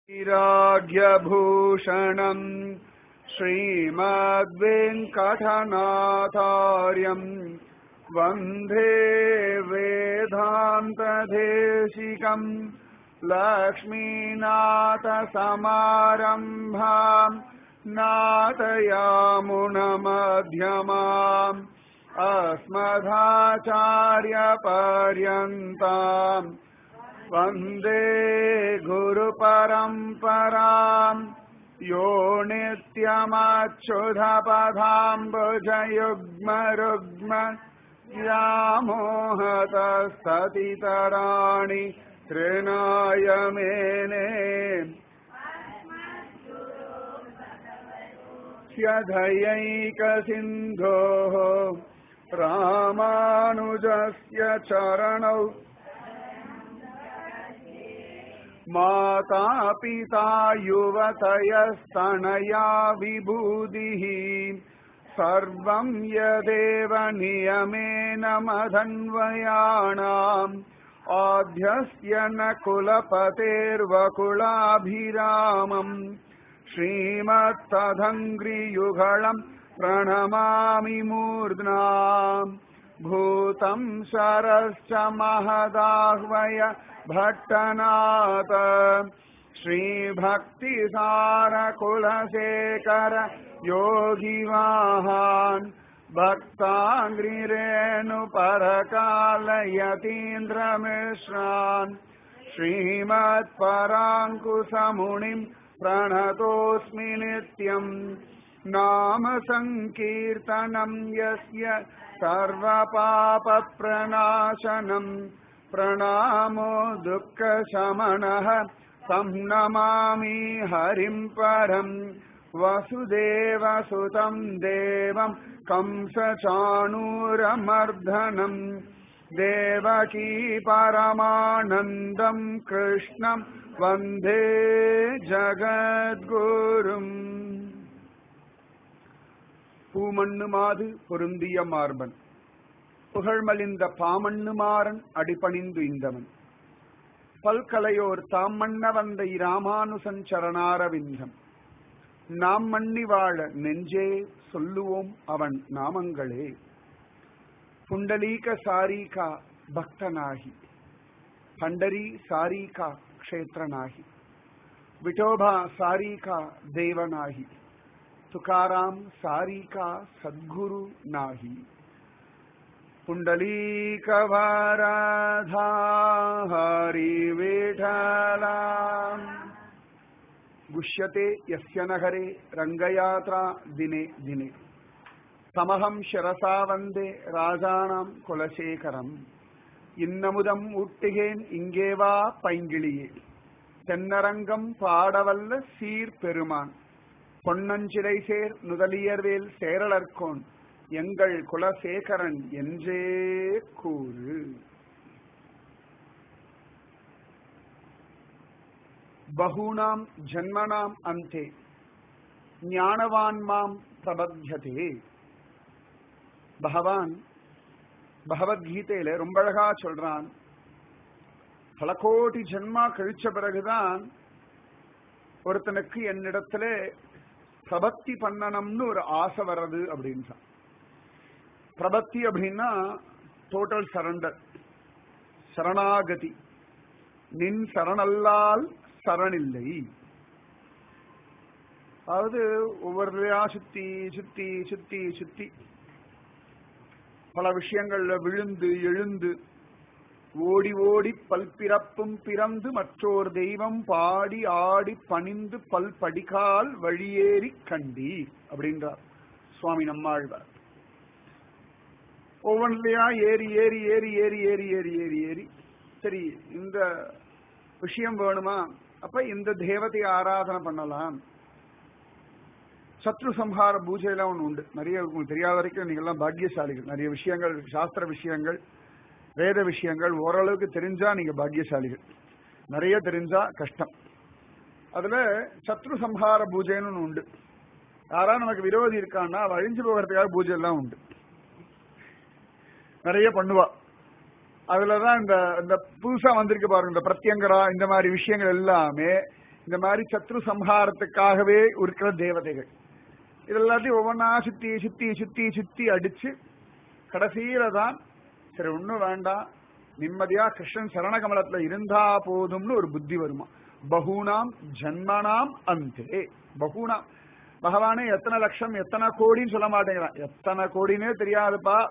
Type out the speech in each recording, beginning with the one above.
वैराग्यभूषणम् श्रीमद्वेङ्कटनाथार्यम् वन्दे वेदान्तदेशिकम् लक्ष्मीनाथसमारम्भाम् नाथयामुनमध्यमाम् अस्मदाचार्यपर्यन्ताम् वन्दे गुरुपरम्पराम् यो नित्यमच्युधपदाम्बुजयुग्मरुग्म व्यामोहतस्ततितराणि तृणाय मेने स्यधयैकसिन्धोः रामानुजस्य चरणौ माता पिता युवतयस्तनया विभूतिः सर्वं यदेव नियमेन मधन्वयाणाम् आद्यस्य न कुलपतेर्वकुलाभिरामम् श्रीमत्तदङ्घ्रियुगळम् प्रणमामि मूर्ध्ना भूतं शरश्च महदाह्वय भट्टनाथ श्रीभक्तिसारकुलशेखर योगिवाहान् भक्ताङ्घ्रिरेणुपरकालयतीन्द्रमिश्रान् श्रीमत्पराङ्कुशमुनिम् प्रणतोऽस्मि नित्यम् नाम सङ्कीर्तनम् यस्य सर्वपापप्रणाशनम् प्रणामो दुःखशमनः तं नमामि हरिम् परम् वसुदेवसुतम् देवम् कंसचाणूरमर्दनम् देवकी परमानन्दम् कृष्णम् वन्दे ஜகத்குரும் பூமண்ணு மாது பொருந்திய மார்பன் புகழ்மலிந்த பாமண்ணுமாறன் அடிபணிந்து இந்தவன் பல்கலையோர் தாம் மன்ன வந்த இராமானுசன் சரணாரவிந்தம் நாம் மன்னி வாழ நெஞ்சே சொல்லுவோம் அவன் நாமங்களே புண்டலீக சாரீகா பக்தனாகி பண்டரி சாரீகா ಕ್ಷೇತ್ರನಾಹಿ ವಿಠೋಬಾ ಸಾರೀಕಾ ದೇವನಾಹಿ ತುಕಾರಾಂ ಸಾರೀಕಾ ಸದ್ಗುರು ನಾಹಿ ಪುಂಡಲೀಕ ವರಧಾ ಹರಿ ವಿಠಲ ಗುಷ್ಯತೆ ಯಸ್ಯ ನಗರೆ ರಂಗಯಾತ್ರಾ ದಿನೇ ದಿನೇ ತಮಹಂ ಶಿರಸಾ ವಂದೇ ರಾಜಾಣಂ ಕುಲಶೇಖರಂ இன்னமுதம் ஊட்டுகேன் இங்கே வா பைங்கிளியே தென்னரங்கம் பாடவல்ல சீர் பெருமான் பொன்னஞ்சிலை சேர் நுதலியர்வேல் சேரலர்கோன் எங்கள் குலசேகரன் என்றே கூறு பகூனாம் ஜன்மனாம் அந்தே ஞானவான் மாம் பிரபத்தியதே பகவான் பகவத்கீதையில ரொம்ப அழகா சொல்றான் பல கோடி ஜென்மா கழிச்ச பிறகுதான் ஒருத்தனுக்கு என்னிடத்துல பிரபத்தி பண்ணணும்னு ஒரு ஆசை வர்றது அப்படின்னு பிரபத்தி அப்படின்னா டோட்டல் சரண்டர் சரணாகதி நின் சரணல்லால் சரணில்லை அதாவது ஒவ்வொருத்தையா சுத்தி சுத்தி சுத்தி சுத்தி பல விஷயங்கள்ல விழுந்து எழுந்து ஓடி ஓடி பல்பிறப்பும் பிறந்து மற்றோர் தெய்வம் பாடி ஆடி பணிந்து பல் படிக்கால் வழியேறி கண்டீர் அப்படின்றார் சுவாமி நம்மாழ்வார் ஒவ்வொன்றிலையா ஏறி ஏறி ஏறி ஏறி ஏறி ஏறி ஏறி ஏறி சரி இந்த விஷயம் வேணுமா அப்ப இந்த தேவதையை ஆராதனை பண்ணலாம் சத்ரு சம்ஹார பூஜையெல்லாம் ஒன்று உண்டு நிறைய உங்களுக்கு தெரியாத வரைக்கும் நீங்க எல்லாம் பாக்கியசாலிகள் நிறைய விஷயங்கள் சாஸ்திர விஷயங்கள் வேத விஷயங்கள் ஓரளவுக்கு தெரிஞ்சா நீங்க பாக்கியசாலிகள் நிறைய தெரிஞ்சா கஷ்டம் அதுல சத்ரு சம்ஹார பூஜைன்னு ஒன்று உண்டு யாரா நமக்கு விரோதி இருக்கான்னா அவ அழிஞ்சு போகிறதுக்காக பூஜை எல்லாம் உண்டு நிறைய பண்ணுவா அதுலதான் இந்த இந்த புதுசா வந்திருக்கு பாருங்க இந்த பிரத்யங்கரா இந்த மாதிரி விஷயங்கள் எல்லாமே இந்த மாதிரி சத்ரு சம்ஹாரத்துக்காகவே இருக்கிற தேவதைகள் இதெல்லாத்தையும் ஒவ்வொன்றா சுத்தி சுத்தி சுத்தி சுத்தி அடிச்சு கடைசியில தான் சரி ஒன்றும் வேண்டாம் நிம்மதியா கிருஷ்ணன் சரணகமலத்துல இருந்தா போதும்னு ஒரு புத்தி வருமா பகூனாம் ஜன்மனாம் அந்தே பகூனாம் பகவானே எத்தனை லட்சம் எத்தனை கோடின்னு சொல்ல மாட்டேங்கிறான் எத்தனை கோடினே தெரியாதுப்பா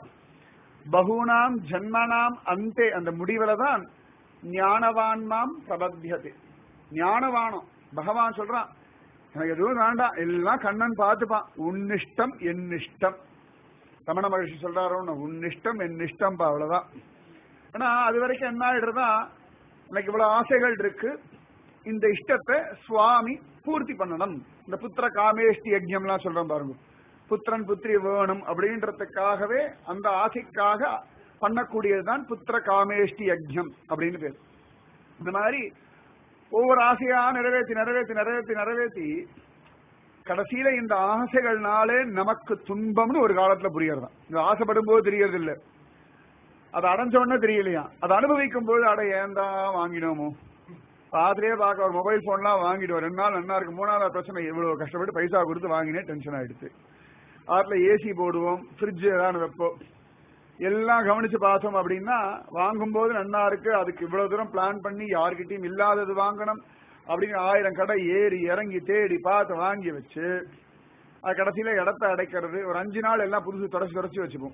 பகூனாம் ஜன்மனாம் அந்தே அந்த முடிவுல தான் ஞானவான்மாம் பிரபத்தியது ஞானவானம் பகவான் சொல்றான் எனக்கு எதுவும் வேண்டாம் எல்லாம் கண்ணன் பார்த்துப்பான் உன்னிஷ்டம் என்னிஷ்டம் ரமண மகர்ஷி சொல்றாரோ உன்னிஷ்டம் என்னிஷ்டம்பா அவ்வளவுதான் ஆனா அது வரைக்கும் என்ன ஆயிடுறதா எனக்கு இவ்வளவு ஆசைகள் இருக்கு இந்த இஷ்டத்தை சுவாமி பூர்த்தி பண்ணணும் இந்த புத்திர காமேஷ்டி யஜ்யம்லாம் சொல்றோம் பாருங்க புத்திரன் புத்திரி வேணும் அப்படின்றதுக்காகவே அந்த ஆசைக்காக பண்ணக்கூடியதுதான் புத்திர காமேஷ்டி யஜ்யம் அப்படின்னு பேர் இந்த மாதிரி ஒவ்வொரு ஆசையா நிறைவேற்றி நிறைவேற்றி நிறைவேற்றி நிறைவேற்றி கடைசியில இந்த ஆசைகள்னாலே நமக்கு துன்பம்னு ஒரு காலத்துல புரியறதான் இந்த ஆசைப்படும் போது தெரியறது இல்ல அதை அடைஞ்ச உடனே தெரியலையா அதை அனுபவிக்கும் போது அட ஏன்டா வாங்கினோமோ பாத்திரே பார்க்க ஒரு மொபைல் போன்லாம் வாங்கிடுவோம் ரெண்டு நாள் நல்லா இருக்கு மூணாவது பிரச்சனை இவ்வளவு கஷ்டப்பட்டு பைசா கொடுத்து வாங்கினே டென்ஷன் ஆயிடுச்சு அதுல ஏசி போடுவோம் ஃப்ரிட்ஜ் ஏதாவது வைப்போம் எல்லாம் கவனிச்சு பார்த்தோம் அப்படின்னா வாங்கும்போது நன்னா இருக்கு அதுக்கு இவ்வளவு தூரம் பிளான் பண்ணி யார்கிட்டயும் இல்லாதது வாங்கணும் அப்படின்னு ஆயிரம் கடை ஏறி இறங்கி தேடி பார்த்து வாங்கி வச்சு அது கடைசியில இடத்த அடைக்கிறது ஒரு அஞ்சு நாள் எல்லாம் புதுசு தொடச்சி தொடச்சி வச்சுப்போம்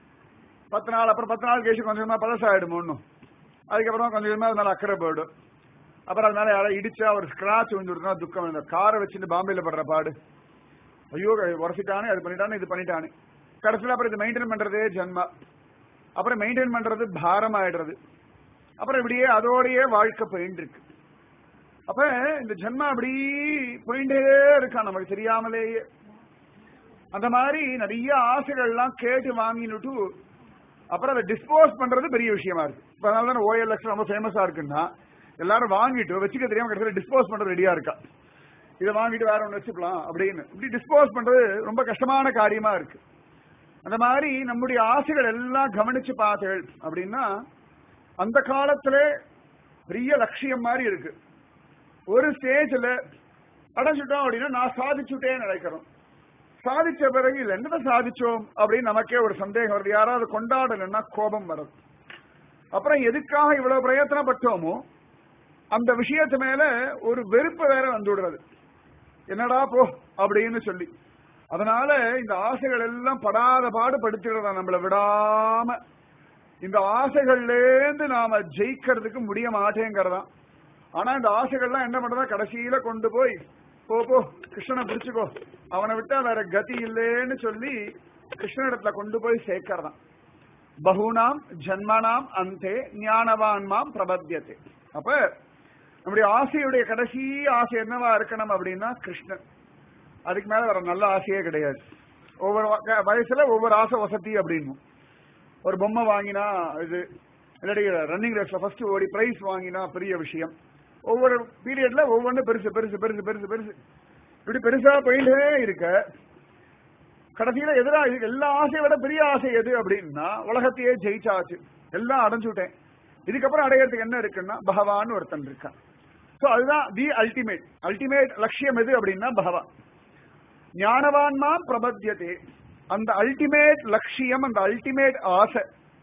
பத்து நாள் அப்புறம் பத்து நாள் கழிச்சு கொஞ்சம் கொஞ்சமா பழசாயிடும் ஒன்றும் அதுக்கப்புறம் கொஞ்சம் கொஞ்சமா அதனால அக்கறை போயிடும் அப்புறம் அதனால யாராவது இடிச்சா ஒரு ஸ்கிராச் விழுந்துருந்தா துக்கம் இந்த காரை வச்சுட்டு பாம்பேல படுற பாடு ஐயோ உரசிட்டானே அது பண்ணிட்டானே இது பண்ணிட்டானே கடைசியில் அப்புறம் இது மெயின்டைன் பண்றதே ஜென்மா அப்புறம் மெயின்டைன் பண்றது பாரம் ஆயிடுறது அப்புறம் இப்படியே அதோடயே வாழ்க்கை போயிட்டு இருக்கு அப்ப இந்த ஜென்மா அப்படி போயிட்டே இருக்கான் நமக்கு தெரியாமலேயே அந்த மாதிரி நிறைய ஆசைகள்லாம் கேட்டு வாங்கினுட்டு அப்புறம் அதை டிஸ்போஸ் பண்றது பெரிய விஷயமா இருக்கு இப்ப அதனால தான் ஓஎல்எக்ஸ் ரொம்ப ஃபேமஸா இருக்குன்னா எல்லாரும் வாங்கிட்டு வச்சுக்க தெரியாம கடைசியில் டிஸ்போஸ் பண்றது ரெடியா இருக்கா இதை வாங்கிட்டு வேற ஒன்று வச்சுக்கலாம் அப்படின்னு இப்படி டிஸ்போஸ் பண்றது ரொம்ப கஷ்டமான காரியமா இருக்கு அந்த மாதிரி நம்முடைய ஆசைகள் எல்லாம் கவனிச்சு பார்த்தேள் அப்படின்னா அந்த காலத்துல பெரிய லட்சியம் மாதிரி இருக்கு ஒரு ஸ்டேஜ்ல அடைஞ்சிட்டோம் அப்படின்னா நான் சாதிச்சுட்டேன்னு நினைக்கிறோம் சாதிச்ச பிறகு இல்ல என்னதான் சாதிச்சோம் அப்படின்னு நமக்கே ஒரு சந்தேகம் வருது யாராவது கொண்டாடலைன்னா கோபம் வருது அப்புறம் எதுக்காக இவ்வளவு பிரயத்தனப்பட்டோமோ அந்த விஷயத்து மேல ஒரு வெறுப்பு வேற வந்து விடுறது என்னடா போ அப்படின்னு சொல்லி அதனால இந்த ஆசைகள் எல்லாம் படாத பாடு படுத்திடுறதா நம்மளை விடாம இந்த ஆசைகள்லேருந்து நாம ஜெயிக்கிறதுக்கு முடிய மாட்டேங்கிறதான் ஆனா இந்த ஆசைகள்லாம் என்ன பண்றதா கடைசியில கொண்டு போய் போ போ கிருஷ்ணனை பிடிச்சுக்கோ அவனை விட்டா வேற கதி இல்லைன்னு சொல்லி கிருஷ்ணனிடத்துல கொண்டு போய் சேர்க்கறதான் பகுனாம் ஜன்மனாம் அந்தே ஞானவான்மாம் பிரபத்தியத்தை அப்ப நம்முடைய ஆசையுடைய கடைசி ஆசை என்னவா இருக்கணும் அப்படின்னா கிருஷ்ணன் அதுக்கு மேல வேற நல்ல ஆசையே கிடையாது ஒவ்வொரு வ- வயசுல ஒவ்வொரு ஆசை வசதி அப்படின்னு ஒரு பொம்மை வாங்கினா இது இல்லாட்டி ரன்னிங் ரேஸ்ல ஃபர்ஸ்ட் ஓடி பிரைஸ் வாங்கினா பெரிய விஷயம் ஒவ்வொரு பீரியட்ல ஒவ்வொன்று பெருசு பெருசு பெருசு பெருசு பெருசு இப்படி பெருசா போயிட்டே இருக்க கடைசியில எதிரா இது எல்லா ஆசையை விட பெரிய ஆசை எது அப்படின்னா உலகத்தையே ஜெயிச்சாச்சு எல்லாம் அடைஞ்சுட்டேன் இதுக்கப்புறம் அடையறதுக்கு என்ன இருக்குன்னா பகவான் ஒருத்தன் இருக்கான் சோ அதுதான் தி அல்டிமேட் அல்டிமேட் லட்சியம் எது அப்படின்னா பகவான் ஞானவான்மா பிரபத்தியதே அந்த அல்டிமேட் லட்சியம் அந்த அல்டிமேட் ஆசை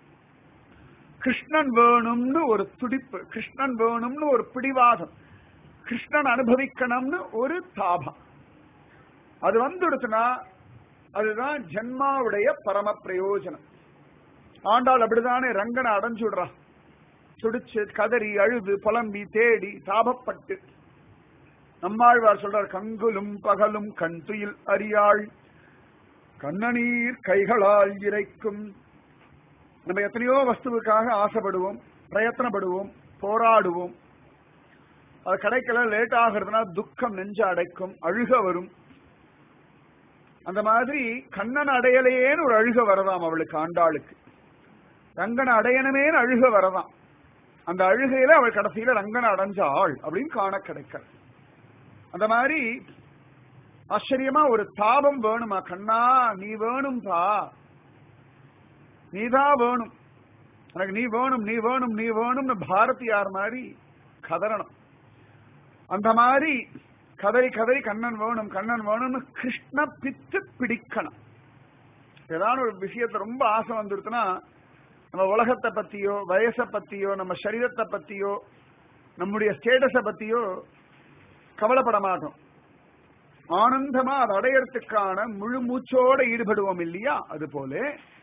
கிருஷ்ணன் வேணும்னு ஒரு துடிப்பு கிருஷ்ணன் வேணும்னு ஒரு பிடிவாதம் கிருஷ்ணன் அனுபவிக்கணும்னு ஒரு தாபம் அது வந்துடுச்சுன்னா அதுதான் ஜென்மாவுடைய பரம பிரயோஜனம் ஆண்டாள் அப்படிதானே ரங்கனை அடைஞ்சுடுறா துடிச்சு கதறி அழுது புலம்பி தேடி தாபப்பட்டு நம்மாழ்வார் சொல்றார் கங்குலும் பகலும் கண் துயில் அறியாள் கண்ணநீர் கைகளால் இறைக்கும் நம்ம எத்தனையோ வஸ்துவுக்காக ஆசைப்படுவோம் பிரயத்தனப்படுவோம் போராடுவோம் அது கிடைக்கல லேட் ஆகிறதுனா துக்கம் நெஞ்ச அடைக்கும் அழுக வரும் அந்த மாதிரி கண்ணன் அடையலையேன்னு ஒரு அழுக வரதாம் அவளுக்கு ஆண்டாளுக்கு ரங்கனை அடையணுமேன்னு அழுக வரதாம் அந்த அழுகையில அவள் கடைசியில ரங்கனை அடைஞ்சாள் அப்படின்னு காண கிடைக்கிறது அந்த மாதிரி ஆச்சரியமா ஒரு தாபம் வேணுமா கண்ணா நீ வேணும்பா நீதான் வேணும் எனக்கு நீ வேணும் நீ வேணும் நீ வேணும்னு பாரதியார் மாதிரி கதறணும் அந்த மாதிரி கதறி கதறி கண்ணன் வேணும் கண்ணன் வேணும்னு கிருஷ்ண பித்து பிடிக்கணும் ஏதாவது ஒரு விஷயத்த ரொம்ப ஆசை வந்துருச்சுன்னா நம்ம உலகத்தை பத்தியோ வயசை பத்தியோ நம்ம சரீரத்தை பத்தியோ நம்முடைய ஸ்டேட்டஸ பத்தியோ கவலைப்பட மாட்டோம் ஆனந்தமா அதை அடையறதுக்கான முழு மூச்சோட ஈடுபடுவோம் இல்லையா அது போல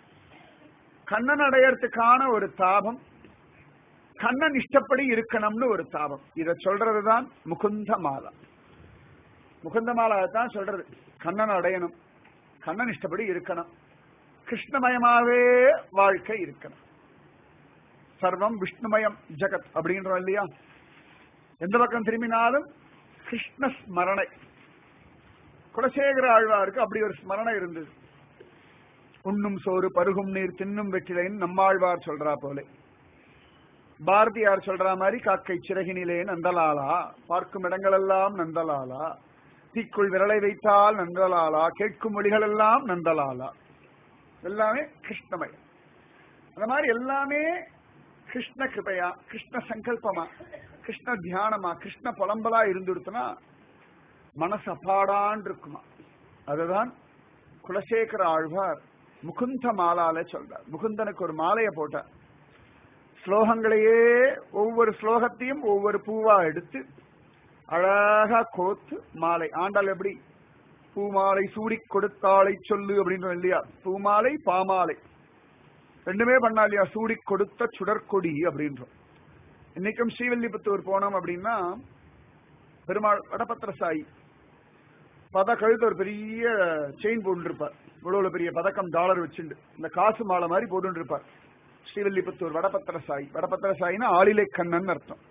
கண்ணன் அடையறதுக்கான ஒரு தாபம் கண்ணன் இஷ்டப்படி இருக்கணும்னு ஒரு தாபம் இத சொல்றதுதான் முகுந்த மாலா முகுந்த மாலா தான் சொல்றது கண்ணன் அடையணும் கண்ணன் இஷ்டப்படி இருக்கணும் கிருஷ்ணமயமாவே வாழ்க்கை இருக்கணும் சர்வம் விஷ்ணுமயம் ஜெகத் அப்படின்றோம் இல்லையா எந்த பக்கம் திரும்பினாலும் கிருஷ்ண ஸ்மரணை குலசேகர ஆழ்வாருக்கு அப்படி ஒரு ஸ்மரணை இருந்தது உண்ணும் சோறு பருகும் நீர் தின்னும் வெற்றிலைன்னு நம்மாழ்வார் சொல்றா போலே பாரதியார் சொல்ற மாதிரி காக்கை சிறகினிலே நந்தலாலா பார்க்கும் இடங்களெல்லாம் நந்தலாலா தீக்குள் விரலை வைத்தால் நந்தலாலா கேட்கும் மொழிகள் எல்லாம் நந்தலாலா எல்லாமே கிருஷ்ணமயம் அந்த மாதிரி எல்லாமே கிருஷ்ண கிருபையா கிருஷ்ண சங்கல்பமா கிருஷ்ண தியானமா கிருஷ்ண புலம்பலா இருந்துடுத்துனா மனசு அப்பாடான் இருக்குமா அதுதான் குலசேகர ஆழ்வார் முகுந்த மாலால சொல்றார் முகுந்தனுக்கு ஒரு மாலையை போட்டார் ஸ்லோகங்களையே ஒவ்வொரு ஸ்லோகத்தையும் ஒவ்வொரு பூவா எடுத்து அழகா கோத்து மாலை ஆண்டாள் எப்படி பூமாலை சூடி கொடுத்தாளை சொல்லு அப்படின்றோம் இல்லையா பூமாலை பாமாலை ரெண்டுமே பண்ணா இல்லையா சூடி கொடுத்த சுடற்கொடி அப்படின்றோம் இன்னைக்கும் ஸ்ரீவில்லிபுத்தூர் போனோம் அப்படின்னா பெருமாள் வடபத்திர சாயி பத கழுத்து ஒரு பெரிய செயின் போட்டுருப்பார் இவ்வளவு பெரிய பதக்கம் டாலர் வச்சுண்டு இந்த காசு மாலை மாதிரி போட்டு இருப்பார் ஸ்ரீவில்லிபுத்தூர் வடபத்திர சாயி வடபத்திர சாயினா ஆளிலை கண்ணன் அர்த்தம்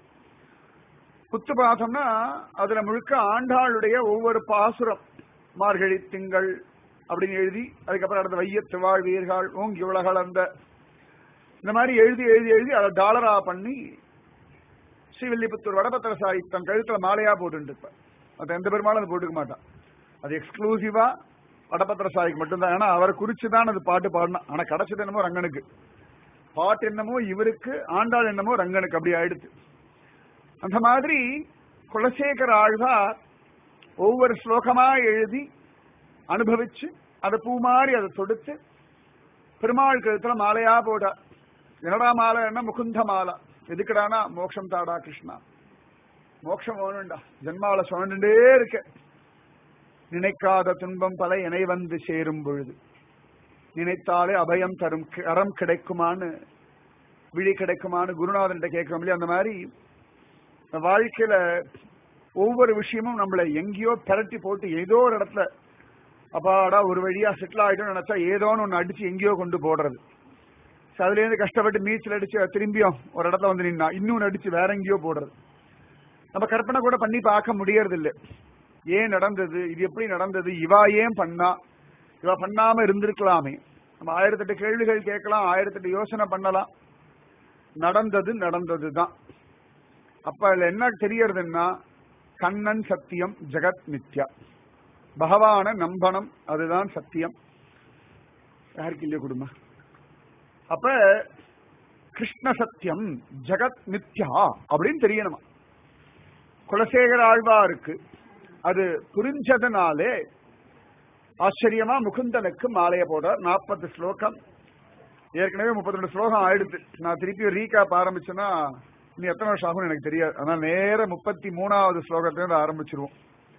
புத்து பார்த்தோம்னா அதுல முழுக்க ஆண்டாளுடைய ஒவ்வொரு பாசுரம் மார்கழி திங்கள் அப்படின்னு எழுதி அதுக்கப்புறம் அடுத்த வையத்து வாழ்வீர்கள் ஓங்கி உலகள் அந்த இந்த மாதிரி எழுதி எழுதி எழுதி அதை டாலரா பண்ணி ஸ்ரீவில்லிபுத்தூர் வடபத்திர சாயி தன் கழுத்துல மாலையா போட்டு இருப்பார் மற்ற எந்த பெருமாளும் அதை போட்டுக்க மாட்டான் அது எக்ஸ்க்ளூசிவா வடபத்திர சாய்க்கு மட்டும்தான் ஏன்னா அவரை குறிச்சு தான் அது பாட்டு பாடணும் ஆனா கிடைச்சது என்னமோ ரங்கனுக்கு பாட்டு என்னமோ இவருக்கு ஆண்டாள் என்னமோ ரங்கனுக்கு அப்படி ஆயிடுச்சு அந்த மாதிரி குலசேகர ஆழ்வார் ஒவ்வொரு ஸ்லோகமா எழுதி அனுபவிச்சு அதை பூ மாதிரி அதை தொடுத்து பெருமாள் கழுத்துல மாலையா போடா என்னடா மாலை என்ன முகுந்த மாலை எதுக்குடானா மோட்சம் தாடா கிருஷ்ணா மோட்சம் வேணும்டா ஜென்மாவில சுழண்டுட்டே இருக்க நினைக்காத துன்பம் பல இணை வந்து சேரும் பொழுது நினைத்தாலே அபயம் தரும் அறம் கிடைக்குமான்னு விழி கிடைக்குமான்னு குருநாதன் கேட்கிறோம் இல்லையா அந்த மாதிரி வாழ்க்கையில ஒவ்வொரு விஷயமும் நம்மள எங்கேயோ பெரட்டி போட்டு ஏதோ ஒரு இடத்துல அப்பாடா ஒரு வழியா செட்டில் ஆயிட்டோம்னு நினைச்சா ஏதோன்னு ஒன்னு அடிச்சு எங்கேயோ கொண்டு போடுறது அதுல இருந்து கஷ்டப்பட்டு நீச்சல் அடிச்சு திரும்பியும் ஒரு இடத்துல வந்து நின்னா இன்னொன்னு அடிச்சு வேற எங்கேயோ போடுறது நம்ம கற்பனை கூட பண்ணி பார்க்க முடியறது இல்லை ஏன் நடந்தது இது எப்படி நடந்தது இவா ஏன் பண்ணா இவ பண்ணாம இருந்திருக்கலாமே நம்ம ஆயிரத்தெட்டு கேள்விகள் கேட்கலாம் ஆயிரத்தெட்டு யோசனை பண்ணலாம் நடந்தது நடந்தது தான் அப்ப அதுல என்ன தெரியறதுன்னா கண்ணன் சத்தியம் ஜெகத் மித்யா பகவான நம்பனம் அதுதான் சத்தியம் யாருக்கு இல்லையா குடும்பம் அப்ப கிருஷ்ண சத்தியம் ஜெகத் மித்யா அப்படின்னு தெரியணுமா குலசேகர ஆழ்வாருக்கு அது புரிஞ்சதுனாலே ஆச்சரியமா முகுந்தனுக்கு மாலைய போடுறார் நாற்பது ஸ்லோகம் ஏற்கனவே முப்பத்தி ரெண்டு ஸ்லோகம் ஆயிடுது நான் திருப்பி ரீகேப் ஆரம்பிச்சேன்னா இனி எத்தனை வருஷம் ஆகும் எனக்கு தெரியாது ஆனா நேர முப்பத்தி மூணாவது ஸ்லோகத்திலிருந்து ஆரம்பிச்சிருவோம்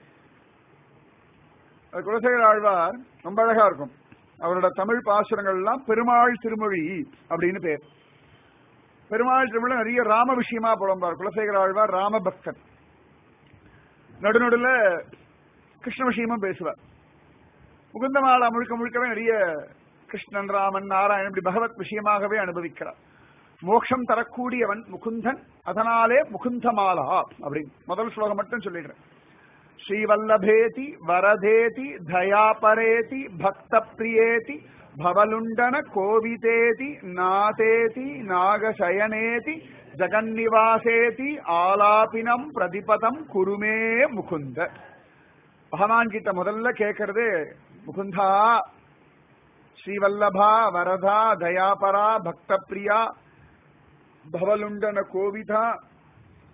அது குலசேகர ஆழ்வார் ரொம்ப அழகா இருக்கும் அவரோட தமிழ் பாசுரங்கள் எல்லாம் பெருமாள் திருமொழி அப்படின்னு பேர் பெருமாள் திருமொழி நிறைய ராம விஷயமா புலம்பார் குலசேகர ஆழ்வார் ராம பக்தன் நடுநடுல கிருஷ்ண விஷயமும் பேசுவார் முகுந்தமாலா முழுக்க முழுக்கவே நிறைய கிருஷ்ணன் ராமன் நாராயணன் இப்படி பகவத் விஷயமாகவே அனுபவிக்கிறார் மோட்சம் தரக்கூடியவன் முகுந்தன் அதனாலே முகுந்தமாலா அப்படின்னு முதல் ஸ்லோகம் மட்டும் சொல்லிடுறேன் ஸ்ரீவல்லபேதி வரதேதி தயாபரேதி பக்த பிரியேதி பவலுண்டன கோவிதேதி நாதேதி நாகசயனேதி ஜெகன்னிவாசேதி ஆலாபினம் பிரதிபதம் குருமே முகுந்த பகவான் கிட்ட முதல்ல கேட்கறது முகுந்தா ஸ்ரீவல்லபா வரதா தயாபரா பக்த பிரியா பவலுண்டன கோவிதா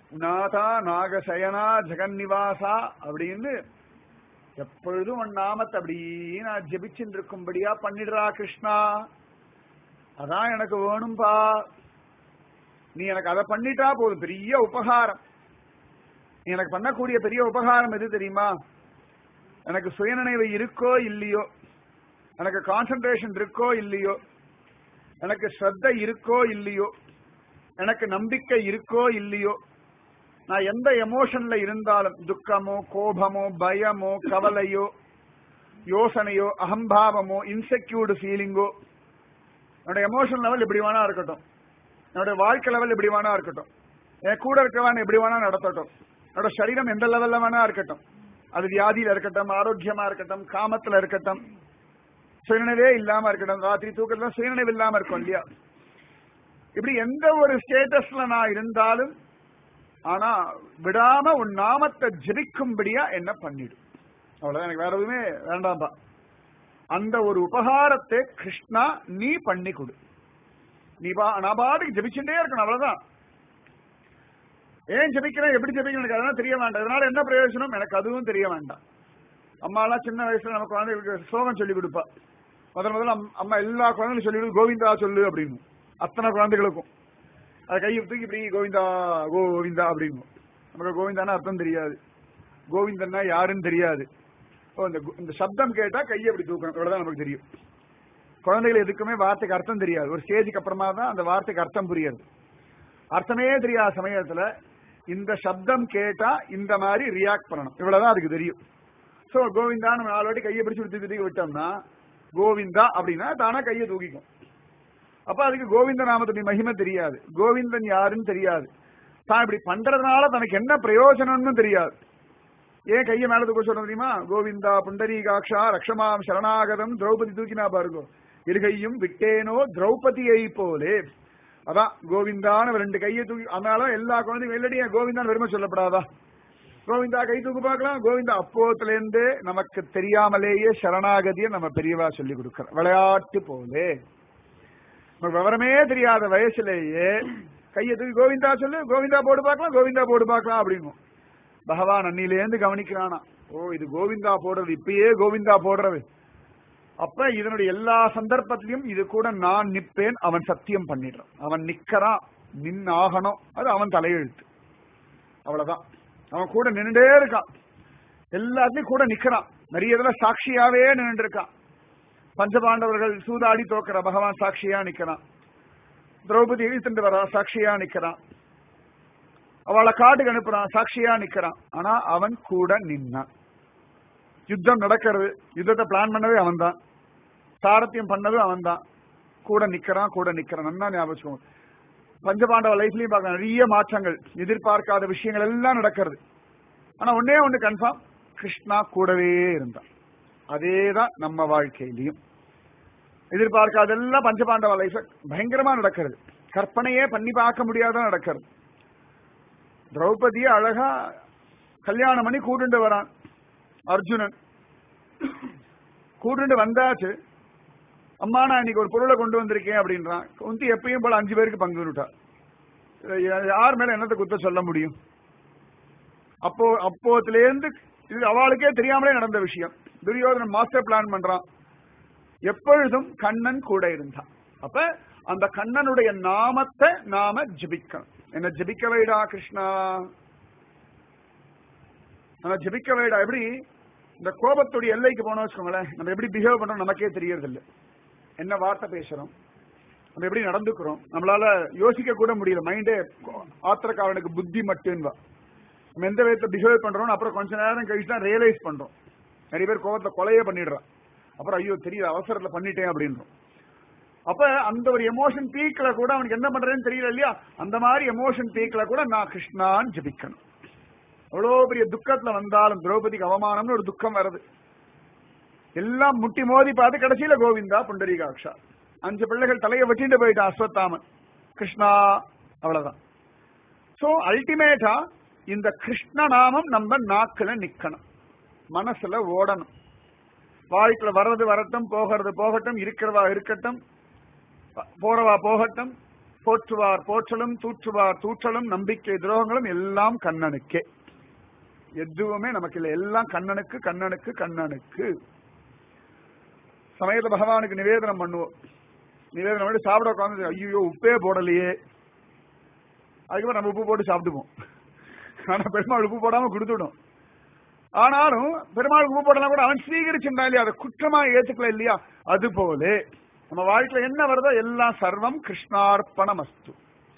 நாதா நாகசயனா ஜெகன்னிவாசா அப்படின்னு எப்பொழுதும் உன் நாமத்தை அப்படி நான் ஜெபிச்சுட்டு இருக்கும்படியா பண்ணிடுறா கிருஷ்ணா அதான் எனக்கு வேணும்பா நீ எனக்கு அதை பண்ணிட்டா போதும் பெரிய உபகாரம் நீ எனக்கு பண்ணக்கூடிய பெரிய உபகாரம் எது தெரியுமா எனக்கு சுயநினைவு இருக்கோ இல்லையோ எனக்கு கான்சென்ட்ரேஷன் இருக்கோ இல்லையோ எனக்கு ஸ்ரத்த இருக்கோ இல்லையோ எனக்கு நம்பிக்கை இருக்கோ இல்லையோ நான் எந்த எமோஷன்ல இருந்தாலும் துக்கமோ கோபமோ பயமோ கவலையோ யோசனையோ அகம்பாவமோ இன்செக்யூர்டு ஃபீலிங்கோ என்னோட எமோஷன் லெவல் எப்படி வேணா இருக்கட்டும் என்னோட வாழ்க்கை லெவல் எப்படி வேணா இருக்கட்டும் என் கூட இருக்கவான் எப்படி வேணா நடத்தட்டும் என்னோட சரீரம் எந்த லெவல்ல வேணா இருக்கட்டும் அது வியாதியில இருக்கட்டும் ஆரோக்கியமா இருக்கட்டும் காமத்துல இருக்கட்டும் சுயநினைவே இல்லாம இருக்கட்டும் ராத்திரி தூக்கத்துல சுயநினைவு இல்லாம இருக்கும் இல்லையா இப்படி எந்த ஒரு ஸ்டேட்டஸ்ல நான் இருந்தாலும் ஆனா விடாம உன் நாமத்தை ஜெபிக்கும்படியா என்ன பண்ணிடு அவ்வளவுதான் எனக்கு வேற எதுவுமே வேண்டாம்பா அந்த ஒரு உபகாரத்தை கிருஷ்ணா நீ பண்ணி கொடு நீ பா நான் பாட்டுக்கு ஜெபிச்சுட்டே இருக்கணும் அவ்வளவுதான் ஏன் ஜெபிக்கிறேன் எப்படி ஜெபிக்கிறேன் எனக்கு அதெல்லாம் தெரிய வேண்டாம் இதனால என்ன பிரயோஜனம் எனக்கு அதுவும் தெரிய வேண்டாம் அம்மா எல்லாம் சின்ன வயசுல நம்ம குழந்தைகளுக்கு ஸ்லோகம் சொல்லி கொடுப்பா முதல் முதல்ல அம்- அம்மா எல்லா குழந்தைகளும் சொல்லி கொடு, கோவிந்தா சொல்லு அப்படின்னு அத்தனை குழந்தைகளுக்கும் அது கையை தூக்கி இப்படி கோவிந்தா கோவிந்தா அப்படின்னு நமக்கு கோவிந்தானா அர்த்தம் தெரியாது கோவிந்தன்னா யாருன்னு தெரியாது ஓ, இந்த கு- இந்த சப்தம் கேட்டா கையை அப்படி தூக்கணும் இவ்வளவுதான் நமக்கு தெரியும் குழந்தைகள் எதுக்குமே வார்த்தைக்கு அர்த்தம் தெரியாது ஒரு ஸ்டேஜுக்கு அப்புறமா தான் அந்த வார்த்தைக்கு அர்த்தம் புரியாது அர்த்தமே தெரியாத சமயத்துல இந்த சப்தம் கேட்டா இந்த மாதிரி ரியாக்ட் பண்ணணும் இவ்வளவுதான் அதுக்கு தெரியும் சோ கோவிந்தா நம்ம நாலு வாட்டி கையை பிடிச்சு தூக்கி தூக்கி விட்டோம்னா கோவிந்தா அப்படின்னா தானா கையை தூக்கிக்கும் அப்ப அதுக்கு கோவிந்த நாமத்துடைய மகிமை தெரியாது கோவிந்தன் யாருன்னு தெரியாது தான் இப்படி பண்றதுனால தனக்கு என்ன பிரயோஜனம்னு தெரியாது ஏன் கையை மேல தூக்க சொல்ல தெரியுமா கோவிந்தா புண்டரீகாட்சா ரக்ஷமாம் சரணாகதம் திரௌபதி தூக்கினா பாருங்க இருகையும் விட்டேனோ திரௌபதியை போலே அதான் கோவிந்தான்னு ரெண்டு கையை தூக்கி அதனால எல்லா குழந்தையும் வெள்ளடியா கோவிந்தான் வெறுமை சொல்லப்படாதா கோவிந்தா கை தூக்கு பார்க்கலாம் கோவிந்தா அப்போத்துல இருந்து நமக்கு தெரியாமலேயே சரணாகதியை நம்ம பெரியவா சொல்லி கொடுக்கிறோம் விளையாட்டு போலே நமக்கு விவரமே தெரியாத வயசுலேயே கையை தூக்கி கோவிந்தா சொல்லு கோவிந்தா போடு பார்க்கலாம் கோவிந்தா போடு பார்க்கலாம் அப்படின்னு பகவான் அன்னிலேருந்து கவனிக்கிறானா ஓ இது கோவிந்தா போடுறது இப்பயே கோவிந்தா போடுறது அப்ப இதனுடைய எல்லா சந்தர்ப்பத்திலையும் இது கூட நான் நிப்பேன் அவன் சத்தியம் பண்ணிடுறான் அவன் நிக்கிறான் நின் ஆகணும் அது அவன் தலையெழுத்து அவ்வளவுதான் அவன் கூட நின்னுட்டே இருக்கான் எல்லாத்துலயும் கூட நிக்கிறான் நிறைய இதுல சாட்சியாவே நின்று இருக்கான் பஞ்சபாண்டவர்கள் சூதாடி தோக்கிற பகவான் சாட்சியா நிக்கிறான் திரௌபதி இழுத்துட்டு வரா சாட்சியா நிக்கிறான் அவளை காட்டுக்கு அனுப்புறான் சாட்சியா நிக்கிறான் ஆனா அவன் கூட நின்னான் யுத்தம் நடக்கிறது யுத்தத்தை பிளான் பண்ணவே அவன்தான் சாரத்தியம் பண்ணதும் அவன்தான் கூட நிக்கிறான் கூட நிக்கிறான் நல்லா ஞாபகம் வச்சுக்கோங்க. பஞ்சபாண்டவ லைஃப்லயும் பார்க்க நிறைய மாற்றங்கள் எதிர்பார்க்காத விஷயங்கள் எல்லாம் நடக்கிறது ஆனா ஒன்னே ஒண்ணு கன்ஃபார்ம் கிருஷ்ணா கூடவே இருந்தான் அதேதான் நம்ம வாழ்க்கையிலையும் எதிர்பார்க்காதெல்லாம் பஞ்சபாண்டவ லைஃப் பயங்கரமா நடக்கிறது கற்பனையே பண்ணி பார்க்க முடியாத நடக்கிறது திரௌபதியை அழகா கல்யாணம் பண்ணி கூட்டுண்டு வரான் அர்ஜுனன் கூட்டுண்டு வந்தாச்சு அம்மா நான் இன்னைக்கு ஒரு பொருளை கொண்டு வந்திருக்கேன் அப்படின்றான் குந்தி எப்பயும் போல அஞ்சு பேருக்கு பங்கு விட்டா யார் மேல என்னத்தை குத்த சொல்ல முடியும் அப்போ அப்போத்திலேருந்து இது அவளுக்கே தெரியாமலே நடந்த விஷயம் துரியோதனன் மாஸ்டர் பிளான் பண்றான் எப்பொழுதும் கண்ணன் கூட இருந்தான் அப்ப அந்த கண்ணனுடைய நாமத்தை நாம ஜபிக்கணும் என்ன ஜபிக்க வைடா கிருஷ்ணா நம்ம ஜபிக்க வைடா எப்படி இந்த கோபத்துடைய எல்லைக்கு போனோம் வச்சுக்கோங்களேன் நம்ம எப்படி பிஹேவ் பண்றோம் நமக்கே தெரியறது இல்ல என்ன வார்த்தை பேசுறோம் நம்ம எப்படி நடந்துக்கிறோம் நம்மளால யோசிக்க கூட முடியல மைண்டே ஆத்திரக்காரனுக்கு புத்தி மட்டும்வா நம்ம எந்த விதத்தை பிஹேவ் பண்றோம் அப்புறம் கொஞ்ச நேரம் கழிச்சு தான் ரியலைஸ் பண்றோம் நிறைய பேர் கோபத்துல கொலையே பண்ணிடுறான் அப்புறம் ஐயோ தெரியல அவசரத்துல பண்ணிட்டேன் அப்படின்றோம் அப்ப அந்த ஒரு எமோஷன் பீக்ல கூட அவனுக்கு என்ன பண்றதுன்னு தெரியல இல்லையா அந்த மாதிரி எமோஷன் பீக்ல கூட நான் கிருஷ்ணான்னு ஜபிக்கணும் அவ்வளவு பெரிய துக்கத்துல வந்தாலும் திரௌபதிக்கு அவமானம்னு ஒரு துக்கம் வருது எல்லாம் முட்டி மோதி பார்த்து கடைசியில கோவிந்தா புண்டரீகாட்சா அஞ்சு பிள்ளைகள் தலையை வெட்டிட்டு போயிட்டான் அஸ்வத்தாமன் கிருஷ்ணா அவ்வளவுதான் சோ அல்டிமேட்டா இந்த கிருஷ்ண நாமம் நம்ம நாக்குல நிக்கணும் மனசுல ஓடணும் வாழ்க்கையில வர்றது வரட்டும் போகிறது போகட்டும் இருக்கிறவா இருக்கட்டும் போறவா போகட்டும் போற்றுவார் போற்றலும் தூற்றுவார் தூற்றலும் நம்பிக்கை துரோகங்களும் எல்லாம் கண்ணனுக்கே எதுவுமே நமக்கு இல்லை எல்லாம் கண்ணனுக்கு கண்ணனுக்கு கண்ணனுக்கு சமயத்தை பகவானுக்கு நிவேதனம் பண்ணுவோம் நிவேதனம் பண்ணி சாப்பிட உட்காந்து ஐயோ உப்பே போடலையே அதுக்கப்புறம் நம்ம உப்பு போட்டு சாப்பிட்டுப்போம் ஆனா பெருமாள் உப்பு போடாம கொடுத்துடும் ஆனாலும் பெருமாள் உப்பு போடலாம் கூட அவன் ஸ்வீகரிச்சிருந்தா இல்லையா அதை குற்றமா ஏத்துக்கல இல்லையா அது போல நம்ம வாழ்க்கையில என்ன வருதோ எல்லாம் சர்வம் கிருஷ்ணார்ப்பணம் அஸ்து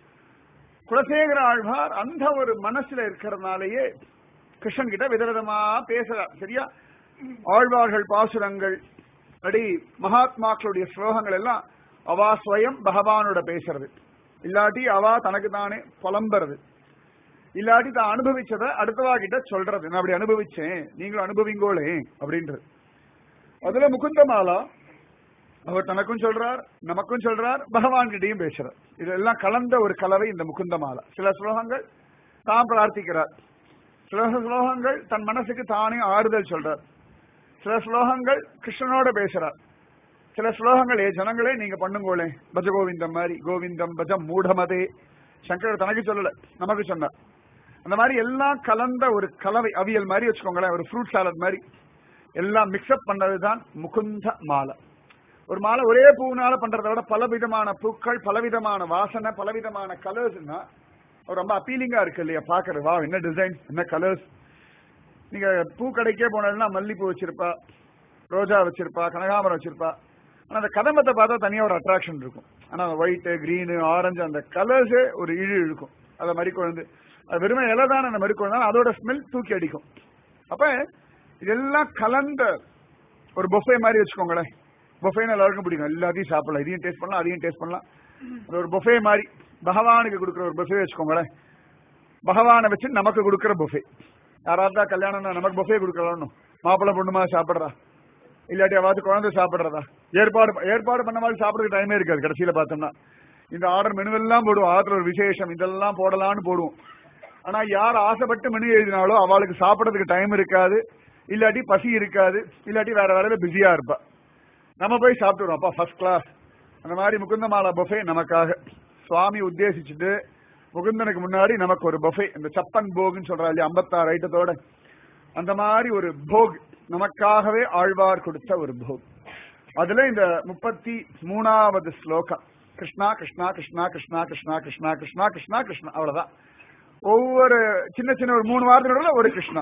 குலசேகர ஆழ்வார் அந்த ஒரு மனசுல இருக்கிறதுனாலயே கிருஷ்ணன் கிட்ட விதவிதமா பேசுறார் சரியா ஆழ்வார்கள் பாசுரங்கள் அடி மகாத்மாக்களுடைய ஸ்லோகங்கள் எல்லாம் அவா ஸ்வயம் பகவானோட பேசுறது இல்லாட்டி அவா தனக்கு தானே புலம்புறது இல்லாட்டி தான் அனுபவிச்சத அடுத்தவா கிட்ட சொல்றது நான் அப்படி அனுபவிச்சேன் நீங்களும் அனுபவிங்கோளே அப்படின்றது அதுல முகுந்தமாலா அவர் தனக்கும் சொல்றார் நமக்கும் சொல்றார் பகவான் கிட்டையும் பேசுறார் இதெல்லாம் கலந்த ஒரு கலவை இந்த முகுந்தமாலா சில ஸ்லோகங்கள் தான் பிரார்த்திக்கிறார் சில ஸ்லோகங்கள் தன் மனசுக்கு தானே ஆறுதல் சொல்றார் சில ஸ்லோகங்கள் கிருஷ்ணனோட பேசுறார் சில ஸ்லோகங்கள் ஏ ஜனங்களே நீங்க பண்ணுங்கோளே பஜ கோவிந்தம் மாதிரி கோவிந்தம் பஜம் மூடமதே சங்கர் தனக்கு சொல்லல நமக்கு சொன்னார் அந்த மாதிரி எல்லாம் கலந்த ஒரு கலவை அவியல் மாதிரி வச்சுக்கோங்களேன் ஒரு ஃப்ரூட் சாலட் மாதிரி எல்லாம் மிக்ஸ்அப் பண்ணதுதான் முகுந்த மாலை ஒரு மாலை ஒரே பூனால பண்றதை விட பலவிதமான பூக்கள் பலவிதமான வாசனை பலவிதமான கலர்ஸ்னா ரொம்ப அப்பீலிங்கா இருக்கு இல்லையா பாக்குறது வா என்ன டிசைன் என்ன கலர்ஸ் நீங்க பூ கடைக்கே போனதுன்னா மல்லிப்பூ வச்சிருப்பா ரோஜா வச்சிருப்பா கனகாமரம் வச்சிருப்பா ஆனா அந்த கதம்பத்தை பார்த்தா தனியா ஒரு அட்ராக்ஷன் இருக்கும் ஆனா ஒயிட் கிரீனு ஆரஞ்சு அந்த கலர்ஸே ஒரு இழு இழுக்கும் அதை மாதிரி குழந்து அது வெறுமை இலை தானே அந்த மாதிரி குழந்தை அதோட ஸ்மெல் தூக்கி அடிக்கும் அப்ப இதெல்லாம் கலந்த ஒரு பொஃபே மாதிரி வச்சுக்கோங்களேன் பொஃபேன்னு எல்லாருக்கும் பிடிக்கும் எல்லாத்தையும் சாப்பிடலாம் இதையும் டேஸ்ட் பண்ணலாம் அதையும் டேஸ்ட் பண்ணலாம் அது ஒரு பொஃபே மாதிரி பகவானுக்கு கொடுக்குற ஒரு பொஃபே வச்சுக்கோங்களேன் பகவானை வச்சு நமக்கு கொடுக்குற பொஃபே யாராவது கல்யாணம்னா நமக்கு பொஃபே கொடுக்கலாம்னு மாப்பிள்ளை பொண்ணுமா சாப்பிடுறா இல்லாட்டி அவாது குழந்தை சாப்பிடுறதா ஏற்பாடு ஏற்பாடு பண்ண மாதிரி சாப்பிடுறதுக்கு டைமே இருக்காது கடைசியில பார்த்தோம்னா இந்த ஆர்டர் மெனுவெல்லாம் போடுவோம் ஆத்துல ஒரு விசேஷம் இதெல்லாம் போடலாம்னு போடுவோம் ஆனா யார் ஆசைப்பட்டு மெனு எழுதினாலோ அவளுக்கு சாப்பிடறதுக்கு டைம் இருக்காது இல்லாட்டி பசி இருக்காது இல்லாட்டி வேற வேலையில பிஸியா இருப்பா நம்ம போய் சாப்பிட்டுருவோம் அப்பா ஃபர்ஸ்ட் கிளாஸ் அந்த மாதிரி முகுந்தமாலா பஃபே நமக்காக சுவாமி உத்தேசிச்சுட்டு முகுந்தனுக்கு முன்னாடி நமக்கு ஒரு பஃபே இந்த சப்பன் போகுன்னு சொல்றா இல்லையா ஐம்பத்தாறு ஐட்டத்தோட அந்த மாதிரி ஒரு போக் நமக்காகவே ஆழ்வார் கொடுத்த ஒரு போக் அதுல இந்த முப்பத்தி மூணாவது ஸ்லோகம் கிருஷ்ணா கிருஷ்ணா கிருஷ்ணா கிருஷ்ணா கிருஷ்ணா கிருஷ்ணா கிருஷ்ணா கிருஷ்ணா கிருஷ்ணா அவ்வளவுதான் ஒவ்வொரு சின்ன சின்ன ஒரு மூணு வாரத்தினோட ஒரு கிருஷ்ணா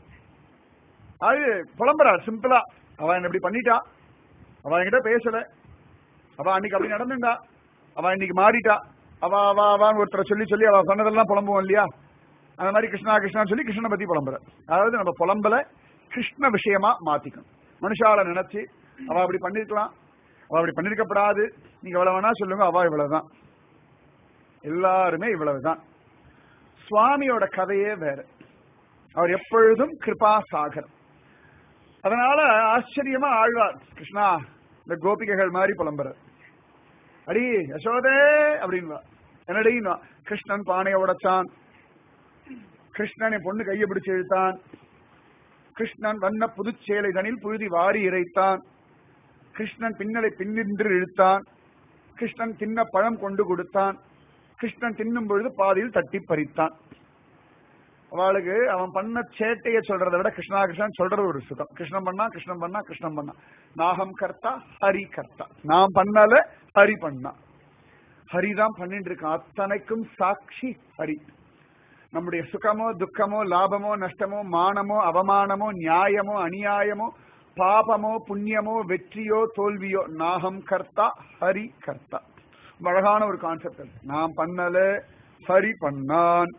அது புலம்புறார் சிம்பிளா அவ என்ன இப்படி பண்ணிட்டா அவ என்கிட்ட பேசல அவ அன்னைக்கு அப்படி நடந்துட்டா அவ இன்னைக்கு மாறிட்டா அவ அவ அவான்னு ஒருத்தரை சொல்லி சொல்லி அவ சொன்னதெல்லாம் புலம்புவோம் இல்லையா அந்த மாதிரி கிருஷ்ணா கிருஷ்ணா சொல்லி கிருஷ்ணனை பத்தி புலம்புற அதாவது நம்ம புலம்பல கிருஷ்ண விஷயமா மாத்திக்கணும் மனுஷால நினைச்சு அவ அப்படி பண்ணிருக்கலாம் அவ அப்படி பண்ணிருக்கப்படாது நீங்க எவ்வளவு வேணா சொல்லுங்க அவ இவ்வளவுதான் எல்லாருமே இவ்வளவுதான் சுவாமியோட கதையே வேற அவர் எப்பொழுதும் கிருபா சாகர் அதனால ஆச்சரியமா ஆழ்வார் கிருஷ்ணா இந்த கோபிகைகள் மாதிரி புலம்புற அடி யசோதே அப்படின்வா என்னடின்னா கிருஷ்ணன் பானையை உடைச்சான் கிருஷ்ணன் என் பொண்ணு கையை பிடிச்சு இழுத்தான் கிருஷ்ணன் வண்ண புதுச்சேலை தனில் புழுதி வாரி இறைத்தான் கிருஷ்ணன் பின்னலை பின்னின்று இழுத்தான் கிருஷ்ணன் தின்ன பழம் கொண்டு கொடுத்தான் கிருஷ்ணன் தின்னும் பொழுது பாதியில் தட்டி பறித்தான் அவளுக்கு அவன் பண்ண சேட்டைய சொல்றதை விட கிருஷ்ணா கிருஷ்ணன் சொல்றது ஒரு சுகம் கிருஷ்ணன் பண்ணா கிருஷ்ணன் பண்ணா கிருஷ்ணன் பண்ணா நாகம் கர்த்தா ஹரி கர்த்தா நான் பண்ணல ஹரி பண்ணா ஹரிதான் பண்ணிட்டு இருக்கான் அத்தனைக்கும் சாட்சி ஹரி நம்முடைய சுகமோ துக்கமோ லாபமோ நஷ்டமோ மானமோ அவமானமோ நியாயமோ அநியாயமோ பாபமோ புண்ணியமோ வெற்றியோ தோல்வியோ நாகம் கர்த்தா ஹரி கர்த்தா அழகான ஒரு கான்செப்ட் அது நான் பண்ணல ஹரி பண்ணான்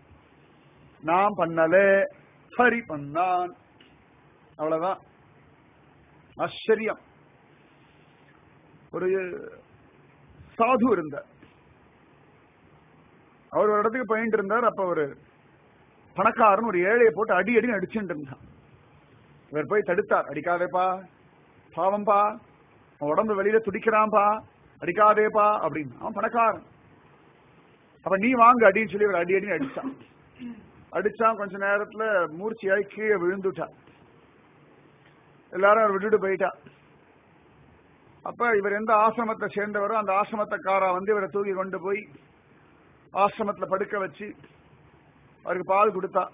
நான் பண்ணல ஹரி பண்ணான் அவ்வளவுதான் ஆச்சரியம் ஒரு சாது இருந்தார் அவர் ஒரு இடத்துக்கு போயிட்டு இருந்தார் அப்ப ஒரு பணக்காரன் ஒரு ஏழையை போட்டு அடி அடி அடிச்சுட்டு இருந்தான் இவர் போய் தடுத்தார் அடிக்காதேப்பா பாவம்பா அவன் உடம்பு வெளியில துடிக்கிறான்பா அடிக்காதேப்பா அப்படின்னு அவன் பணக்காரன் அப்ப நீ வாங்க அடின்னு சொல்லி ஒரு அடி அடி அடிச்சான் அடிச்சான் கொஞ்ச நேரத்துல மூர்ச்சியாய் கீழே விழுந்துட்டா எல்லாரும் அவர் விட்டுட்டு போயிட்டா அப்ப இவர் எந்த ஆசிரமத்தை சேர்ந்தவரோ அந்த ஆசிரமத்தைக்காரா வந்து இவரை தூக்கி கொண்டு போய் ஆசிரமத்துல படுக்க வச்சு அவருக்கு பால் கொடுத்தா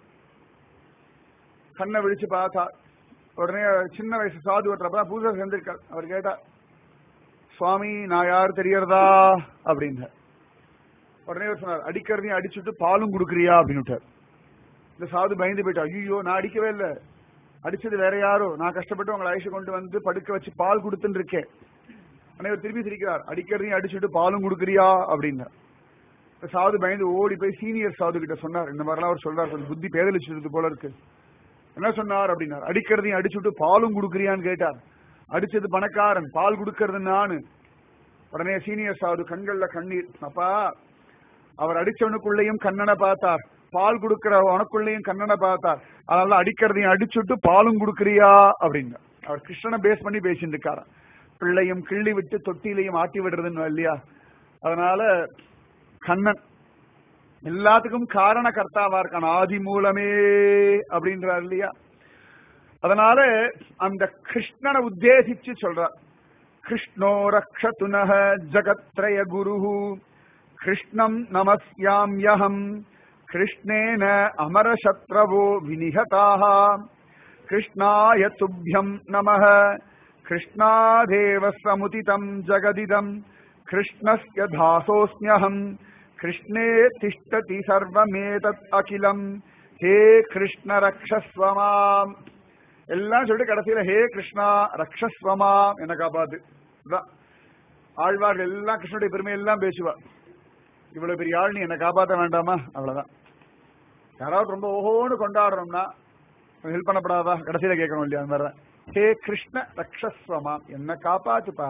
கண்ணை விழிச்சு பார்த்தா உடனே சின்ன வயசு சாது ஓட்டுறப்ப பூஜை செஞ்சிருக்கார் அவர் கேட்டா சுவாமி நான் யார் தெரியறதா அப்படின்னு உடனே அவர் சொன்னார் அடிக்கிறதையும் அடிச்சுட்டு பாலும் கொடுக்குறியா அப்படின்னு விட்டார் இந்த சாது பயந்து போயிட்டா ஐயோ நான் அடிக்கவே இல்லை அடிச்சது வேற யாரோ நான் கஷ்டப்பட்டு உங்களை அழைச்சு கொண்டு வந்து படுக்க வச்சு பால் கொடுத்துட்டு இருக்கேன் அனைவர் திருப்பி சிரிக்கிறார் அடிக்கிறதையும் அடிச்சுட்டு பாலும் கொடுக்குறியா அப்படின்னு இந்த சாது பயந்து ஓடி போய் சீனியர் சாது கிட்ட சொன்னார் இந்த மாதிரிலாம் அவர் சொல்றார் கொஞ்சம் புத்தி பேதலிச்சிருது போல இருக்கு என்ன சொன்னார் அப்படின்னார் அடிக்கிறதையும் அடிச்சுட்டு பாலும் கொடுக்குறியான்னு கேட்டார் அடிச்சது பணக்காரன் பால் கொடுக்கறது நானு உடனே சீனியர் சாது கண்கள்ல கண்ணீர் அப்பா அவர் அடிச்சவனுக்குள்ளேயும் கண்ணனை பார்த்தார் பால் கொடுக்கிற உனக்குள்ளேயும் கண்ணனை பார்த்தார் அதனால அடிக்கிறதையும் அடிச்சுட்டு பாலும் கொடுக்குறியா அப்படின்னு அவர் கிருஷ்ணனை பேஸ் பண்ணி பேசிட்டு இருக்காராம் பிள்ளையும் கிள்ளி விட்டு தொட்டிலையும் ஆட்டி விடுறதுன்னு இல்லையா அதனால கண்ணன் எல்லாத்துக்கும் காரண கர்த்தாவா இருக்கான் ஆதி மூலமே அப்படின்றார் இல்லையா அதனால அந்த கிருஷ்ணனை உத்தேசிச்சு சொல்றார் கிருஷ்ணோ ரக்ஷதுனஹ ஜகத்ரய குரு கிருஷ்ணம் நமஸ்யாம்யஹம் கிருஷ்ணேன அமரசத்ரவோ வினிகதாக கிருஷ்ணாய துப்பியம் நமः கிருஷ்ணாதேவ சமுதிதம் ஜகதிதம் கிருஷ்ணஸ்ய தாசோஸ்மியஹம் கிருஷ்ணே திஷ்டதி சர்வமேதத் அகிலம் ஹே கிருஷ்ண ரக்ஷஸ்வமாம் எல்லாம் சொல்லிட்டு கடைசியில ஹே கிருஷ்ணா ரக்ஷஸ்வமாம் என்ன காப்பாத்து இதான். ஆழ்வார்கள் எல்லாம் கிருஷ்ணனுடைய பெருமை எல்லாம் பேசுவா இவ்வளவு பெரிய ஆள் நீ என்ன காப்பாத்த வேண்டாமா அவ்வளவுதான் யாராவது ரொம்ப ஓஹோன்னு கொண்டாடுறோம்னா ஹெல்ப் பண்ணப்படாதா கடைசியில கேட்கணும் இல்லையா அந்த மாதிரி ஹே கிருஷ்ண ரக்ஷஸ்வமாம் என்ன காப்பாத்துப்பா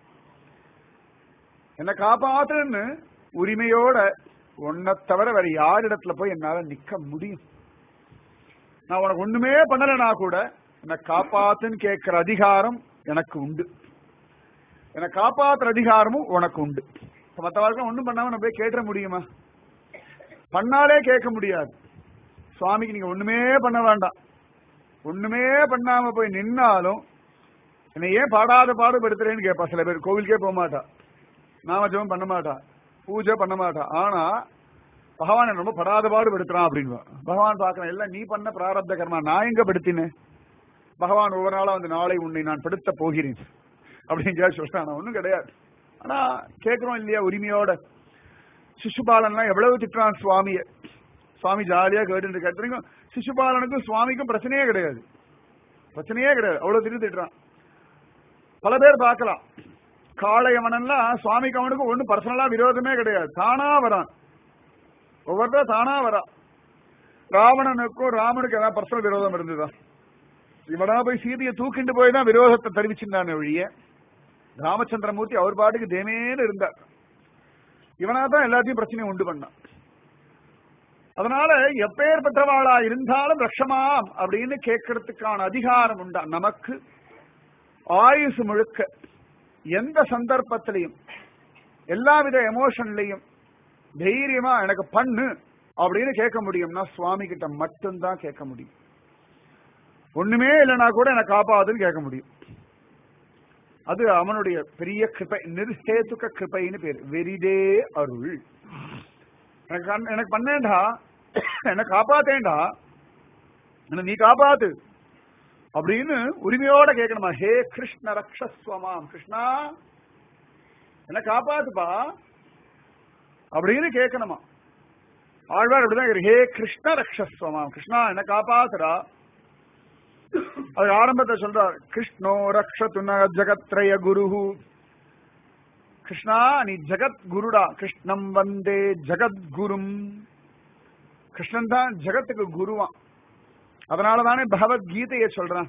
என்ன காப்பாத்துன்னு உரிமையோட உன்னை தவிர வேற யாரிடத்துல போய் என்னால நிக்க முடியும் நான் உனக்கு ஒண்ணுமே பண்ணலைனா கூட என்னை காப்பாத்துன்னு கேட்கிற அதிகாரம் எனக்கு உண்டு என்னை காப்பாத்துற அதிகாரமும் உனக்கு உண்டு இப்ப மத்தவர்களுக்கு ஒண்ணும் பண்ணாம நம்ம போய் கேட்டுற முடியுமா பண்ணாலே கேட்க முடியாது சுவாமிக்கு நீங்க ஒண்ணுமே பண்ண வேண்டாம் ஒண்ணுமே பண்ணாம போய் நின்னாலும் என்னை ஏன் பாடாத பாடுபடுத்துறேன்னு கேட்பா சில பேர் கோவிலுக்கே போக மாட்டா நாமஜபம் பண்ண மாட்டா பூஜை பண்ண மாட்டா ஆனா பகவான் என்னை ரொம்ப படாத பாடுபடுத்துறான் அப்படின்னு பகவான் பாக்குறேன் எல்லாம் நீ பண்ண பிராரப்த கர்மா நான் எங்க படுத்தினேன் பகவான் ஒவ்வொரு நாளா வந்து நாளை உன்னை நான் படுத்த போகிறேன் அப்படிங்கிற சொல்றான் ஒண்ணும் கிடையாது ஆனா கேட்கிறோம் இல்லையா உரிமையோட சிசுபாலன்லாம் எவ்வளவு திட்டுறான் சுவாமிய சுவாமி ஜாலியா கேட்டு கேட்டுறீங்க சிசுபாலனுக்கும் சுவாமிக்கும் பிரச்சனையே கிடையாது பிரச்சனையே கிடையாது அவ்வளவு திட்டு திட்டுறான் பல பேர் பார்க்கலாம் காளையவனெல்லாம் சுவாமிக்கு அவனுக்கும் ஒன்றும் பர்சனலா விரோதமே கிடையாது தானா வரான் ஒவ்வொருத்தரும் தானா வரான் ராவணனுக்கும் ராமனுக்கும் ஏதாவது பர்சனல் விரோதம் இருந்ததா இவனா போய் சீதையை தூக்கிட்டு போய் தான் விரோதத்தை தெரிவிச்சிருந்தானே ஒழிய ராமச்சந்திரமூர்த்தி அவர் பாட்டுக்கு தேமேன்னு இருந்தார் இவனா தான் எல்லாத்தையும் பிரச்சனையும் உண்டு பண்ணான் அதனால எப்பேற்பட்டவாளா இருந்தாலும் ரக்ஷமாம் அப்படின்னு கேட்கறதுக்கான அதிகாரம் உண்டா நமக்கு ஆயுசு முழுக்க எந்த சந்தர்ப்பத்திலையும் எல்லாவித எமோஷன்லையும் தைரியமா எனக்கு பண்ணு அப்படின்னு கேட்க முடியும்னா சுவாமி கிட்ட மட்டும்தான் கேட்க முடியும் ஒண்ணுமே இல்லைன்னா கூட என்னை காப்பாதுன்னு கேட்க முடியும் அது அவனுடைய பெரிய கிருப்பை நிர்ஹேதுக்க கிருப்பைன்னு பேர் வெரிதே அருள் எனக்கு கண்- எனக்கு பண்ணேன்டா என்ன காப்பாத்தேன்டா என்ன நீ காப்பாத்து அப்படின்னு உரிமையோட கேட்கணுமா ஹே கிருஷ்ண ரக்ஷஸ்வமாம் கிருஷ்ணா என்ன காப்பாத்துப்பா அப்படின்னு கேட்கணுமா ஆழ்வார் அப்படிதான் கேக்குறாரு, ஹே கிருஷ்ண ரக்ஷஸ்வமாம் கிருஷ்ணா என்ன காப்பாத்துடா அது ஆரம்பத்தை சொல்றார் கிருஷ்ணோ ரக்ஷது ந ஜகத்ரய குரு கிருஷ்ணா நீ ஜகத் குருடா கிருஷ்ணம் வந்தே ஜகத்குரும் கிருஷ்ணன் தான் ஜகத்துக்கு குருவான் அதனாலதானே பகவத்கீதையை சொல்றான்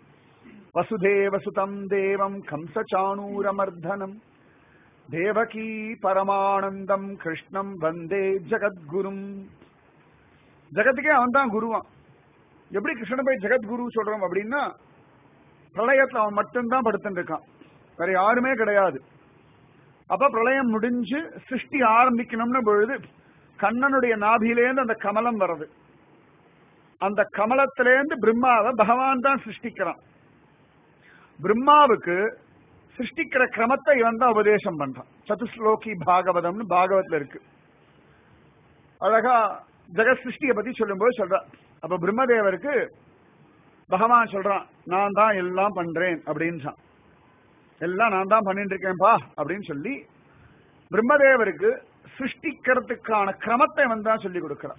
வசுதேவ சுதம் தேவம் கம்சச்சாணூரமர்தனம் தேவகி பரமானந்தம் கிருஷ்ணம் வந்தே ஜகத்குரும் ஜகத்துக்கே அவன் தான் குருவான் எப்படி கிருஷ்ணனை போய் ஜெகத்குரு சொல்றோம் அப்படின்னா பிரளயத்துல அவன் மட்டும்தான் படுத்துட்டு இருக்கான் வேற யாருமே கிடையாது அப்ப பிரளயம் முடிஞ்சு சிருஷ்டி ஆரம்பிக்கணும்னு பொழுது கண்ணனுடைய நாபியிலேருந்து அந்த கமலம் வர்றது அந்த கமலத்திலேருந்து பிரம்மாவை பகவான் தான் சிருஷ்டிக்கிறான் பிரம்மாவுக்கு சிருஷ்டிக்கிற கிரமத்தை இவன் தான் உபதேசம் பண்றான் சதுஸ்லோகி பாகவதம்னு பாகவத்ல இருக்கு அழகா ஜெகத் சிருஷ்டியை பத்தி சொல்லும்போது சொல்றான் அப்ப பிரம்மதேவருக்கு பகவான் சொல்றான் நான் தான் எல்லாம் பண்றேன் அப்படின்னு எல்லாம் நான் தான் பண்ணிட்டு இருக்கேன்பா அப்படின்னு சொல்லி பிரம்மதேவருக்கு சிருஷ்டிக்கிறதுக்கான கிரமத்தை வந்து தான் சொல்லி கொடுக்கிறான்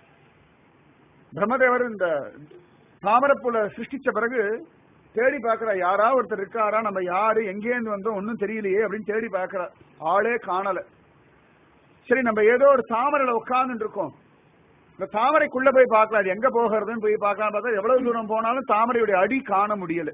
பிரம்மதேவர் இந்த தாமரப்புல சிருஷ்டிச்ச பிறகு தேடி பார்க்கிறா யாரா ஒருத்தர் இருக்காரா நம்ம யாரு எங்கேருந்து வந்தோம் ஒன்னும் தெரியலையே அப்படின்னு தேடி பார்க்கிறா ஆளே காணல சரி நம்ம ஏதோ ஒரு தாமரையில உட்கார்ந்து இருக்கோம் இந்த தாமரைக்குள்ள போய் பார்க்கலாம் அது எங்க போகிறதுன்னு போய் பார்க்கலாம் பார்த்தா எவ்வளவு தூரம் போனாலும் தாமரையுடைய அடி காண முடியல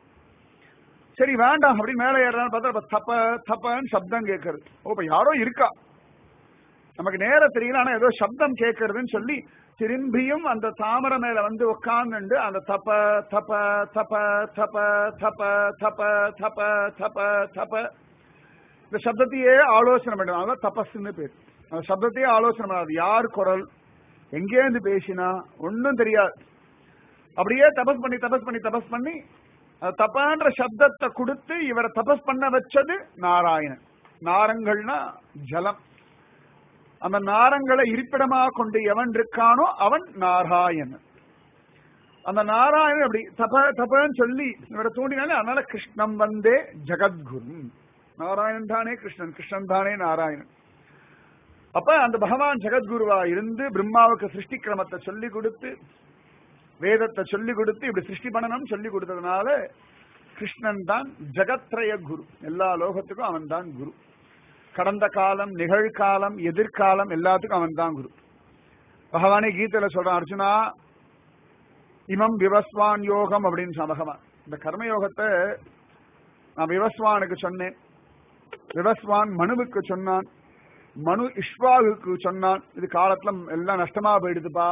சரி வேண்டாம் அப்படி மேலே ஏறலாம்னு பார்த்தா அப்ப தப்ப தப்பன்னு சப்தம் கேட்கறது ஓ இப்ப யாரோ இருக்கா நமக்கு நேரம் தெரியல ஆனா ஏதோ சப்தம் கேட்கறதுன்னு சொல்லி திரும்பியும் அந்த தாமரை மேல வந்து உட்கார்ந்துண்டு அந்த தப்ப தப்ப தப்ப தப்ப தப்ப தப்ப தப்ப தப்ப தப்ப இந்த சப்தத்தையே ஆலோசனை பண்ணுவோம் அதான் தபஸ்ன்னு பேர் அந்த சப்தத்தையே ஆலோசனை பண்ணாது யார் குரல் எங்கேருந்து பேசினா ஒன்னும் தெரியாது அப்படியே தபஸ் பண்ணி தபஸ் பண்ணி தபஸ் பண்ணி அந்த தப்பான்ற சப்தத்தை கொடுத்து இவரை தபஸ் பண்ண வச்சது நாராயணன் நாரங்கள்னா ஜலம் அந்த நாரங்களை இருப்பிடமாக கொண்டு எவன் இருக்கானோ அவன் நாராயணன் அந்த நாராயணன் அப்படி தப தபன்னு சொல்லி இவரை தூண்டினாலே அதனால கிருஷ்ணம் வந்தே ஜெகத்குரு நாராயணன் தானே கிருஷ்ணன் கிருஷ்ணன் தானே நாராயணன் அப்ப அந்த பகவான் ஜெகத்குருவா இருந்து பிரம்மாவுக்கு சிருஷ்டி கிரமத்தை சொல்லி கொடுத்து வேதத்தை சொல்லி கொடுத்து இப்படி சிருஷ்டி பண்ணணும் சொல்லி கொடுத்ததுனால கிருஷ்ணன் தான் ஜெகத்ரய குரு எல்லா லோகத்துக்கும் அவன் தான் குரு கடந்த காலம் நிகழ்காலம் எதிர்காலம் எல்லாத்துக்கும் அவன் தான் குரு பகவானே கீதையில சொல்றான் அர்ஜுனா இமம் விவஸ்வான் யோகம் அப்படின்னு சொன்ன பகவான் இந்த கர்மயோகத்தை நான் விவஸ்வானுக்கு சொன்னேன் விவஸ்வான் மனுவுக்கு சொன்னான் மனு இஷ்வாவுக்கு சொன்னான் இது காலத்துல எல்லாம் நஷ்டமா போயிடுதுப்பா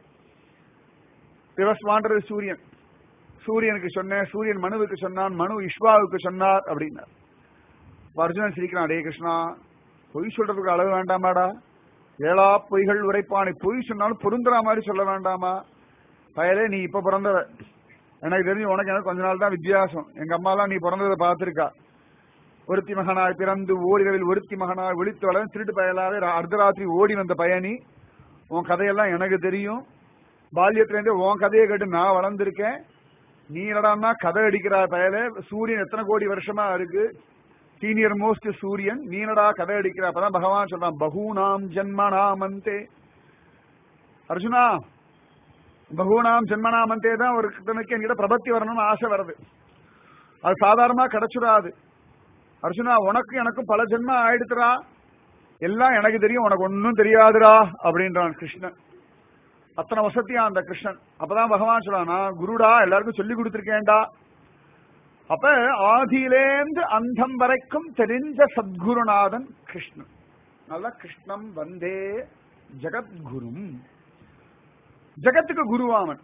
விவஸ்வான்றது சூரியன் சூரியனுக்கு சொன்னேன் சூரியன் மனுவுக்கு சொன்னான் மனு இஷ்வாவுக்கு சொன்னார் அப்படின்னார் அர்ஜுனன் சிரிக்கிறான் டே கிருஷ்ணா பொய் சொல்றதுக்கு அளவு வேண்டாமாடா ஏழா பொய்கள் உரைப்பானை பொய் சொன்னாலும் பொருந்துற மாதிரி சொல்ல வேண்டாமா பயலே நீ இப்ப பிறந்தவ எனக்கு தெரிஞ்சு உனக்கு எனக்கு கொஞ்ச நாள் தான் வித்தியாசம் எங்க அம்மாலாம் நீ பிறந்ததை பார்த்திருக்கா ஒருத்தி மகனாய் பிறந்து ஓரிரவில் ஒருத்தி மகனாய் ஒளித்து வளர்ந்து திருட்டு பயலாவே அர்த்தராத்திரி ஓடி வந்த பயணி உன் கதையெல்லாம் எனக்கு தெரியும் பால்யத்திலேருந்தே உன் கதையை கேட்டு நான் வளர்ந்திருக்கேன் நீ என்னடான்னா கதை அடிக்கிற பயல சூரியன் எத்தனை கோடி வருஷமா இருக்கு சீனியர் மோஸ்ட் சூரியன் நீனடா கதை அடிக்கிற அப்பதான் பகவான் சொல்றான் பகூனாம் ஜன்மனாமந்தே அர்ஜுனா பகூனாம் ஜென்மனாமந்தே தான் ஒரு கிட்டனுக்கு என்கிட்ட பிரபத்தி வரணும்னு ஆசை வருது அது சாதாரணமா கிடைச்சிடாது அர்ஜுனா உனக்கு எனக்கும் பல ஜென்மம் ஆயிடுத்துறா எல்லாம் எனக்கு தெரியும் உனக்கு ஒன்னும் தெரியாதுடா அப்படின்றான் கிருஷ்ணன் அத்தனை வசதியா அந்த கிருஷ்ணன் அப்பதான் பகவான் சொல்றான் நான் குருடா எல்லாருக்கும் சொல்லி கொடுத்திருக்கேன்டா அப்ப ஆதியிலேந்து அந்தம் வரைக்கும் தெரிஞ்ச சத்குருநாதன் கிருஷ்ணன் நல்ல கிருஷ்ணம் வந்தே ஜெகத்குரும் ஜெகத்துக்கு குருவாமன்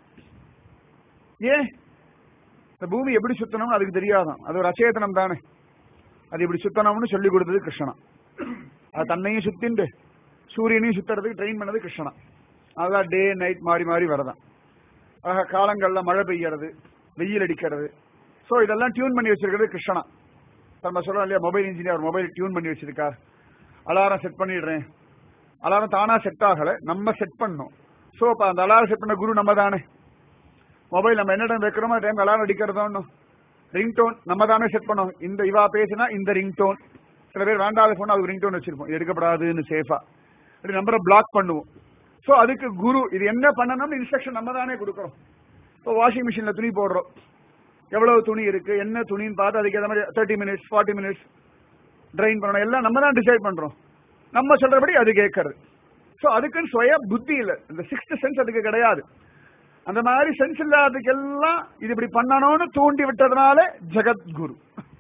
ஏன் இந்த பூமி எப்படி சுத்தணும்னு அதுக்கு தெரியாதான் அது ஒரு அச்சேதனம் தானே அது இப்படி சுத்தணும்னு சொல்லி கொடுத்தது கிருஷ்ணனா அது தன்னையும் சுத்திண்டு சூரியனையும் சுத்துறதுக்கு ட்ரெயின் பண்ணது கிருஷ்ணனா அதான் டே நைட் மாறி மாறி வரதான் ஆக காலங்கள்ல மழை பெய்யறது வெயில் அடிக்கிறது சோ இதெல்லாம் டியூன் பண்ணி வச்சிருக்கிறது கிருஷ்ணனா நம்ம சொல்றோம் இல்லையா மொபைல் இன்ஜினியர் மொபைல் டியூன் பண்ணி வச்சிருக்கார் அலாரம் செட் பண்ணிடுறேன் அலாரம் தானா செட் ஆகல நம்ம செட் பண்ணோம் சோ அப்ப அந்த அலாரம் செட் பண்ண குரு நம்ம தானே மொபைல் நம்ம என்ன டைம் வைக்கிறோமோ டைம் அலாரம் அடிக்கிறதோ ரிங்டோன் நம்ம தானே செட் பண்ணோம் இந்த இவா பேசினா இந்த ரிங்டோன் சில பேர் வேண்டாத போனா அதுக்கு ரிங்டோன் வச்சிருப்போம் எடுக்கப்படாதுன்னு சேஃபா இப்படி நம்பரை பிளாக் பண்ணுவோம் சோ அதுக்கு குரு இது என்ன பண்ணணும்னு இன்ஸ்ட்ரக்ஷன் நம்ம தானே கொடுக்கறோம் இப்போ வாஷிங் மிஷின்ல துணி போடுறோம் எவ்வளவு துணி இருக்கு என்ன துணின்னு பார்த்து அதுக்கு ஏற்ற மாதிரி thirty minutes forty minutes train பண்ணணும் எல்லாம் நம்ம தான் டிசைட் பண்றோம் நம்ம சொல்றபடி அது கேட்கறது சோ அதுக்குன்னு சுய புத்தி இல்ல இந்த சிக்ஸ்த் சென்ஸ் அதுக்கு கிடையாது அந்த மாதிரி சென்ஸ் இல்லாததுக்கெல்லாம் இது இப்படி பண்ணணும்னு தூண்டி விட்டதுனால ஜெகத்குரு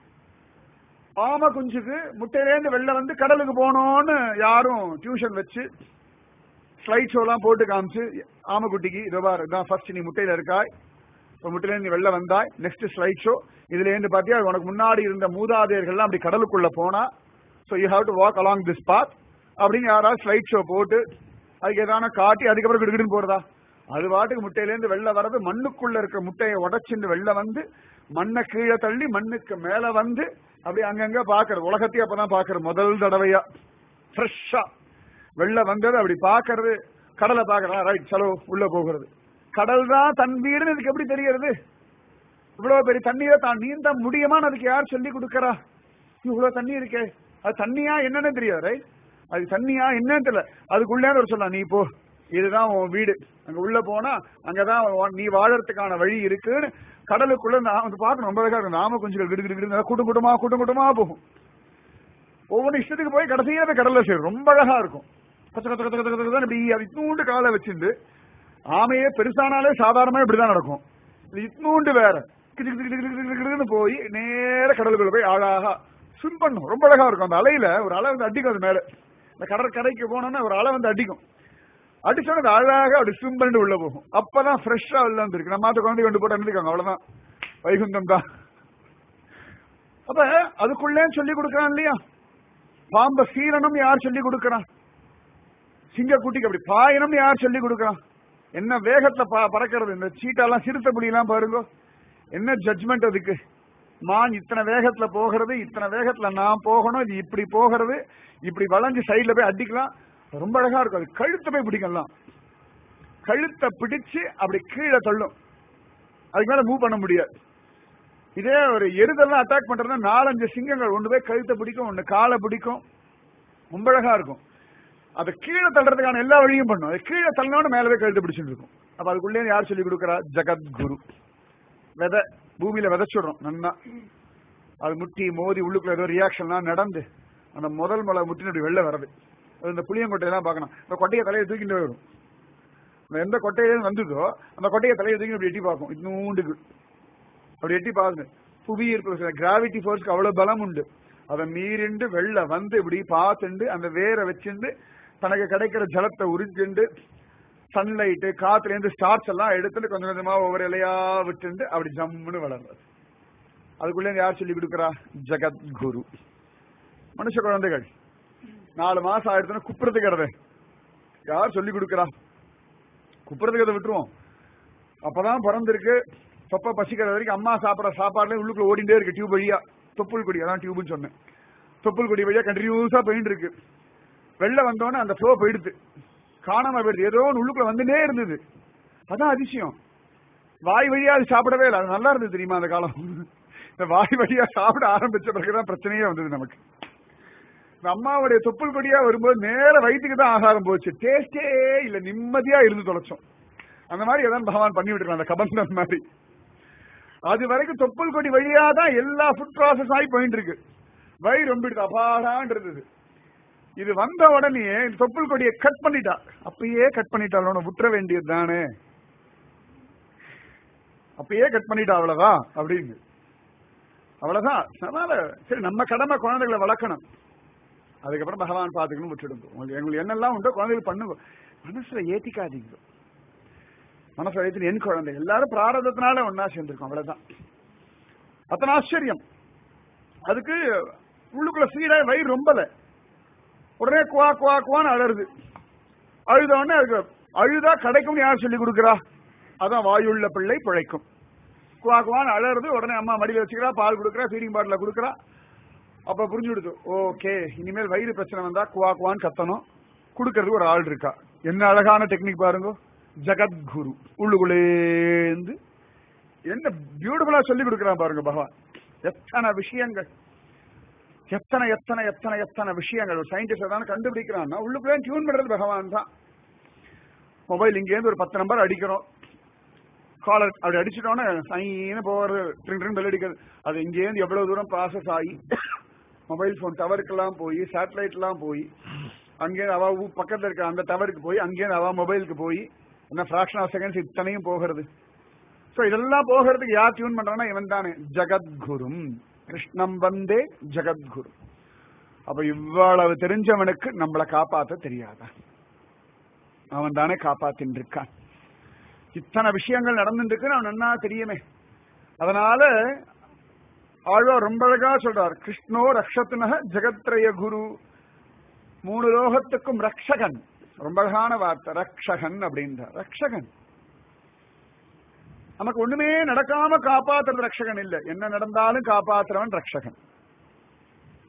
ஆம குஞ்சுக்கு முட்டையிலேருந்து வெளில வந்து கடலுக்கு போகணும்னு யாரும் டியூஷன் வச்சு ஸ்லைட் ஷோ எல்லாம் போட்டு காமிச்சு ஆமக்குட்டிக்கு இதோ பாரு இதான் ஃபர்ஸ்ட் நீ முட்டையில இருக்காய் இப்ப முட்டையில நீ வெளில வந்தாய் நெக்ஸ்ட் ஸ்லைட் ஷோ இதுல இருந்து பாத்தியா உனக்கு முன்னாடி இருந்த மூதாதையர்கள்லாம் அப்படி கடலுக்குள்ள போனா so you have to walk along this path அப்படின்னு யாராவது ஸ்லைட் ஷோ போட்டு அதுக்கு எதான காட்டி அதுக்கப்புறம் கிடுகிடுன்னு போறதா அது பாட்டுக்கு முட்டையிலேருந்து வெளில வர்றது மண்ணுக்குள்ள இருக்க முட்டையை உடைச்சுட்டு வெளில வந்து மண்ணை கீழே தள்ளி மண்ணுக்கு மேல வந்து அப்படி அங்கங்க பாக்குறது உலகத்தையே அப்பதான் பாக்குறது முதல் தடவையா ஃப்ரெஷ்ஷா வெளில வந்தது அப்படி பாக்குறது கடலை பாக்குறா ரைட் செலவு உள்ள போகிறது கடல் தான் தன் வீடுன்னு இதுக்கு எப்படி தெரியறது இவ்வளவு பெரிய தண்ணியை தான் நீந்த முடியுமான்னு அதுக்கு யார் சொல்லி கொடுக்கறா இவ்வளவு தண்ணி இருக்கே அது தண்ணியா என்னன்னு தெரியாது right? அது தண்ணியா என்னன்னு தெரியல அதுக்குள்ளே ஒரு சொல்லலாம் நீ போ இதுதான் உன் வீடு அங்க உள்ள போனா அங்கதான் உன் நீ வாழறதுக்கான வழி இருக்குன்னு கடலுக்குள்ள நான் வந்து பார்க்கணும் ரொம்ப அழகா இருக்கும் நாம கொஞ்சம் கிடு கிடு கிடு கூட்டம் கூட்டமா கூட்டம் கூட்டமா போகும் ஒவ்வொரு இஷ்டத்துக்கு போய் கடைசியா போய் கடல்ல சேரும் ரொம்ப அழகா இருக்கும் கச்ச கச்ச கச்ச கச்ச கச்ச இப்படி அது இத்தூண்டு காலை வச்சிருந்து ஆமையே பெருசானாலே சாதாரணமா இப்படிதான் நடக்கும் இது இத்தூண்டு வேற கிடு கிடு கிடு கிடு கிடு கிடுன்னு போய் நேர கடலுக்குள்ள போய் அழகா ஸ்விம் பண்ணும் ரொம்ப அழகா இருக்கும் அந்த அலையில ஒரு அலை வந்து அடிக்கும் அது மேல இந்த கடற்கரைக்கு போனோம்னா ஒரு அலை வந்து அடிக்கும் அடிச்சோன்னு அது அழகாக அப்படி ஸ்விம் பண்ணிட்டு உள்ள போகும் அப்பதான் ஃப்ரெஷ்ஷா உள்ள வந்துருக்கு நம்ம மாத்த குழந்தை கொண்டு போட்டு அனுப்பிக்காங்க அவ்வளவுதான் வைகுந்தம் தான் அப்ப அதுக்குள்ளே சொல்லி கொடுக்கறான் இல்லையா பாம்ப சீரனம் யார் சொல்லி கொடுக்கறான் சிங்கக்குட்டிக்கு அப்படி பாயனம் யார் சொல்லி கொடுக்கறான் என்ன வேகத்துல ப- பறக்கிறது இந்த சீட்டாலாம் சிறுத்தை புலியெல்லாம் பாருங்க என்ன ஜட்ஜ்மெண்ட் அதுக்கு மான் இத்தனை வேகத்துல போகிறது இத்தனை வேகத்துல நான் போகணும் இது இப்படி போகிறது இப்படி வளைஞ்சு சைடுல போய் அடிக்கலாம் ரொம்ப அழகா இருக்கும் அது கழுத்தை போய் பிடிக்கலாம் கழுத்தை பிடிச்சு அப்படி கீழே தள்ளும் அதுக்கு மேல மூவ் பண்ண முடியாது இதே ஒரு எருதெல்லாம் அட்டாக் பண்றதுனா நாலஞ்சு சிங்கங்கள் ஒன்று போய் கழுத்தை பிடிக்கும் ஒன்று காலை பிடிக்கும் ரொம்ப அழகா இருக்கும் அதை கீழே தள்ளுறதுக்கான எல்லா வழியும் பண்ணும் அது கீழே தள்ளனோட மேல போய் கழுத்து பிடிச்சிட்டு இருக்கும் அப்ப அதுக்குள்ளே யார் சொல்லி கொடுக்கறா ஜெகத்குரு விதை பூமியில விதைச்சிடுறோம் நன்னா அது முட்டி மோதி உள்ளுக்குள்ள ஏதோ ரியாக்ஷன்லாம் நடந்து அந்த முதல் மலை முட்டின அப்படி வெளில வர்றது அது இந்த புளியங்கொட்டையெல்லாம் பார்க்கணும் இந்த கொட்டையை தலையை தூக்கிட்டு வரும் அந்த எந்த கொட்டையில வந்ததோ அந்த கொட்டையை தலையை தூக்கி அப்படி எட்டி பார்க்கும் இன்னூண்டுக்கு அப்படி எட்டி பாருங்க புவி ஈர்ப்பு கிராவிட்டி ஃபோர்ஸ்க்கு அவ்வளவு பலம் உண்டு அதை மீறிண்டு வெளில வந்து இப்படி பார்த்துண்டு அந்த வேரை வச்சுண்டு தனக்கு கிடைக்கிற ஜலத்தை உறிஞ்சுண்டு சன்லைட்டு காத்துல இருந்து ஸ்டார்ஸ் எல்லாம் எடுத்துட்டு கொஞ்சம் கொஞ்சமா ஒவ்வொரு இலையா விட்டுண்டு அப்படி ஜம்முன்னு வளர்றது அதுக்குள்ள இருந்து யார் சொல்லி கொடுக்கறா ஜெகத்குரு மனுஷ குழந்தைகள் நாலு மாசம் ஆயிடுச்சுன்னா குப்புறதுக்கிறத யார் சொல்லி கொடுக்கறா குப்புறதுக்கிறத விட்டுருவோம் அப்பதான் பிறந்திருக்கு தொப்ப பசிக்கிற வரைக்கும் அம்மா சாப்பிடுற சாப்பாடுல உள்ளுக்குள்ள ஓடிண்டே இருக்கு டியூப் வழியா தொப்புள் கொடி அதான் டியூப்னு சொன்னேன் தொப்புள் கொடி வழியா கண்டினியூஸா போயிட்டு இருக்கு வெளில வந்தோடனே அந்த ஃப்ளோ போயிடுது காணாம போயிடுது ஏதோ ஒன்று உள்ளுக்குள்ள வந்துட்டே இருந்தது அதான் அதிசயம் வாய் வழியா அது சாப்பிடவே இல்லை அது நல்லா இருந்தது தெரியுமா அந்த காலம் இந்த வாய் வழியா சாப்பிட ஆரம்பிச்ச பிறகுதான் பிரச்சனையே வந்தது நமக்கு இந்த அம்மாவுடைய தொப்புள் கொடியா வரும்போது நேர வயிற்றுக்கு தான் ஆகாரம் போச்சு டேஸ்டே இல்ல நிம்மதியா இருந்து தொலைச்சோம் அந்த மாதிரி ஏதாவது பகவான் பண்ணி விட்டுருக்கலாம் அந்த கபந்தம் மாதிரி அது வரைக்கும் தொப்புள் கொடி வழியா தான் எல்லா ஃபுட் ப்ராசஸ் ஆகி போயிட்டு இருக்கு வயிறு ரொம்ப அபாடான் இருந்தது இது வந்த உடனே இந்த தொப்புள் கொடியை கட் பண்ணிட்டா அப்பயே கட் பண்ணிட்டாலும் விட்டுற வேண்டியது தானே அப்பயே கட் பண்ணிட்டா அவ்வளவுதான் அப்படின்னு அவ்வளவுதான் அதனால சரி நம்ம கடமை குழந்தைகளை வளர்க்கணும் அதுக்கப்புறம் பகவான் பாத்துக்கணும் விட்டுடுங்க உங்களுக்கு எங்களுக்கு என்னெல்லாம் உண்டோ குழந்தைகள் பண்ணுங்க மனசுல ஏத்திக்காதீங்க மனசுல ஏத்தி என் குழந்தை எல்லாரும் பிராரதத்தினால ஒன்னா சேர்ந்திருக்கோம் அவ்வளவுதான் அத்தனை ஆச்சரியம் அதுக்கு உள்ளுக்குள்ள சீடா வயிறு ரொம்பல உடனே குவா குவா குவான்னு அழறுது அழுத உடனே அதுக்கு அழுதா கிடைக்கும்னு யார் சொல்லி கொடுக்குறா அதான் வாயுள்ள பிள்ளை பிழைக்கும் குவா குவான்னு அழறுது உடனே அம்மா மடியில வச்சுக்கிறா பால் கொடுக்குறா ஃபீடிங் பாட்டில கொடுக்குறா அப்ப புரிஞ்சு கொடுத்து ஓகே இனிமேல் வயிறு பிரச்சனை வந்தா குவா குவான்னு கத்தணும் கொடுக்கறதுக்கு ஒரு ஆள் இருக்கா என்ன அழகான டெக்னிக் பாருங்க ஜகத்குரு உள்ளுக்குள்ளேந்து என்ன பியூட்டிஃபுல்லா சொல்லி கொடுக்குறான் பாருங்க பகவான் எத்தனை விஷயங்கள் எத்தனை எத்தனை எத்தனை எத்தனை விஷயங்கள் ஒரு சயின்டிஸ்ட் தான் கண்டுபிடிக்கிறான்னா உள்ளுக்குள்ளே டியூன் பண்றது பகவான் தான் மொபைல் இங்கேருந்து ஒரு பத்து நம்பர் அடிக்கிறோம் காலர் அப்படி அடிச்சிட்டோன்னே சைன்னு போகிறது ட்ரிங் ட்ரிங் பெல் அடிக்கிறது அது இங்கேருந்து எவ்வளவு தூரம் ப்ராசஸ் ஆகி மொபைல் ஃபோன் டவருக்கெல்லாம் போய் சேட்டலைட்லாம் போய் அங்கேருந்து அவ ஊ- பக்கத்துல இருக்க அந்த டவருக்கு போய் அங்கேருந்து அவ மொபைலுக்கு போய் என்ன ஃபிராக்ஷன் ஆஃப் செகண்ட்ஸ் இத்தனையும் போகிறது சோ இதெல்லாம் போகிறதுக்கு யார் டியூன் பண்றான்னா இவன் தானே ஜகத்குரும் கிருஷ்ணம் வந்தே ஜகத்குரு அப்ப இவ்வளவு தெரிஞ்சவனுக்கு நம்மளை காப்பாத்த தெரியாதா அவன் தானே காப்பாத்தின்னு இருக்கான் இத்தனை விஷயங்கள் நடந்துட்டு இருக்கு அவன் நன்னா தெரியுமே அதனால ஆழ்வார் ரொம்ப அழகா சொல்றார் கிருஷ்ணோ ரக்ஷத்துனக ஜெகத்ரய குரு மூணு லோகத்துக்கும் ரக்ஷகன் ரொம்ப அழகான வார்த்தை ரக்ஷகன் அப்படின்றார் ரக்ஷகன் நமக்கு ஒண்ணுமே நடக்காம காப்பாத்துறது ரக்ஷகன் இல்ல என்ன நடந்தாலும் காப்பாத்துறவன் ரக்ஷகன்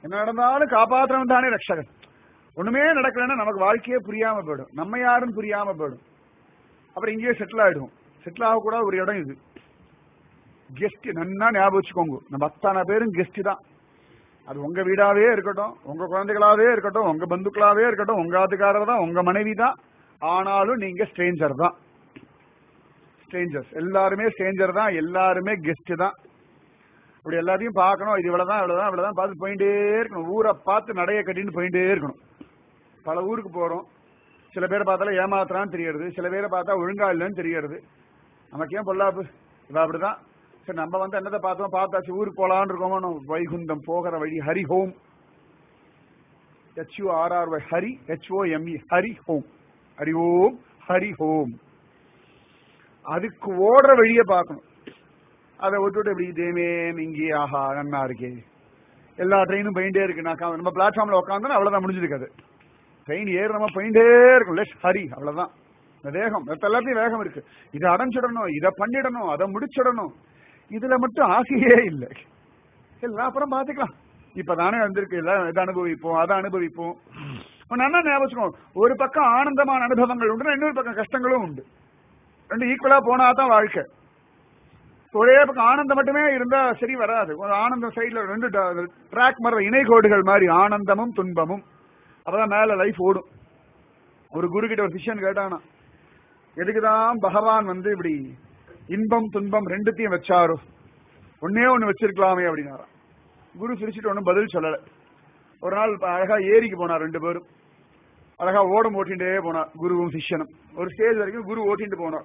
என்ன நடந்தாலும் காப்பாத்துறவன் தானே ரட்சகன் ஒண்ணுமே நடக்கலன்னா நமக்கு வாழ்க்கையே புரியாம போயிடும் நம்ம யாருன்னு புரியாம போயிடும் அப்புறம் இங்கேயே செட்டில் ஆயிடுவோம் செட்டில் ஆகக்கூடாத ஒரு இடம் இது கெஸ்ட் நன்னா ஞாபகம் வச்சுக்கோங்க நம்ம அத்தனை பேரும் கெஸ்ட் தான் அது உங்க வீடாவே இருக்கட்டும் உங்க குழந்தைகளாவே இருக்கட்டும் உங்க பந்துக்களாவே இருக்கட்டும் உங்க ஆத்துக்காரர் தான் உங்க மனைவி தான் ஆனாலும் நீங்க ஸ்ட்ரேஞ்சர் தான் ஸ்ட்ரேஞ்சர்ஸ் எல்லாருமே ஸ்ட்ரேஞ்சர் தான் எல்லாருமே கெஸ்ட் தான் இப்படி எல்லாத்தையும் பார்க்கணும் இது இவ்வளவுதான் இவ்வளவுதான் இவ்வளவுதான் பார்த்து போயிட்டே இருக்கணும் ஊரை பார்த்து நடைய கட்டின்னு போயிட்டே இருக்கணும் பல ஊருக்கு போறோம் சில பேரை பார்த்தாலும் ஏமாத்துறான்னு தெரியறது சில பேரை பார்த்தா ஒழுங்கா இல்லைன்னு தெரியறது நமக்கு ஏன் பொல்லாப்பு இவ அப்படிதான் சரி நம்ம வந்து என்னத்தை பார்த்தோம் பார்த்தாச்சு ஊருக்கு போலான்னு இருக்கோமோ நம்ம வைகுந்தம் போகிற வழி Hari home H U R R Y Hari H O M E Hari home Hari Om Hari home அதுக்கு ஓடுற வழியை பார்க்கணும் அதை விட்டுட்டு இப்படி இதேமே இங்கே ஆஹா நன்னா இருக்கே எல்லா ட்ரெயினும் போயிட்டே இருக்கு நான் கா- நம்ம பிளாட்ஃபார்ம்ல உட்காந்தோம் அவ்வளவுதான் முடிஞ்சிருக்கு அது ட்ரெயின் ஏறு நம்ம போயிட்டே இருக்கும் லெஸ் ஹரி அவ்வளவுதான் இந்த வேகம் மத்த எல்லாத்தையும் வேகம் இருக்கு இதை அடைஞ்சிடணும் இதை பண்ணிடணும் அதை முடிச்சிடணும் இதுல மட்டும் ஆசையே இல்லை எல்லாம் அப்புறம் பாத்துக்கலாம் இப்பதானே வந்திருக்கு எல்லாம் இதை அனுபவிப்போம் அதை அனுபவிப்போம் ஒண்ணு என்ன ஞாபகம் வச்சுக்கோங்க. ஒரு பக்கம் ஆனந்தமான அனுபவங்கள் உண்டு இன்னொரு பக்கம் கஷ்டங்களும் உண்டு ரெண்டு ஈக்குவலா போனா தான் வாழ்க்கை ஒரே பக்கம் ஆனந்தம் மட்டுமே இருந்தா சரி வராது ஒரு ஆனந்தம் சைடுல ரெண்டு ட்ராக் மாதிரி இணை கோடுகள் மாதிரி ஆனந்தமும் துன்பமும் அப்பதான் மேல லைஃப் ஓடும் ஒரு குரு கிட்ட ஒரு சிஷ்யன் கேட்டானா எதுக்குதான் பகவான் வந்து இப்படி இன்பம் துன்பம் ரெண்டுத்தையும் வச்சாரோ ஒன்னே ஒண்ணு வச்சிருக்கலாமே அப்படின்னாராம் குரு சிரிச்சிட்டு ஒன்னும் பதில் சொல்லல ஒரு நாள் அழகா ஏரிக்கு போனார் ரெண்டு பேரும் அழகா ஓடம் ஓட்டிகிட்டே போனார் குருவும் சிஷ்யனும் ஒரு ஸ்டேஜ் வரைக்கும் குரு ஓட்டிட்டு போனார்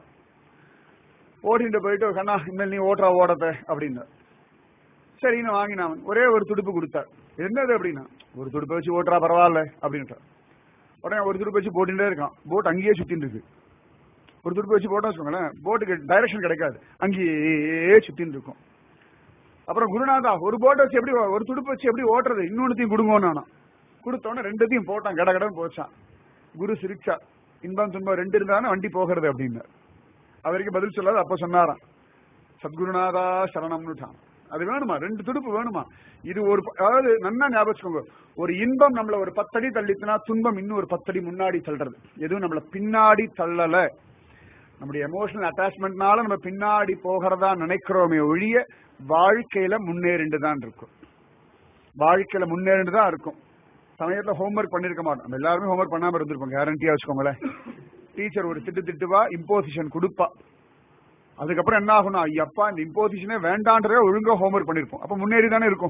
ஓட்டிட்டு போயிட்டு கண்ணா இனிமேல் நீ ஓட்டுறா ஓடத்தை அப்படின்னார் சரின்னு வாங்கினான் ஒரே ஒரு துடுப்பு கொடுத்தார் என்னது அப்படின்னா ஒரு துடுப்பை வச்சு ஓட்டுறா பரவாயில்ல அப்படின்ட்டார் உடனே ஒரு துடுப்பு வச்சு போட்டுட்டே இருக்கான் போட் அங்கேயே சுத்தின்னு இருக்கு ஒரு துடுப்பு வச்சு போட்டோம் வச்சுக்கோங்களேன் போட்டுக்கு டைரக்ஷன் கிடைக்காது அங்கேயே சுத்தின்னு இருக்கும் அப்புறம் குருநாதா ஒரு போட்டை வச்சு எப்படி ஒரு துடுப்பு வச்சு எப்படி ஓட்டுறது இன்னொன்னுத்தையும் கொடுங்கன்னு நானா கொடுத்தோன்னே ரெண்டுத்தையும் போட்டான் கட கடன்னு போச்சான் குரு சிரிச்சா இன்பம் துன்பம் ரெண்டு இருந்தாலும் வண்டி போகிறது அப்படின்னு அவருக்கு பதில் சொல்லாது அப்ப சொன்னாராம் சத்குருநாதா சரணம்னுட்டான் அது வேணுமா ரெண்டு துடுப்பு வேணுமா இது ஒரு ப- அதாவது நன்னா ஞாபகம் வச்சுக்கோங்க ஒரு இன்பம் நம்மள ஒரு பத்தடி தள்ளித்துனா துன்பம் இன்னும் ஒரு பத்தடி முன்னாடி தள்ளுறது எதுவும் நம்மள பின்னாடி தள்ளல நம்முடைய எமோஷனல் அட்டாச்மெண்ட்னால நம்ம பின்னாடி போகிறதா நினைக்கிறோமே ஒழிய வாழ்க்கையில முன்னேறிண்டு தான் இருக்கும் வாழ்க்கையில முன்னேறிண்டு தான் இருக்கும் சமயத்துல ஹோம்ஒர்க் பண்ணிருக்க மாட்டோம் நம்ம எல்லாருமே ஹோம்ஒர்க் பண்ணாம இருந்திருப்போம் கேரண்டியா வச்சுக்கோங்களேன் டீச்சர் ஒரு திட்டு திட்டுவா இம்போசிஷன் கொடுப்பா அதுக்கப்புறம் என்ன ஆகும்னா ஐயப்பா இந்த இம்போசிஷனே வேண்டான்றதே ஒழுங்கா ஹோம்ஒர்க் பண்ணிருப்போம் அப்ப முன்னேறி தானே இருக்கும்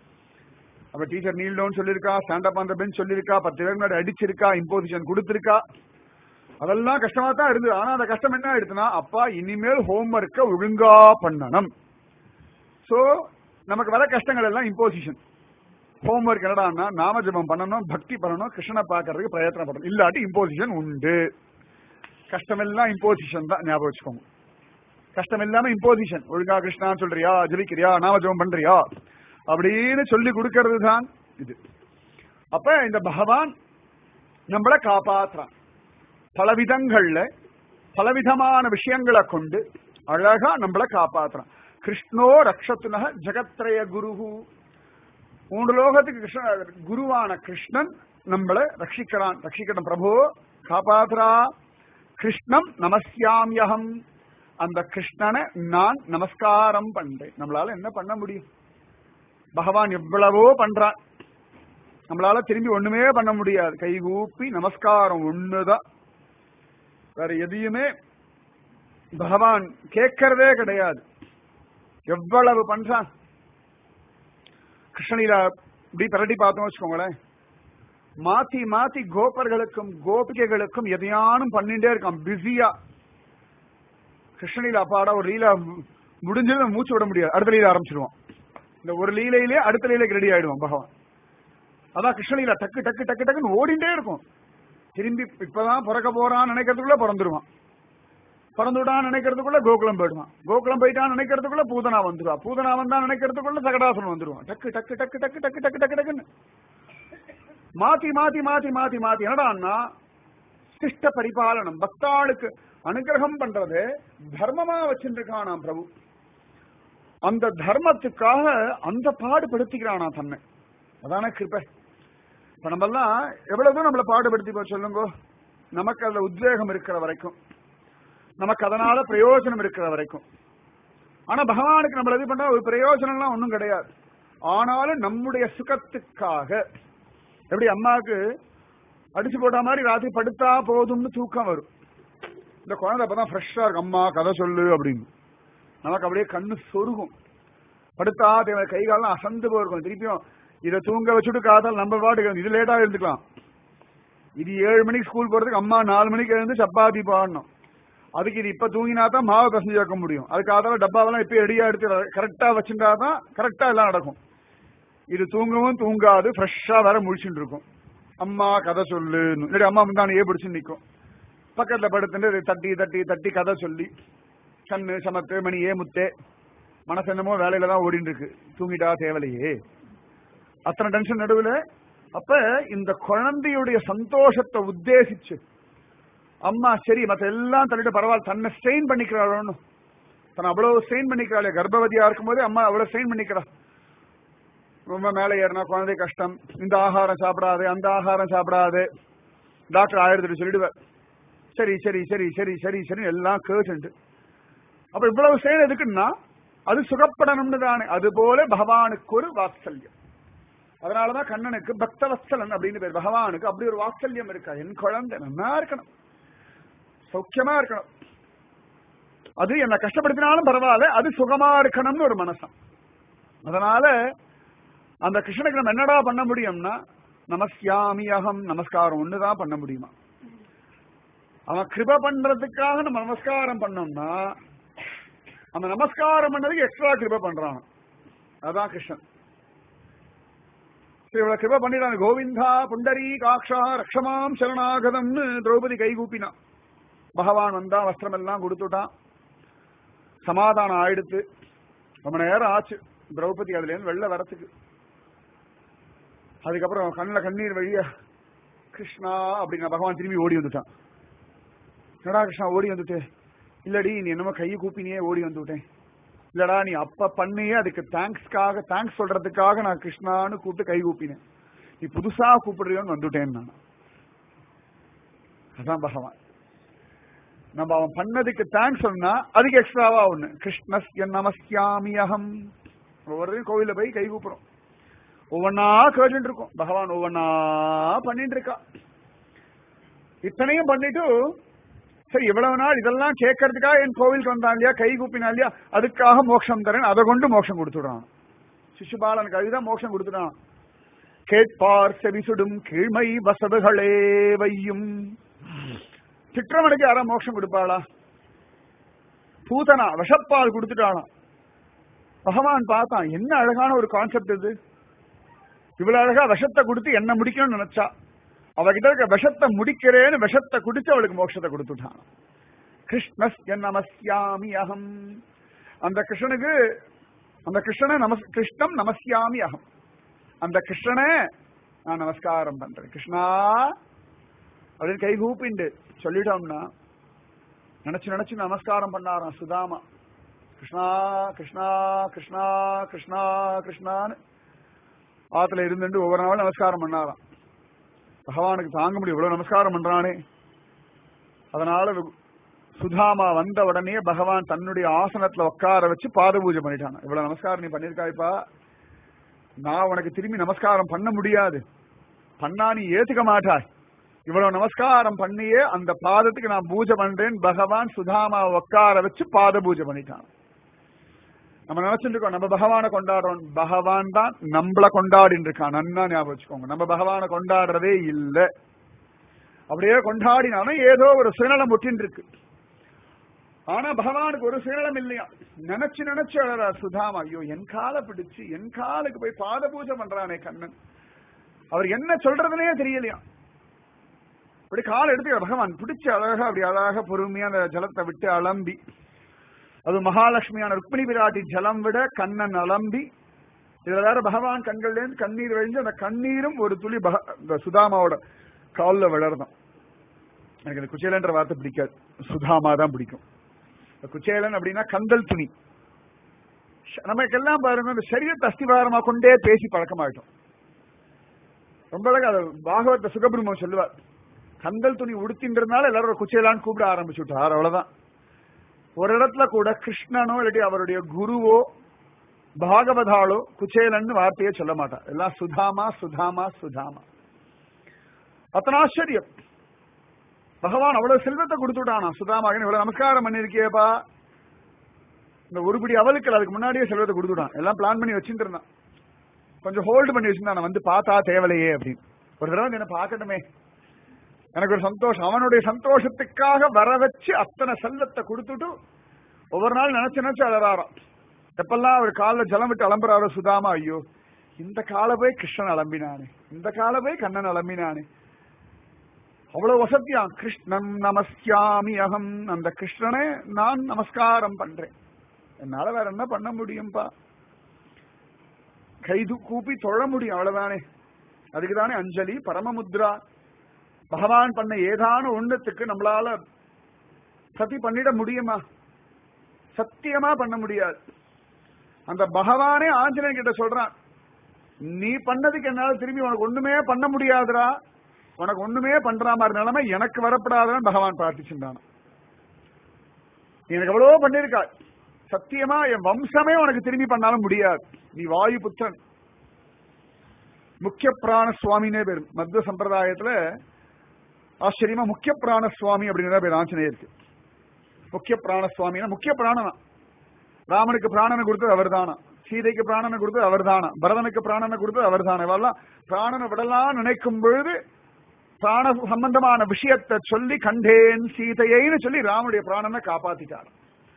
அப்ப டீச்சர் நீல் டவுன் சொல்லிருக்கா ஸ்டாண்ட் அப் அந்த பெஞ்ச் சொல்லிருக்கா பத்து பேர் முன்னாடி அடிச்சிருக்கா இம்போசிஷன் கொடுத்திருக்கா அதெல்லாம் கஷ்டமா தான் இருந்தது ஆனா அந்த கஷ்டம் என்ன ஆயிடுச்சுன்னா அப்பா இனிமேல் ஹோம்ஒர்க்க ஒழுங்கா பண்ணணும் சோ நமக்கு வர கஷ்டங்கள் எல்லாம் இம்போசிஷன் ஹோம்ஒர்க் என்னடான்னா நாம ஜெபம் பண்ணணும் பக்தி பண்ணணும் கிருஷ்ணனை பார்க்கறதுக்கு பிரயத்தனம் பண்ணணும் இல்லாட்டி இம்போசிஷன் உண்டு கஷ்டமெல்லாம் இம்போசிஷன் தான் ஞாபகம் வச்சுக்கோங்க கஷ்டம் இல்லாம இம்போசிஷன் ஒழுங்கா கிருஷ்ணான்னு சொல்றியா ஜபிக்கிறியா நாம ஜெபம் பண்றியா அப்படின்னு சொல்லி கொடுக்கறது தான் இது அப்ப இந்த பகவான் நம்மள காப்பாத்துறான் பலவிதங்கள்ல பலவிதமான விஷயங்களை கொண்டு அழகா நம்மள காப்பாத்துறான் கிருஷ்ணோ ரக்ஷத்துனக ஜெகத்ரய குருஹு மூன்று லோகத்துக்கு கிருஷ்ண குருவான கிருஷ்ணன் நம்மள ரட்சிக்கிறான் ரட்சிக்கணும் பிரபு காப்பாத்துறா கிருஷ்ணம் நமஸ்யாமியகம் அந்த கிருஷ்ணனை நான் நமஸ்காரம் பண்றேன் நம்மளால என்ன பண்ண முடியும் பகவான் எவ்வளவோ பண்றான் நம்மளால திரும்பி ஒண்ணுமே பண்ண முடியாது கைகூப்பி நமஸ்காரம் ஒண்ணுதான் வேற எதையுமே பகவான் கேட்கறதே கிடையாது எவ்வளவு பண்றான் கிருஷ்ணலீலா இப்படி பிரட்டி பார்த்தோம் வச்சுக்கோங்களேன் மாத்தி மாத்தி கோபர்களுக்கும் கோபிகைகளுக்கும் எதையானும் பண்ணிட்டே இருக்கான் பிஸியா கிருஷ்ணலீலா பாட ஒரு லீலா முடிஞ்சது மூச்சு விட முடியாது அடுத்த லீலா ஆரம்பிச்சிருவான் இந்த ஒரு லீலையிலே அடுத்த லீலைக்கு ரெடி ஆயிடுவான் பகவான் அதான் கிருஷ்ணலீலா டக்கு டக்கு டக்கு டக்குன்னு ஓடிண்டே இருக்கும் திரும்பி இப்பதான் பிறக்க போறான்னு நினைக்கிறதுக்குள்ள பிறந்துருவான் பிறந்துடான்னு நினைக்கிறதுக்குள்ள கோகுலம் போயிடுவான் கோகுலம் போயிட்டான்னு நினைக்கிறதுக்குள்ள பூதனா வந்துருவா பூதனா வந்தா நினைக்கிறதுக்குள்ள சகடாசனம் வந்துருவான் டக்கு டக்கு டக்கு டக்கு டக்கு டக்கு டக்கு டக்குன்னு மாத்தி மாத்தி மாத்தி மாத்தி மாத்தி என்னடான்னா சிஷ்ட பரிபாலனம் பக்தாளுக்கு அனுகிரகம் பண்றது தர்மமா வச்சிருக்கானாம் பிரபு அந்த தர்மத்துக்காக அந்த பாடுபடுத்திக்கிறானா தன்னை அதான கிருப்பை இப்ப நம்ம எல்லாம் எவ்வளவு தூரம் நம்மளை பாடுபடுத்தி போ சொல்லுங்க நமக்கு அதுல உத்வேகம் இருக்கிற வரைக்கும் நமக்கு அதனால பிரயோஜனம் இருக்கிற வரைக்கும் ஆனா பகவானுக்கு நம்மள இது பண்ணா ஒரு பிரயோஜனம்லாம் ஒண்ணும் கிடையாது ஆனாலும் நம்முடைய சுகத்துக்காக எப்படி அம்மாவுக்கு அடிச்சு போட்ட மாதிரி ராத்திரி படுத்தா போதும்னு தூக்கம் வரும் இந்த குழந்தை அப்பதான் ஃப்ரெஷ்ஷா இருக்கு அம்மா கதை சொல்லு அப்படின்னு நமக்கு அப்படியே கண்ணு சொருகும் படுத்தா தேவை கை காலம் அசந்து போயிருக்கும் திருப்பியும் இதை தூங்க வச்சுட்டு காதால் நம்ம பாட்டுக்கு இது லேட்டா எழுந்துக்கலாம் இது ஏழு மணிக்கு ஸ்கூல் போறதுக்கு அம்மா நாலு மணிக்கு எழுந்து சப்பாத்தி பாடணும் அதுக்கு இது இப்ப தூங்கினா தான் மாவை பசஞ்சு வைக்க முடியும் அதுக்கு அதால டப்பாவெல்லாம் இப்ப ரெடியா எடுத்து கரெக்டா வச்சுட்டா தான் கரெக்டா எல்லாம் நடக்கும் இது தூங்கவும் தூங்காது ஃப்ரெஷ்ஷா வேற முழிச்சுட்டு இருக்கும் அம்மா கதை சொல்லு இல்லாட்டி அம்மா முந்தானையே பிடிச்சு நிக்கும் பக்கத்துல படுத்துட்டு தட்டி தட்டி தட்டி கதை சொல்லி கண்ணு சமத்து மணி ஏ முத்தே மனசு என்னமோ வேலையில தான் ஓடிட்டு இருக்கு தூங்கிட்டா தேவலையே அத்தனை டென்ஷன் நடுவுல அப்ப இந்த குழந்தையுடைய சந்தோஷத்தை உத்தேசிச்சு அம்மா சரி மத்த எல்லாம் தள்ளிட்டு பரவாயில்ல தன்னை ஸ்ட்ரெயின் பண்ணிக்கிறாளோன்னு தன்னை அவ்வளவு ஸ்ட்ரெயின் பண்ணிக்கிறாளே கர்ப்பவதியா இருக்கும்போது அம்மா அவ்வளவு ஸ்ட்ரெயின் பண்ணிக்கிறா ரொம்ப மேலே ஏறினா குழந்தை கஷ்டம் இந்த ஆகாரம் சாப்பிடாது அந்த ஆகாரம் சாப்பிடாது டாக்டர் ஆயிரத்தி சொல்லிடுவார் சரி சரி சரி சரி சரி சரி எல்லாம் கேட்டு அப்ப இவ்வளவு ஸ்ட்ரெயின் எதுக்குன்னா அது சுகப்படணும்னு தானே அது போல பகவானுக்கு ஒரு வாத்சல்யம் அதனாலதான் கண்ணனுக்கு பக்தவத்சலன் அப்படின்னு பேர் பகவானுக்கு அப்படி ஒரு வாத்சல்யம் இருக்கா என் குழந்தை நல்லா இருக்கணும் சௌக்கியமா இருக்கணும் அது என்ன கஷ்டப்படுத்தினாலும் பரவாயில்ல அது சுகமா இருக்கணும்னு ஒரு மனசம் அதனால அந்த கிருஷ்ணனுக்கு நம்ம என்னடா பண்ண முடியும்னா நமஸ்யாமி அகம் நமஸ்காரம் ஒண்ணுதான் பண்ண முடியுமா அவன் கிருப பண்றதுக்காக நம்ம நமஸ்காரம் பண்ணோம்னா அந்த நமஸ்காரம் பண்ணதுக்கு எக்ஸ்ட்ரா கிருப பண்றான் அதான் கிருஷ்ணன் சரி இவ்வளவு கிருப பண்ணிட்டான் கோவிந்தா புண்டரி காக்ஷா ரக்ஷமாம் சரணாகதம்னு திரௌபதி கைகூப்பினான் பகவான் வந்தா வஸ்திரம் எல்லாம் கொடுத்துட்டான் சமாதானம் ஆயிடுத்து ரொம்ப நேரம் ஆச்சு திரௌபதி அதுல இருந்து வெளில வரத்துக்கு அதுக்கப்புறம் கண்ணில் கண்ணீர் வழிய கிருஷ்ணா அப்படிங்கிற பகவான் திரும்பி ஓடி வந்துட்டான் என்னடா கிருஷ்ணா ஓடி வந்துட்டு இல்லடி நீ என்னமோ கையை கூப்பினியே ஓடி வந்து விட்டேன் இல்லடா நீ அப்ப பண்ணியே அதுக்கு தேங்க்ஸ்க்காக தேங்க்ஸ் சொல்றதுக்காக நான் கிருஷ்ணான்னு கூப்பிட்டு கை கூப்பினேன் நீ புதுசா கூப்பிடுறியோன்னு வந்துட்டேன் நான் அதான் பகவான் நம்ம அவன் பண்ணதுக்கு தேங்க்ஸ் சொன்னா அதுக்கு எக்ஸ்ட்ராவா ஒண்ணு கிருஷ்ணஸ்ய நமஸ்யாமி அகம் ஒவ்வொரு கோவில போய் கை கூப்பிடுறோம் ஒவ்வொன்னா கேட்டு இருக்கோம் பகவான் ஒவ்வொன்னா பண்ணிட்டு இருக்கா இத்தனையும் பண்ணிட்டு சரி இவ்வளவு நாள் இதெல்லாம் கேட்கறதுக்காக என் கோவிலுக்கு வந்தான் இல்லையா கை கூப்பினா இல்லையா அதுக்காக மோட்சம் தரேன் அதை கொண்டு மோட்சம் கொடுத்துடுறான் சிசுபாலனுக்கு அதுதான் மோட்சம் கொடுத்துட்டான் கேட்பார் செவிசுடும் கீழ்மை வசதுகளே வையும் சிற்றவனுக்கு யாரா மோட்சம் கொடுப்பாளா பூதனா விஷப்பால் கொடுத்துட்டாளாம் பகவான் பார்த்தான் என்ன அழகான ஒரு கான்செப்ட் இது இவ்வளவு அழகா விஷத்தை கொடுத்து என்ன முடிக்கணும்னு நினைச்சா அவகிட்ட இருக்க விஷத்தை முடிக்கிறேன்னு விஷத்தை குடிச்சு அவளுக்கு மோட்சத்தை கொடுத்துட்டான் கிருஷ்ணஸ் நமஸ்யாமி அகம் அந்த கிருஷ்ணனுக்கு அந்த கிருஷ்ணனை நமஸ் கிருஷ்ணம் நமஸ்யாமி அகம் அந்த கிருஷ்ணனை நான் நமஸ்காரம் பண்றேன் கிருஷ்ணா அப்படின்னு கை கூப்பிண்டு சொல்லிட்டோம்னா நினைச்சு நினைச்சு நமஸ்காரம் பண்ணாராம் சுதாமா கிருஷ்ணா கிருஷ்ணா கிருஷ்ணா கிருஷ்ணா கிருஷ்ணான்னு ஆத்துல இருந்துட்டு ஒவ்வொரு நாளும் நமஸ்காரம் பண்ணாராம் பகவானுக்கு தாங்க முடியும் இவ்வளவு நமஸ்காரம் பண்றானே அதனால சுதாமா வந்த உடனே பகவான் தன்னுடைய ஆசனத்துல உட்கார வச்சு பாத பூஜை பண்ணிட்டான் இவ்வளவு நமஸ்காரம் நீ பண்ணிருக்காய்ப்பா நான் உனக்கு திரும்பி நமஸ்காரம் பண்ண முடியாது பண்ணா நீ ஏத்துக்க மாட்டாய் இவ்வளவு நமஸ்காரம் பண்ணியே அந்த பாதத்துக்கு நான் பூஜை பண்றேன் பகவான் சுதாமா உட்கார வச்சு பாத பூஜை பண்ணிட்டான் நம்ம நினைச்சிட்டு இருக்கோம் நம்ம பகவானை கொண்டாடுறோம் பகவான் தான் நம்மள கொண்டாடின்னு இருக்கான் நன்னா ஞாபகம் வச்சுக்கோங்க நம்ம பகவானை கொண்டாடுறதே இல்ல அப்படியே கொண்டாடினாலும் ஏதோ ஒரு சுயநலம் ஒட்டின்னு இருக்கு ஆனா பகவானுக்கு ஒரு சுயநலம் இல்லையா நினைச்சு நினைச்சு அழறா சுதாமா ஐயோ என் காலை பிடிச்சு என் காலுக்கு போய் பாத பூஜை பண்றானே கண்ணன் அவர் என்ன சொல்றதுனே தெரியலையா அப்படி காலை எடுத்து பகவான் பிடிச்சு அழகா அப்படி அழகா பொறுமையா அந்த ஜலத்தை விட்டு அலம்பி அது மகாலட்சுமியான ருக்மிணி பிராட்டி ஜலம் விட கண்ணன் அலம்பி இதுல வேற பகவான் கண்கள்ல இருந்து கண்ணீர் வழிஞ்சு அந்த கண்ணீரும் ஒரு துளி இந்த சுதாமாவோட காலில் விழறதான் எனக்கு இந்த குச்சேலன்ற வார்த்தை பிடிக்காது சுதாமா தான் பிடிக்கும் குச்சேலன் அப்படின்னா கந்தல் துணி நமக்கெல்லாம் பாருங்க இந்த சரீரத்தை அஸ்திவாரமா கொண்டே பேசி பழக்கமாயிட்டோம் ரொம்ப அழகா அது பாகவத சுகபிரம்மம் சொல்லுவார் கந்தல் துணி உடுத்தின்றதுனால எல்லாரும் குச்சேலான்னு கூப்பிட ஆரம்பிச்சு விட்டார் அவ்வளவுதான் ஒரு இடத்துல கூட கிருஷ்ணனோ இல்லாட்டி அவருடைய குருவோ பாகவதாளோ குச்சேலன்னு வார்த்தையே சொல்ல மாட்டார் எல்லாம் சுதாமா சுதாமா சுதாமா அத்தனை ஆச்சரியம் பகவான் அவ்வளவு செல்வத்தை கொடுத்துட்டானா சுதாமாக இவ்வளவு நமஸ்காரம் பண்ணிருக்கியேப்பா இந்த ஒருபடி அவளுக்கு அதுக்கு முன்னாடியே செல்வத்தை கொடுத்துட்டான் எல்லாம் பிளான் பண்ணி வச்சுட்டு இருந்தான் கொஞ்சம் ஹோல்டு பண்ணி வச்சிருந்தான் நான் வந்து பார்த்தா தேவலையே அப்படின்னு ஒரு தடவை என்ன பார்க்கட்டுமே எனக்கு ஒரு சந்தோஷம் அவனுடைய சந்தோஷத்துக்காக வர வச்சு அத்தனை செல்வத்தை கொடுத்துட்டு ஒவ்வொரு நாள் நினைச்சு நினைச்சு அழறாராம் எப்பெல்லாம் அவர் காலில் ஜலம் விட்டு அலம்புறாரோ சுதாமா ஐயோ இந்த கால போய் கிருஷ்ணன் அலம்பினானே இந்த கால போய் கண்ணன் அலம்பினானே அவ்வளவு வசதியா கிருஷ்ணன் நமஸ்யாமி அகம் அந்த கிருஷ்ணனை நான் நமஸ்காரம் பண்றேன் என்னால வேற என்ன பண்ண முடியும்பா கைது கூப்பி தொழ முடியும் அவ்வளவுதானே அதுக்குதானே அஞ்சலி பரமமுத்ரா பகவான் பண்ண ஏதான ஒண்ணுத்துக்கு நம்மளால சதி பண்ணிட முடியுமா சத்தியமா பண்ண முடியாது அந்த பகவானே ஆஞ்சநேயன் கிட்ட சொல்றான் நீ பண்ணதுக்கு என்னால திரும்பி உனக்கு ஒண்ணுமே பண்ண முடியாதுடா உனக்கு ஒண்ணுமே பண்ற மாதிரி நிலைமை எனக்கு வரப்படாதுன்னு பகவான் பிரார்த்திச்சுட்டான் எனக்கு எவ்வளவோ பண்ணிருக்கா சத்தியமா என் வம்சமே உனக்கு திரும்பி பண்ணாலும் முடியாது நீ வாயு புத்தன் முக்கிய பிராண சுவாமினே பேர் மத்வ சம்பிரதாயத்துல ஆச்சரியமா முக்கிய பிராண சுவாமி அப்படிங்கிற பேர் ஆஞ்சநேயருக்கு முக்கிய பிராண சுவாமினா முக்கிய பிராணனா ராமனுக்கு பிராணனை கொடுத்தது அவர்தானா சீதைக்கு பிராணனை கொடுத்தது அவர்தானா பரதனுக்கு பிராணனை கொடுத்தது அவர்தானா இவெல்லாம் பிராணனை விடலாம் நினைக்கும் பொழுது பிராண சம்பந்தமான விஷயத்தை சொல்லி கண்டேன் சீதையைன்னு சொல்லி ராமனுடைய பிராணனை காப்பாத்திட்டார்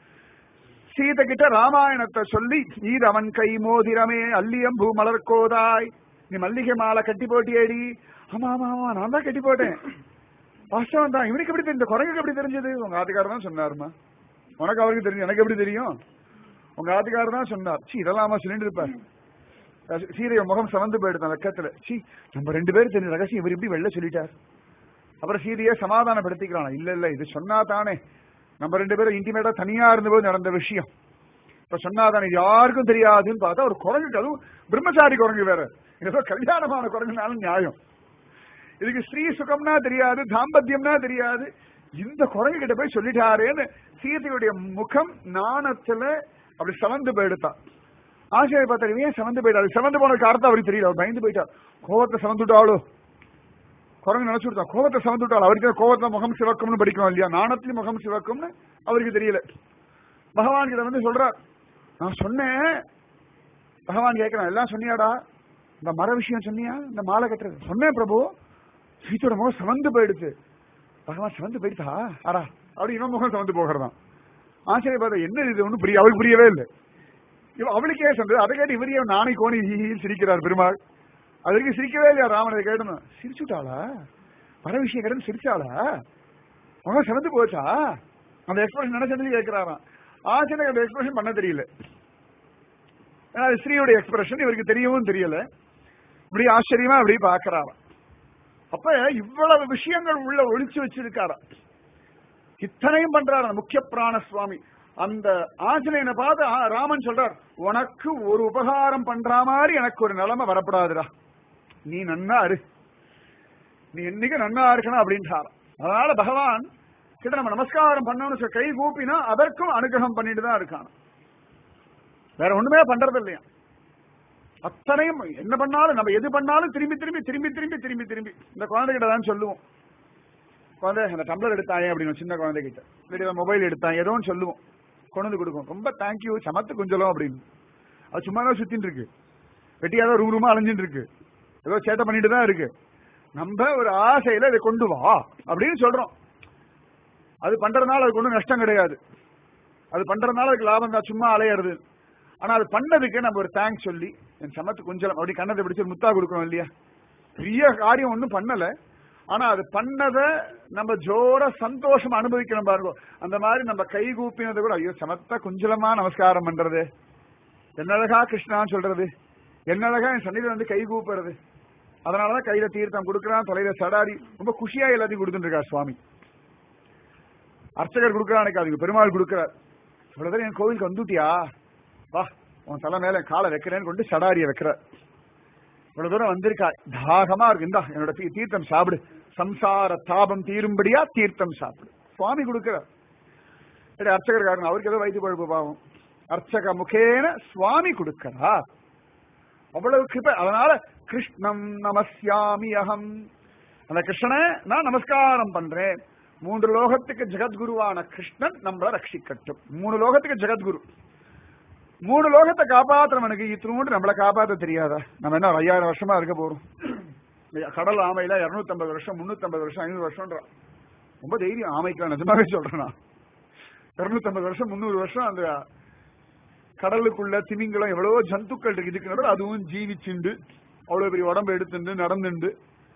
சீதை கிட்ட ராமாயணத்தை சொல்லி ஈரவன் கை மோதிரமே அல்லியம் பூ மலர்கோதாய் நீ மல்லிகை மாலை கட்டி போட்டியேடி ஆமா ஆமா ஆமா நான் தான் கட்டி போட்டேன் வாஸ்தவம் தான் இவனுக்கு எப்படி தெரிஞ்ச குரங்குக்கு எப்படி தெரிஞ்சது உங்க ஆத்துக்காரர் தான் சொன்னாருமா உனக்கு அவருக்கு தெரியும் எனக்கு எப்படி தெரியும் உங்க ஆத்துக்காரர் தான் சொன்னார் சி இதெல்லாம் சொல்லிட்டு இருப்பார் சீரைய முகம் சவந்து போயிடுதான் வெக்கத்துல சி நம்ம ரெண்டு பேரும் தெரிஞ்ச ரகசியம் இவர் இப்படி வெளில சொல்லிட்டார் அப்புறம் சீதையை சமாதானப்படுத்திக்கிறான் இல்ல இல்ல இது சொன்னா தானே நம்ம ரெண்டு பேரும் இன்டிமேட்டா தனியா இருந்தபோது நடந்த விஷயம் இப்ப சொன்னாதானே இது யாருக்கும் தெரியாதுன்னு பார்த்தா ஒரு குரங்குக்கு அதுவும் பிரம்மச்சாரி குரங்கு வேற ஏதோ கல்யாணமான குரங்குனாலும் நியாயம் இதுக்கு ஸ்ரீ சுகம்னா தெரியாது தாம்பத்தியம்னா தெரியாது இந்த குரங்கு கிட்ட போய் சொல்லிட்டாரேன்னு சீதையுடைய முகம் நாணத்துல அப்படி சவந்து போயிடுத்தான் ஆசிரியர் பார்த்தாரு ஏன் சவந்து போயிட்டாரு சவந்து போன காரணத்தை அவருக்கு தெரியல அவர் பயந்து போயிட்டார் கோவத்தை சவந்துட்டாளோ குரங்கு நினைச்சு விட்டான் கோவத்தை சவந்து விட்டாள் அவருக்கு கோவத்துல முகம் சிவக்கும்னு படிக்கணும் இல்லையா நாணத்திலும் முகம் சிவக்கும்னு அவருக்கு தெரியல பகவான் கிட்ட வந்து சொல்றார் நான் சொன்னேன் பகவான் கேட்கிறான் எல்லாம் சொன்னியாடா இந்த மர விஷயம் சொன்னியா இந்த மாலை கட்டுறது சொன்னேன் பிரபு சீத்தோட முகம் சிவந்து போயிடுச்சு பகவான் சிவந்து போயிடுதா ஆடா அப்படி இவன் முகம் சிவந்து போகிறதான் ஆச்சரிய பார்த்தா என்ன இது ஒன்றும் புரிய அவளுக்கு புரியவே இல்லை இவ அவளுக்கே சொன்னது அதை கேட்டு இவரையே நாணை கோணி ஹீஹின்னு சிரிக்கிறார் பெருமாள் அது வரைக்கும் சிரிக்கவே இல்லையா ராமனை கேட்டணும் சிரிச்சுட்டாளா வர விஷயம் கேட்டு சிரிச்சாளா முகம் சிவந்து போச்சா அந்த எக்ஸ்பிரஷன் நினைச்சது கேட்கிறாராம் ஆச்சரிய அந்த எக்ஸ்பிரஷன் பண்ண தெரியல ஏன்னா அது ஸ்ரீயோட எக்ஸ்பிரஷன் இவருக்கு தெரியவும் தெரியல இப்படி ஆச்சரியமா அப்படி பாக்குறாராம் அப்ப இவ்வளவு விஷயங்கள் உள்ள ஒழிச்சு வச்சிருக்காராம் இத்தனையும் பண்றாரு அந்த முக்கிய பிராண சுவாமி அந்த ஆஞ்சநேயனை பார்த்து ஆ, ராமன் சொல்றார் உனக்கு ஒரு உபகாரம் பண்ற மாதிரி எனக்கு ஒரு நிலைமை வரப்படாதுடா நீ நன்னா இரு நீ என்னைக்கு நன்னா இருக்கணும் அப்படின்றார் அதனால பகவான் கிட்ட நம்ம நமஸ்காரம் பண்ணணும்னு சொல்லி கை கூப்பினா அதற்கும் அனுகிரகம் பண்ணிட்டு தான் இருக்கான் வேற ஒண்ணுமே பண்றது இல்லையா அத்தனையும் என்ன பண்ணாலும் நம்ம எது பண்ணாலும் திரும்பி திரும்பி திரும்பி திரும்பி திரும்பி திரும்பி இந்த குழந்தைகிட்ட தான் சொல்லுவோம் குழந்தை அந்த டம்ளர் எடுத்தாயே அப்படின்னு சின்ன குழந்தைகிட்ட இல்லாட்டி மொபைல் எடுத்தான் ஏதோ ஒன்று சொல்லுவோம் கொண்டு வந்து கொடுக்கும் ரொம்ப தேங்க்யூ சமத்து குஞ்சலம் அப்படின்னு அது சும்மா தான் சுத்தின்னு இருக்கு வெட்டியாதான் ரூம் ரூமா அலைஞ்சிட்டு இருக்கு ஏதோ சேட்டை பண்ணிட்டு தான் இருக்கு நம்ம ஒரு ஆசையில இதை கொண்டு வா அப்படின்னு சொல்றோம் அது பண்றதுனால அதுக்கு ஒன்றும் நஷ்டம் கிடையாது அது பண்றதுனால அதுக்கு லாபம் தான் சும்மா அலையிறது ஆனா அது பண்ணதுக்கு நம்ம ஒரு தேங்க்ஸ் சொல்லி என் சமத்து குஞ்சலம் அப்படி கண்ணத்தை பிடிச்சு ஒரு முத்தா கொடுக்கணும் இல்லையா பெரிய காரியம் ஒன்றும் பண்ணல ஆனா அது பண்ணத நம்ம ஜோர சந்தோஷம் அனுபவிக்கணும் பாருங்க அந்த மாதிரி நம்ம கை கூப்பினது கூட ஐயோ சமத்த குஞ்சலமா நமஸ்காரம் பண்றது என்னழகா கிருஷ்ணான்னு சொல்றது என்னழகா என் சன்னிதில வந்து கை கூப்புறது அதனாலதான் கையில தீர்த்தம் கொடுக்கறான் தலையில சடாரி ரொம்ப குஷியா எல்லாத்தையும் கொடுத்துட்டு இருக்கார் சுவாமி அர்ச்சகர் கொடுக்கறான் அதுக்கு பெருமாள் கொடுக்கிறார் இவ்வளவு தூரம் என் கோவிலுக்கு வந்துட்டியா வா உன் தலை மேல காலை வைக்கிறேன்னு கொண்டு சடாரிய வைக்கிறார் இவ்வளவு தூரம் வந்திருக்கா தாகமா இருக்கு இந்தா என்னோட தீ- தீர்த்தம் சாப்பிடு சம்சார தாபம் தீரும்படியா தீர்த்தம் சாப்பிடு சுவாமி கொடுக்கிறார் சரி அர்ச்சகர்காரன் அவருக்கு ஏதோ வயிற்று பழுப்பு பாவம் அர்ச்சக முகேன சுவாமி கொடுக்கிறார் அவ்வளவு கிருபை அதனால கிருஷ்ணம் நமஸ்யாமி அகம் அந்த கிருஷ்ணனை நான் நமஸ்காரம் பண்றேன் மூன்று லோகத்துக்கு ஜெகத்குருவான கிருஷ்ணன் நம்மள ரட்சிக்கட்டும் மூணு லோகத்துக்கு ஜெகத்குரு மூணு லோகத்தை காப்பாத்துறவனுக்கு இத்தினூண்டு நம்மளை காப்பாத்த தெரியாதா நம்ம என்ன ஒரு ஐயாயிரம் வருஷமா இருக்க போறோம் இந்த கடல் ஆமையில இருநூத்தம்பது வருஷம் முன்னூத்தம்பது வருஷம் ஐநூறு வருஷம்ன்றான் ரொம்ப தைரியம் ஆமைக்கலாம் நிஜமாவே சொல்றேன் நான் இருநூத்தம்பது வருஷம் முந்நூறு வருஷம் அந்த கடலுக்குள்ள திமிங்கலம் எவ்வளவோ ஜந்துக்கள் இருக்கு இதுக்கு நடுவுல அதுவும் ஜீவிச்சுண்டு அவ்வளவு பெரிய உடம்பு எடுத்துண்டு நடந்துண்டு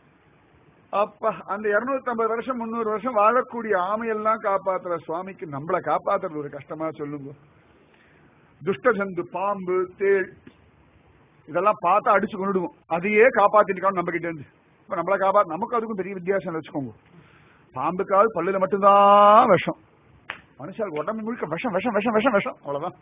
அப்ப அந்த 250 வருஷம் முந்நூறு வருஷம் வாழக்கூடிய ஆமையெல்லாம் காப்பாத்துற சுவாமிக்கு நம்மளை காப்பாத்துறது ஒரு கஷ்டமா சொல்லுங்க துஷ்ட ஜந்து பாம்பு தேள் இதெல்லாம் பார்த்தா அடிச்சு கொண்டுடுவோம் அதையே காப்பாத்திட்டு நம்ம கிட்ட இருந்து இப்ப நம்மளை காப்பாத்து நமக்கு அதுக்கும் பெரிய வித்தியாசம் வச்சுக்கோங்க பாம்புக்கால் பல்லுல மட்டும்தான் விஷம் மனுஷால் உடம்பு முழுக்க விஷம் விஷம் விஷம் விஷம் விஷம் அவ்வளவுதான்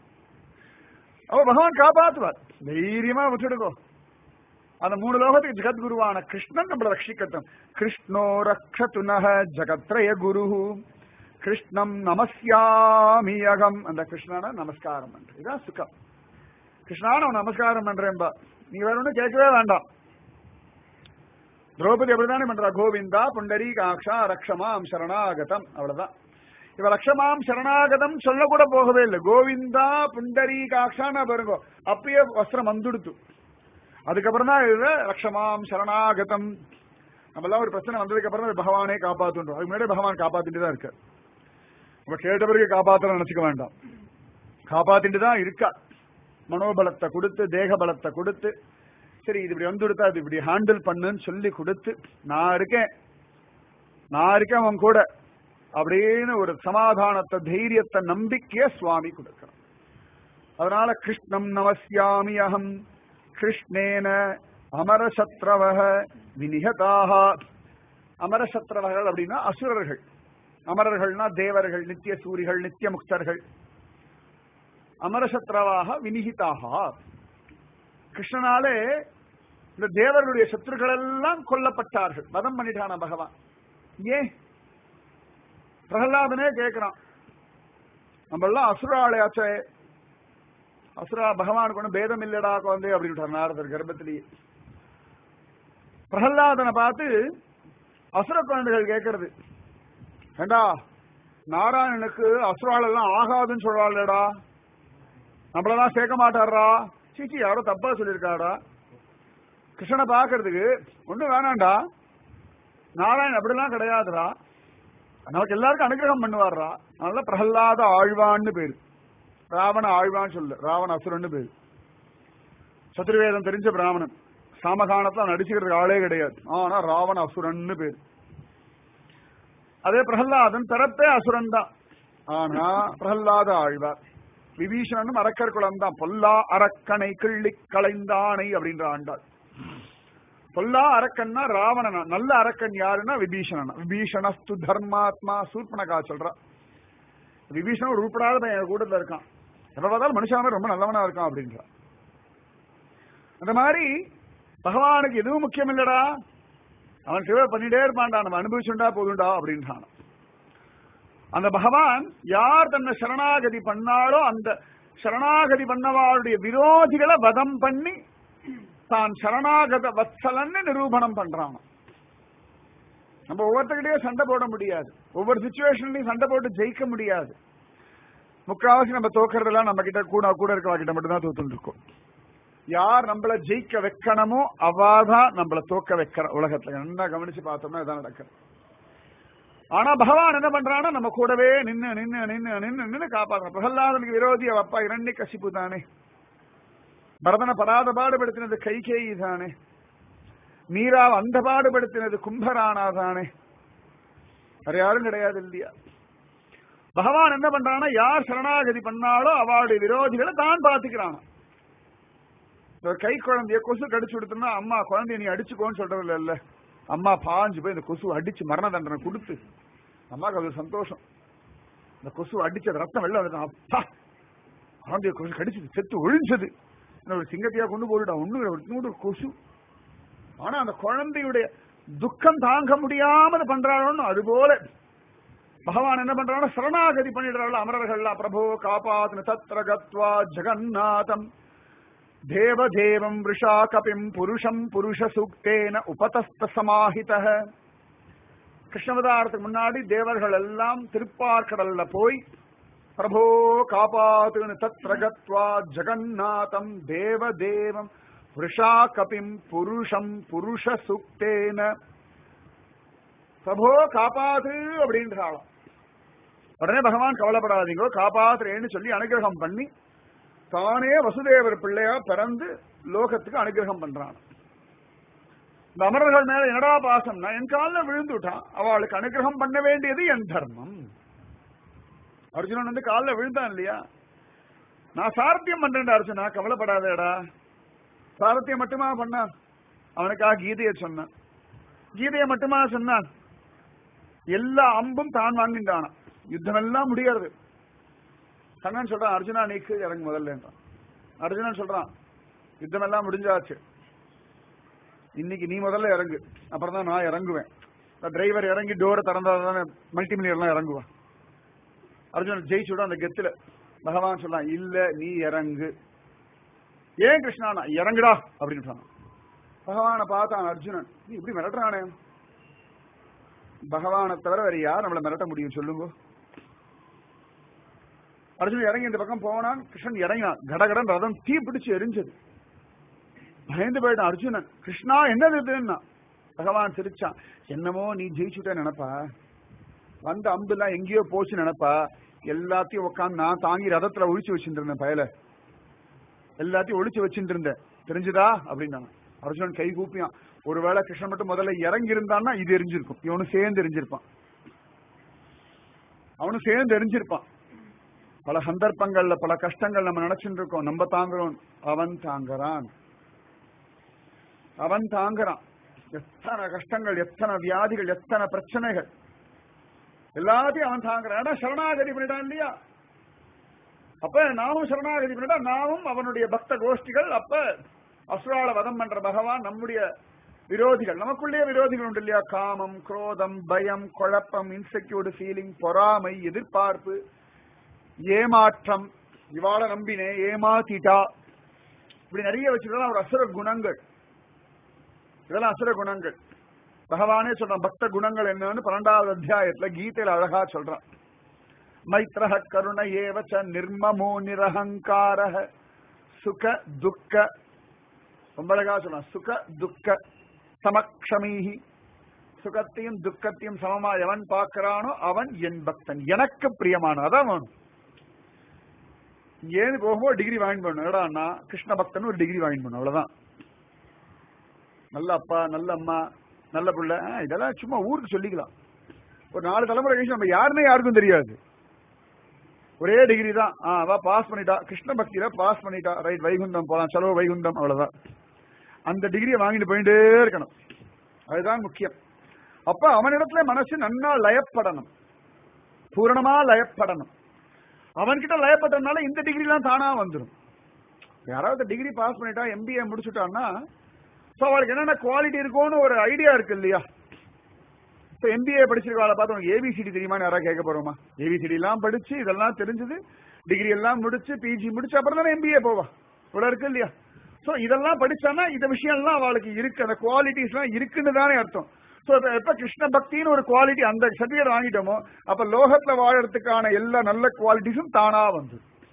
அவ பகவான் காப்பாத்துவார் தைரியமா விட்டுடுங்கோ அந்த மூணு லோகத்துக்கு ஜெகத்குருவான கிருஷ்ணன் நம்மளை ரட்சிக்கட்டும் கிருஷ்ணோ ரக்ஷது நக ஜகத்ரய குரு கிருஷ்ணம் நமஸ்யாமி அகம் அந்த கிருஷ்ணனை நமஸ்காரம் பண்ற இதான் சுகம் கிருஷ்ணான அவன் நமஸ்காரம் பண்றேன்பா நீ வேற ஒண்ணும் கேட்கவே வேண்டாம் திரௌபதி அப்படித்தானே பண்றா கோவிந்தா புண்டரி காக்ஷா ரக்ஷமாம் சரணாகதம் அவ்வளவுதான் இவ ரக்ஷமாம் சரணாகதம் சொல்ல கூட போகவே இல்லை கோவிந்தா புண்டரி காக்ஷான்னு பாருங்க அப்பயே வஸ்திரம் வந்துடுத்து அதுக்கப்புறம் தான் இது ரக்ஷமாம் சரணாகதம் நம்மளாம் ஒரு பிரச்சனை வந்ததுக்கு அப்புறம் தான் பகவானே காப்பாத்துன்றோம் அதுக்கு முன்னாடி பகவான் காப்பாத்திட்டு தான் இருக்க நம்ம கேட்ட பிறகு காப்பாத்த நினைச்சுக்க வேண்டாம் காப்பாத்திட்டு தான் இருக்கா மனோபலத்தை கொடுத்து தேக பலத்தை கொடுத்து சரி இது இப்படி வந்து கொடுத்தா இது இப்படி ஹேண்டில் பண்ணுன்னு சொல்லி கொடுத்து நான் இருக்கேன் நான் இருக்கேன் அவன் கூட அப்படின்னு ஒரு சமாதானத்தை தைரியத்தை நம்பிக்கைய சுவாமி கொடுக்கிறான் அதனால கிருஷ்ணம் நமஸ்யாமி அகம் கிருஷ்ணேன அமரசத்ரவக விநிகதாக அமரசத்ரவகள் அப்படின்னா அசுரர்கள் அமரர்கள்னா தேவர்கள் நித்திய சூரிகள் நித்திய முக்தர்கள் அமரசத்ரவாக வினிகிதாக கிருஷ்ணனாலே இந்த தேவர்களுடைய சத்துருக்கள் எல்லாம் கொல்லப்பட்டார்கள் வதம் பண்ணிட்டான பகவான் ஏன் பிரகலாதனே கேட்கிறான் நம்ம எல்லாம் அசுராலயாச்சே அசுரா பகவானுக்கு ஒன்றும் பேதம் இல்லடா குழந்தை அப்படின்னு நாரதர் கர்ப்பத்திலேயே பிரகலாதனை பார்த்து அசுர குழந்தைகள் கேட்கறது ஏண்டா நாராயணனுக்கு அசுரால் எல்லாம் ஆகாதுன்னு சொல்றாள்டா நம்மளெல்லாம் சேர்க்க மாட்டாரா சீச்சி யாரோ தப்பா சொல்லியிருக்காடா கிருஷ்ணனை பாக்குறதுக்கு ஒண்ணும் வேணாண்டா நாராயணன் அப்படிலாம் கிடையாதுடா நமக்கு எல்லாருக்கும் அனுகிரகம் பண்ணுவார்ரா அதனால பிரகலாத ஆழ்வான்னு பேரு ராவண ஆழ்வான்னு சொல்லு ராவண அசுரன்னு பேரு சத்துருவேதம் தெரிஞ்ச பிராமணன் சாமகானத்துல அவன் நடிச்சுக்கிறதுக்கு ஆளே கிடையாது ஆனா ராவண அசுரன்னு பேரு அதே பிரகலாதன் பிறப்பே அசுரன் தான் ஆனா பிரகலாத ஆழ்வார் விபீஷணனும் அரக்கர் குலம் தான் பொல்லா அரக்கனை கிள்ளி களைந்தானை அப்படின்ற ஆண்டாள் பொல்லா அரக்கன்னா ராவணனா நல்ல அரக்கன் யாருன்னா விபீஷணனா விபீஷணஸ்து தர்மாத்மா சூர்பனகா சொல்றா விபீஷணன் ஒரு உருப்படாத பையன் கூட்டத்துல இருக்கான் எப்ப பார்த்தாலும் மனுஷாவே ரொம்ப நல்லவனா இருக்கான் அப்படின்றா அந்த மாதிரி பகவானுக்கு எதுவும் முக்கியம் இல்லடா அவன் சேவை பண்ணிட்டே இருப்பான்டா நம்ம அனுபவிச்சுண்டா போதுண்டா அப்படின்றான் அந்த பகவான் யார் தன்னை சரணாகதி பண்ணாலோ அந்த சரணாகதி பண்ணவாளுடைய விரோதிகளை வதம் பண்ணி தான் சரணாகத வத்சலன்னு நிரூபணம் பண்றான் நம்ம ஒவ்வொருத்தருக்கிட்டே சண்டை போட முடியாது ஒவ்வொரு சுச்சுவேஷன்லயும் சண்டை போட்டு ஜெயிக்க முடியாது முக்காவாசி நம்ம தோக்கறதெல்லாம் நம்ம கிட்ட கூட கூட இருக்கவா கிட்ட மட்டும் தான் தோத்துட்டு இருக்கோம் யார் நம்மள ஜெயிக்க வைக்கணுமோ அவாதான் நம்மள தோக்க வைக்கிற உலகத்துல நல்லா கவனிச்சு பார்த்தோம்னா இதான் நடக்குது ஆனா பகவான் என்ன பண்றான்னா நம்ம கூடவே நின்னு நின்னு நின்னு நின்னு நின்னு காப்பாற்ற பிரகலாதனுக்கு விரோதி அவ அப்பா இரண்ய கசிப்பு தானே பரதனை படாத பாடுபடுத்தினது கைகேயி தானே மீராவை அந்த பாடுபடுத்தினது கும்பரானா தானே வேற யாரும் கிடையாது இல்லையா பகவான் என்ன பண்றானா யார் சரணாகதி பண்ணாலோ அவளுடைய விரோதிகளை தான் பாத்துக்கிறான் இந்த கை குழந்தைய கொசு கடிச்சு விடுத்தோம்னா அம்மா குழந்தைய நீ அடிச்சுக்கோன்னு சொல்றது இல்ல அம்மா பாஞ்சு போய் இந்த கொசு அடிச்சு மரண தண்டனை கொடுத்து அம்மாக்கு அது சந்தோஷம் இந்த கொசு அடிச்ச ரத்தம் வெளில வந்து அப்பா குழந்தைய கொசு கடிச்சது செத்து ஒழிஞ்சது ஒரு சிங்கத்தையா கொண்டு போயிடா ஒண்ணு ஒரு நூறு கொசு ஆனா அந்த குழந்தையுடைய துக்கம் தாங்க முடியாம பண்றாளோன்னு அது போல பகவான் என்ன பண்றாங்க சரணாகதி பண்ணிடுறாள் அமரர்கள்லாம் பிரபோ காப்பாத்ன தத்ர கத்வா ஜெகநாதம் தேவதேவம் விஷா கபிம் புருஷம் புருஷ சூக்தேன உபதஸ்த சமாஹித கிருஷ்ணவதாரத்துக்கு முன்னாடி தேவர்கள் எல்லாம் திருப்பார்கடல்ல போய் பிரபோ காப்பாத்துன்னு தத்ர கத்வா ஜெகநாதம் தேவதேவம் விஷா கபிம் புருஷம் புருஷ சூக்தேன பிரபோ காப்பாத்து அப்படின்றாளாம் உடனே பகவான் கவலைப்படாதீங்க காப்பாத்துறேன்னு சொல்லி அனுகிரகம் பண்ணி தானே வசுதேவர் பிள்ளையா பிறந்து லோகத்துக்கு அனுகிரகம் பண்றான் இந்த அமரர்கள் மேல என்னடா பாசம்னா என் காலில் விழுந்து விட்டான் அவளுக்கு அனுகிரகம் பண்ண வேண்டியது என் தர்மம் அர்ஜுனன் வந்து காலில் விழுந்தான் இல்லையா நான் சாரத்தியம் பண்றேன் அர்ஜுனா கவலைப்படாதேடா சாரத்தியம் மட்டுமா பண்ணான் அவனுக்காக கீதையை சொன்னான் கீதையை மட்டுமா சொன்னான் எல்லா அம்பும் தான் வாங்கிட்டானான் யுத்தம் எல்லாம் முடியாது கண்ணன் சொல்றான் அர்ஜுனா நீக்கு இறங்கு முதல்ல அர்ஜுனன் சொல்றான் யுத்தம் எல்லாம் முடிஞ்சாச்சு இன்னைக்கு நீ முதல்ல இறங்கு அப்புறம் தான் நான் இறங்குவேன் டிரைவர் இறங்கி டோரை திறந்தா தானே மல்டி மில்லியர்லாம் இறங்குவான் அர்ஜுனன் ஜெயிச்சுடும் அந்த கெத்துல பகவான் சொல்றான் இல்ல நீ இறங்கு ஏன் கிருஷ்ணா நான் இறங்குடா அப்படின்னு சொன்னான் பகவானை பார்த்தான் அர்ஜுனன் நீ இப்படி மிரட்டுறானே பகவானை தவிர வேற யார் நம்மளை மிரட்ட முடியும் சொல்லுங்க அர்ஜுனன் இறங்கி இந்த பக்கம் போனான் கிருஷ்ணன் இறங்கினான் கடகடன் ரதம் தீ பிடிச்சு எரிஞ்சது பயந்து போயிட்டான் அர்ஜுனன் கிருஷ்ணா என்னது இதுன்னா பகவான் சிரிச்சான் என்னமோ நீ ஜெயிச்சுட்ட நினைப்பா வந்த அம்பு எல்லாம் எங்கேயோ போச்சு நினைப்பா எல்லாத்தையும் உட்காந்து நான் தாங்கி ரதத்துல ஒழிச்சு வச்சுட்டு இருந்தேன் பயல எல்லாத்தையும் ஒழிச்சு வச்சுட்டு இருந்தேன் தெரிஞ்சுதா அப்படின்னாங்க அர்ஜுனன் கை கூப்பியான் ஒருவேளை கிருஷ்ணன் மட்டும் முதல்ல இறங்கி இருந்தான்னா இது எரிஞ்சிருக்கும் இவனும் சேர்ந்து எரிஞ்சிருப்பான் அவனும் சேர்ந்து எரிஞ்சிருப்பான் பல சந்தர்ப்பங்கள்ல பல கஷ்டங்கள் நம்ம நினைச்சுட்டு இருக்கோம் நம்ம தாங்குறோம் அவன் தாங்குறான் அவன் தாங்குறான் எத்தனை கஷ்டங்கள் எத்தனை வியாதிகள் எத்தனை பிரச்சனைகள் எல்லாத்தையும் அவன் தாங்குறான் ஏன்னா சரணாகதி பண்ணிட்டான் இல்லையா அப்ப நாமும் சரணாகதி பண்ணிட்டா நாமும் அவனுடைய பக்த கோஷ்டிகள் அப்ப அசுரால வதம் பண்ற பகவான் நம்முடைய விரோதிகள் நமக்குள்ளே விரோதிகள் உண்டு இல்லையா காமம் குரோதம் பயம் குழப்பம் இன்செக்யூர்டு ஃபீலிங் பொறாமை எதிர்பார்ப்பு ஏமாற்றம் இவாள நம்பினே ஏமாத்திட்டா இப்படி நிறைய வச்சுக்கலாம் ஒரு அசுர குணங்கள் இதெல்லாம் அசுர குணங்கள் பகவானே சொல்றான் பக்த குணங்கள் என்னன்னு பன்னெண்டாவது அத்தியாயத்துல கீதையில அழகா சொல்றான் மைத்ரஹ கருண ஏவச்ச நிர்மமோ நிரஹங்கார சுக துக்க ரொம்ப அழகா சொல்றான் சுக துக்க சமக்ஷமீஹி சுகத்தையும் துக்கத்தையும் சமமா எவன் பார்க்கிறானோ அவன் என் பக்தன் எனக்கு பிரியமான அதான் வேணும் ஏன்னு போகும்போது டிகிரி வாங்கி பண்ணணும் என்னடா கிருஷ்ண பக்தன் ஒரு டிகிரி வாங்கி பண்ணணும் அவ்வளவுதான் நல்ல அப்பா நல்ல அம்மா நல்ல பிள்ளை ஆ, இதெல்லாம் சும்மா ஊருக்கு சொல்லிக்கலாம் ஒரு நாலு தலைமுறை கழிச்சு நம்ம யாருன்னே யாருக்கும் தெரியாது ஒரே டிகிரி தான் ஆ, அவ பாஸ் பண்ணிட்டா கிருஷ்ண பக்தியில பாஸ் பண்ணிட்டா ரைட் வைகுண்டம் போலாம் செலவு வைகுண்டம் அவ்வளவுதான் அந்த டிகிரியை வாங்கிட்டு போயிட்டே இருக்கணும் அதுதான் முக்கியம் அப்ப அவனிடத்துல மனசு நன்னா லயப்படணும் பூரணமா லயப்படணும் அவன்கிட்ட லயப்பட்டதுனால இந்த டிகிரி எல்லாம் தானா வந்துடும் யாராவது டிகிரி பாஸ் பண்ணிட்டா எம்பிஏ முடிச்சுட்டான்னா ஸோ அவளுக்கு என்னென்ன குவாலிட்டி இருக்கும்னு ஒரு ஐடியா இருக்கு இல்லையா இப்போ எம்பிஏ படிச்சிருக்காள பார்த்து உனக்கு ஏபிசிடி தெரியுமான்னு யாராவது கேட்க போறோமா ஏபிசிடி எல்லாம் படிச்சு இதெல்லாம் தெரிஞ்சது டிகிரி எல்லாம் முடிச்சு பிஜி முடிச்சு அப்புறம் தானே எம்பிஏ போவா இவ்வளவு இருக்கு இல்லையா ஸோ இதெல்லாம் படிச்சானா இந்த விஷயம்லாம் அவளுக்கு இருக்கு அந்த குவாலிட்டிஸ் எல்லாம் இருக்குன்னு தானே அர்த்தம் ஸோ எப்ப கிருஷ்ண பக்தின்னு ஒரு குவாலிட்டி அந்த சர்டிஃபிகேட் வாங்கிட்டோமோ அப்ப லோகத்துல வாழறதுக்கான எல்லா நல்ல குவாலிட்டிஸும் தானா வந்து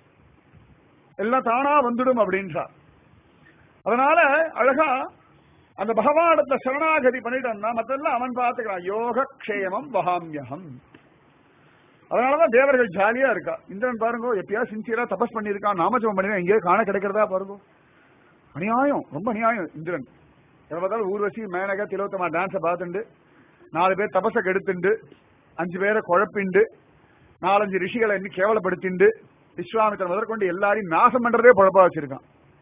எல்லாம் தானா வந்துடும் அப்படின்றார் அதனால அழகா அந்த பகவானத்தை சரணாகதி பண்ணிட்டோம்னா மத்தெல்லாம் அவன் பார்த்துக்கிறான் யோக க்ஷேமம் வகாமியகம் அதனாலதான் தேவர்கள் ஜாலியா இருக்கா இந்திரன் பாருங்க எப்பயாவது சின்சியரா தபஸ் பண்ணியிருக்கான் நாமஜபம் பண்ணி எங்கேயோ காண கிடைக்கிறதா பாருங்க அநியாயம் ரொம்ப அநியாயம் இந்திரன் எப்ப பார்த்தாலும் ஊர்வசி மேனக திலோத்தமா டான்ஸை பார்த்துண்டு நாலு பேர் தபஸை கெடுத்துண்டு அஞ்சு பேரை குழப்பிண்டு நாலஞ்சு ரிஷிகளை இன்னும் கேவலப்படுத்திண்டு விஸ்வாமித்திரன் முதற்கொண்டு எல்லாரையும் நாசம் பண்றதே குழப்பா வச்சிருக்கான்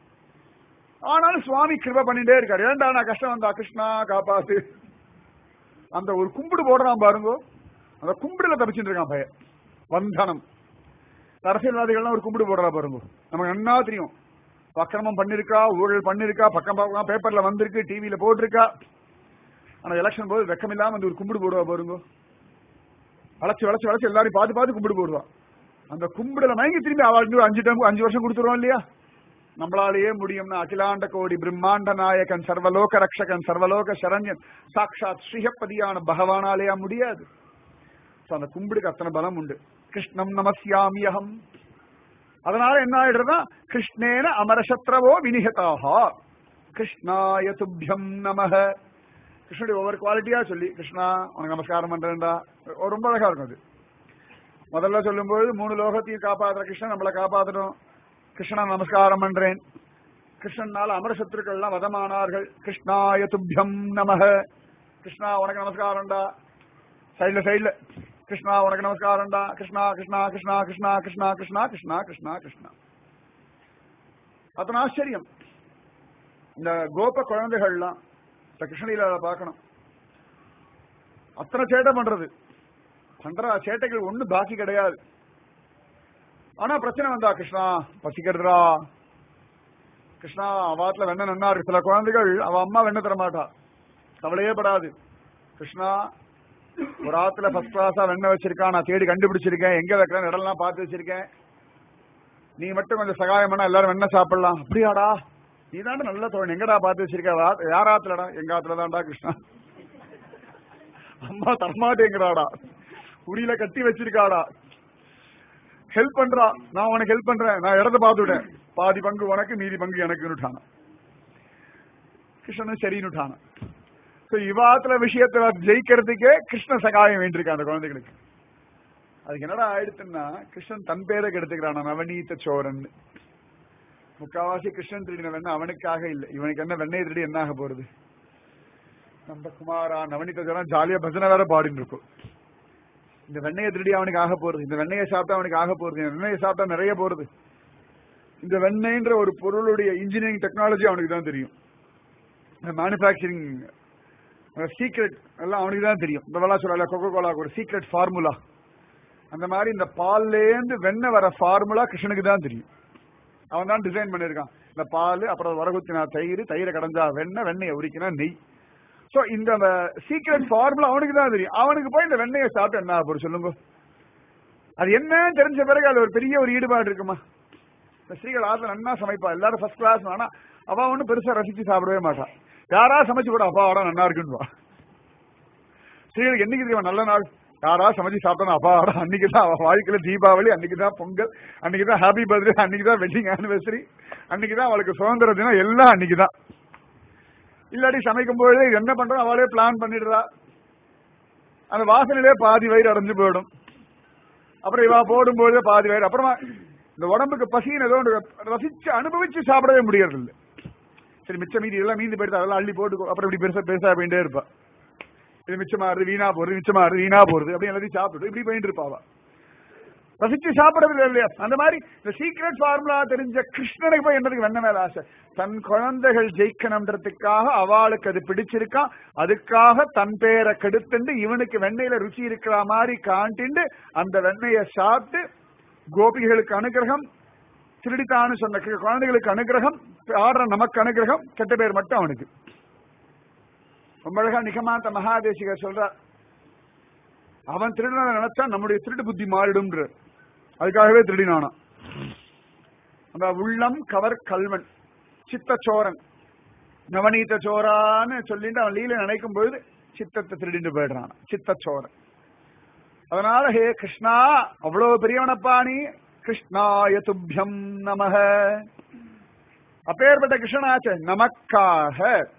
ஆனாலும் சுவாமி கிருப பண்ணிட்டே இருக்காரு ஏன்டா நான் கஷ்டம் வந்தா கிருஷ்ணா காப்பாத்து அந்த ஒரு கும்பிடு போடுறான் பாருங்க அந்த கும்பிடுல தப்பிச்சுட்டு இருக்கான் பையன் வந்தனம் அரசியல்வாதிகள்லாம் ஒரு கும்பிடு போடுறா பாருங்க நமக்கு நன்னா தெரியும் அக்கிரமம் பண்ணிருக்கா ஊழல் பண்ணிருக்கா பக்கம் பக்கம் பேப்பர்ல வந்திருக்கு டிவியில போட்டிருக்கா ஆனா எலெக்ஷன் போது வெக்கம் இல்லாம வந்து ஒரு கும்பிடு போடுவா பாருங்க வளைச்சு வளைச்சு வளைச்சு எல்லாரையும் பார்த்து பார்த்து கும்பிடு போடுவா அந்த கும்பிடுல மயங்கி திரும்பி அவளுக்கு ஒரு அஞ்சு டைம் அஞ்சு வருஷம் கொடுத்துருவோம் இல்லையா நம்மளாலேயே முடியும்னா அகிலாண்ட கோடி பிரம்மாண்ட நாயகன் சர்வலோக ரக்ஷகன் சர்வலோக சரண்யன் சாட்சாத் ஸ்ரீஹப்பதியான பகவானாலேயா முடியாது So, அந்த கும்பிடுக்கு அத்தனை பலம் உண்டு கிருஷ்ணம் நமஸ்யாமியகம் அதனால என்ன ஆயிடுறதா கிருஷ்ணேன அமரசத்ரவோ வினிகதாகா கிருஷ்ணாய துப்பியம் நமக கிருஷ்ணனுடைய ஒவ்வொரு குவாலிட்டியா சொல்லி கிருஷ்ணா உனக்கு நமஸ்காரம் பண்றேன்டா ஒ- ரொம்ப அழகா இருக்கும் அது முதல்ல சொல்லும்போது மூணு லோகத்தையும் காப்பாத்துற கிருஷ்ணன் நம்மளை காப்பாத்தணும் கிருஷ்ணன் நமஸ்காரம் பண்றேன் கிருஷ்ணனால அமர சத்துருக்கள் எல்லாம் வதமானார்கள் கிருஷ்ணாய துப்பியம் நமக கிருஷ்ணா உனக்கு நமஸ்காரம்டா சைடுல சைடுல கிருஷ்ணா உனக்கு நமஸ்காரம்டா கிருஷ்ணா கிருஷ்ணா கிருஷ்ணா கிருஷ்ணா கிருஷ்ணா கிருஷ்ணா கிருஷ்ணா கிருஷ்ணா கிருஷ்ணா அத்தனை ஆச்சரியம் இந்த கோப குழந்தைகள்லாம் இந்த கிருஷ்ணலீல பார்க்கணும் அத்தனை சேட்டை பண்றது பண்ற சேட்டைகள் ஒண்ணு பாக்கி கிடையாது ஆனா பிரச்சனை வந்தா கிருஷ்ணா பசிக்கிறதுடா கிருஷ்ணா அவாத்துல வெண்ண நன்னா இருக்கு சில குழந்தைகள் அவ அம்மா வெண்ண தர மாட்டா கவலையே படாது கிருஷ்ணா ஒரு ஆத்துல ஃபர்ஸ்ட் கிளாஸா வெண்ண வச்சிருக்கான் நான் தேடி கண்டுபிடிச்சிருக்கேன் எங்க வைக்கிறேன் இடம்லாம் பார்த்து வச்சிருக்கேன் நீ மட்டும் கொஞ்சம் சகாயம் பண்ணா எல்லாரும் வெண்ண சாப்பிடலாம் அப்படியாடா நீ தாண்டா நல்ல தோழன் எங்கடா பார்த்து வச்சிருக்க வா- யார் ஆத்துலடா எங்க ஆத்துல தான்டா கிருஷ்ணா அம்மா தரமாட்டேங்கிறாடா குடியில கட்டி வச்சிருக்காடா ஹெல்ப் பண்றா நான் உனக்கு ஹெல்ப் பண்றேன் நான் இடத்த பார்த்துட்டேன் பாதி பங்கு உனக்கு மீதி பங்கு எனக்குன்னுட்டான கிருஷ்ணனும் சரின்னுட்டான So, இவாத்துல விஷயத்தை ஜெயிக்கிறதுக்கே கிருஷ்ண சகாயம் வேண்டியிருக்கு அந்த குழந்தைகளுக்கு அதுக்கு என்னடா ஆயிடுச்சுன்னா கிருஷ்ணன் தன் பேரை கெடுத்துக்கிறான் நவநீத சோரன் முக்காவாசி கிருஷ்ணன் திருடின வெண்ண அவனுக்காக இல்லை இவனுக்கு என்ன வெண்ணெய் திருடி என்ன ஆக போறது நம்ம குமாரா நவநீத சோரன் ஜாலியா பஜனை வேற பாடிட்டு இருக்கும் இந்த வெண்ணெயை திருடி அவனுக்கு ஆக போறது இந்த வெண்ணெயை சாப்பிட்டா அவனுக்கு ஆக போறது இந்த வெண்ணெயை சாப்பிட்டா நிறைய போறது இந்த வெண்ணெய்ன்ற ஒரு பொருளுடைய இன்ஜினியரிங் டெக்னாலஜி அவனுக்கு தான் தெரியும் மேனுஃபேக்சரிங் சீக்ரெட் எல்லாம் அவனுக்கு தான் தெரியும் இந்த வெள்ளா சொல்லல கொக்கோ கோலாக்கு ஒரு சீக்ரெட் ஃபார்முலா அந்த மாதிரி இந்த பால்லேருந்து வெண்ணெய் வர ஃபார்முலா கிருஷ்ணனுக்கு தான் தெரியும் அவன் தான் டிசைன் பண்ணிருக்கான் இந்த பால் அப்புறம் வரகுத்தினா தயிர் தயிரை கடைஞ்சா வெண்ணெய் வெண்ணெயை உரிக்கினா நெய் சோ இந்த சீக்ரெட் ஃபார்முலா அவனுக்கு தான் தெரியும் அவனுக்கு போய் இந்த வெண்ணெயை சாப்பிட்டு என்ன ஆக போகுது சொல்லுங்க அது என்னன்னு தெரிஞ்ச பிறகு அது ஒரு பெரிய ஒரு ஈடுபாடு இருக்குமா இந்த ஸ்ரீகள் ஆத்துல நன்னா சமைப்பா எல்லாரும் ஃபர்ஸ்ட் கிளாஸ் ஆனா அவ ஒன்னும் பெருசா ரசிச்சு சாப்பிடவே மாட்டான் யாரா சமைச்சு போட அப்பா ஆடா நல்லா இருக்குன்னு ஸ்ரீகளுக்கு என்னைக்கு தெரியுமா நல்ல நாள் யாரா சமைச்சு சாப்பிட்டா அப்பா ஆடா அன்னைக்கு தான் அவ வாழ்க்கையில தீபாவளி அன்னைக்கு தான் பொங்கல் அன்னைக்கு தான் ஹாப்பி பர்த்டே அன்னைக்கு தான் வெட்டிங் ஆனிவர்சரி அன்னைக்கு தான் அவளுக்கு சுதந்திர தினம் எல்லாம் அன்னைக்கு தான் இல்லாட்டி சமைக்கும் பொழுது என்ன பண்றோம் அவளே பிளான் பண்ணிடுறா அந்த வாசனையிலே பாதி வயிறு அடைஞ்சு போயிடும் அப்புறம் இவா போடும்போது பாதி வயிறு அப்புறமா இந்த உடம்புக்கு பசின்னு ஏதோ ஒன்று ரசிச்சு அனுபவிச்சு சாப்பிடவே முடியறது இல்ல சரி மிச்சம் மீதி இதெல்லாம் மீந்து போயிடுது அதெல்லாம் அள்ளி போட்டு அப்புறம் இப்படி பெருசா பெருசா போயிட்டே இருப்பா இது மிச்சமா இருக்கு வீணா போறது மிச்சமா இருக்கு வீணா போறது அப்படி எல்லாத்தையும் சாப்பிட்டு இப்படி போயிட்டு இருப்பாவா ரசிச்சு சாப்பிடறது இல்லையா அந்த மாதிரி இந்த சீக்ரெட் ஃபார்முலா தெரிஞ்ச கிருஷ்ணனுக்கு போய் என்னதுக்கு வெண்ண மேல ஆசை தன் குழந்தைகள் ஜெயிக்கணும்ன்றதுக்காக அவளுக்கு அது பிடிச்சிருக்கான் அதுக்காக தன் பேரை கெடுத்துண்டு இவனுக்கு வெண்ணெயில ருச்சி இருக்கிற மாதிரி காட்டிண்டு அந்த வெண்ணெயை சாப்பிட்டு கோபிகளுக்கு அனுகிரகம் திருடித்தான்னு சொன்ன கி- குழந்தைகளுக்கு அனுகிரகம் ஆடுற நமக்கு அனுகிரகம் கெட்ட பேர் மட்டும் அவனுக்கு ரொம்ப அழகா நிகமாந்த மகாதேசிகர் சொல்றார் அவன் திருடனை நினைச்சா நம்முடைய திருட்டு புத்தி மாறிடும்ன்ற அதுக்காகவே திருடினானா அந்த உள்ளம் கவர் கல்வன் சித்தச்சோரன் நவநீத சோரான்னு சொல்லிட்டு அவன் லீல நினைக்கும் பொழுது சித்தத்தை திருடிட்டு போயிடுறான் சித்தச்சோரன் அதனால ஹே கிருஷ்ணா அவ்வளவு பெரியவனப்பா நீ கிருஷ்ணாய துப்பியம் நமக அப்பேற்பட்ட கிருஷ்ணனாச்ச நமக்காக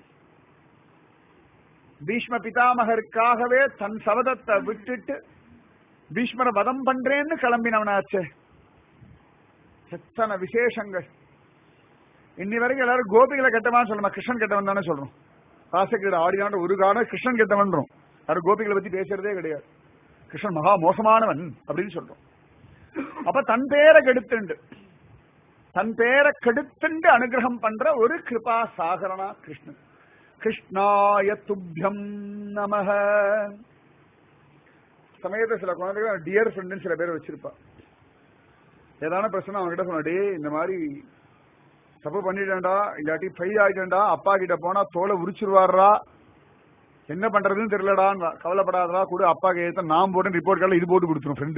பீஷ்ம பிதாமகருக்காகவே தன் சபதத்தை விட்டுட்டு பீஷ்மரை வதம் பண்றேன்னு கிளம்பினவனாச்சே எத்தனை விசேஷங்கள் இன்னி வரைக்கும் எல்லாரும் கோபிகளை கெட்டவன் சொல்லணும் கிருஷ்ணன் கெட்டவன் தானே சொல்றோம் ராசகிரீட ஆடினாண்ட ஒரு காலம் கிருஷ்ணன் கெட்டவன்றோம் யாரும் கோபிகளை பத்தி பேசுறதே கிடையாது கிருஷ்ணன் மகா மோசமானவன் அப்படின்னு சொல்றோம் அப்ப தன் பேரை கெடுத்துண்டு தன் பேரை கெடுத்துண்டு அனுகிரகம் பண்ற ஒரு கிருபா சாகரனா கிருஷ்ணன் கிருஷ்ணாய துப்பியம் நமக சமயத்தை சில குழந்தைகள் டியர் ஃப்ரெண்டுன்னு சில பேர் வச்சிருப்பா ஏதான பிரச்சனை அவங்க கிட்ட சொன்னா டேய் இந்த மாதிரி தப்பு பண்ணிட்டேன்டா இல்லாட்டி ஃபெயில் ஆயிட்டேன்டா அப்பா கிட்ட போனா தோலை உரிச்சிருவாரா என்ன பண்றதுன்னு தெரியலடான்னு கவலைப்படாதடா கூட அப்பா கையெழுத்த நான் போட்டேன் ரிப்போர்ட் கார்டில் இது போட்டு கொடுத்துரும் ஃப்ரெண்டு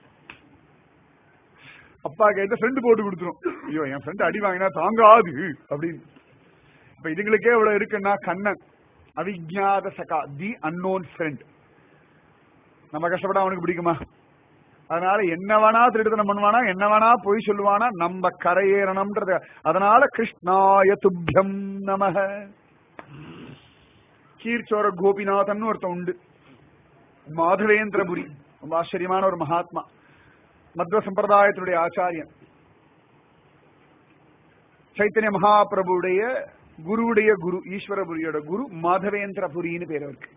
அப்பா கையெழுத்த ஃப்ரெண்டு போட்டு கொடுத்துரும் ஐயோ என் ஃப்ரெண்டு அடி வாங்கினா தாங்காது அப்படின்னு இப்ப இதுங்களுக்கே இவ்வளவு இருக்குன்னா கண்ணன் அவிஜாத சகா தி அன்னோன் ஃப்ரெண்ட் நம்ம கஷ்டப்பட அவனுக்கு பிடிக்குமா அதனால என்ன வேணா திருடுத்தனம் பண்ணுவானா என்ன வேணா பொய் சொல்லுவானா நம்ம கரையேறணும்ன்றது அதனால கிருஷ்ணாய துப்பியம் நமக கீர்ச்சோர கோபிநாதன் ஒருத்தன் உண்டு மாதவேந்திரபுரி ரொம்ப ஆச்சரியமான ஒரு மகாத்மா மத்வ சம்பிரதாயத்தினுடைய ஆச்சாரியன் சைத்தன்ய மகாபிரபுடைய குருவுடைய குரு ஈஸ்வரபுரியோட குரு மாதவேந்திரபுரின்னு பேர் அவருக்கு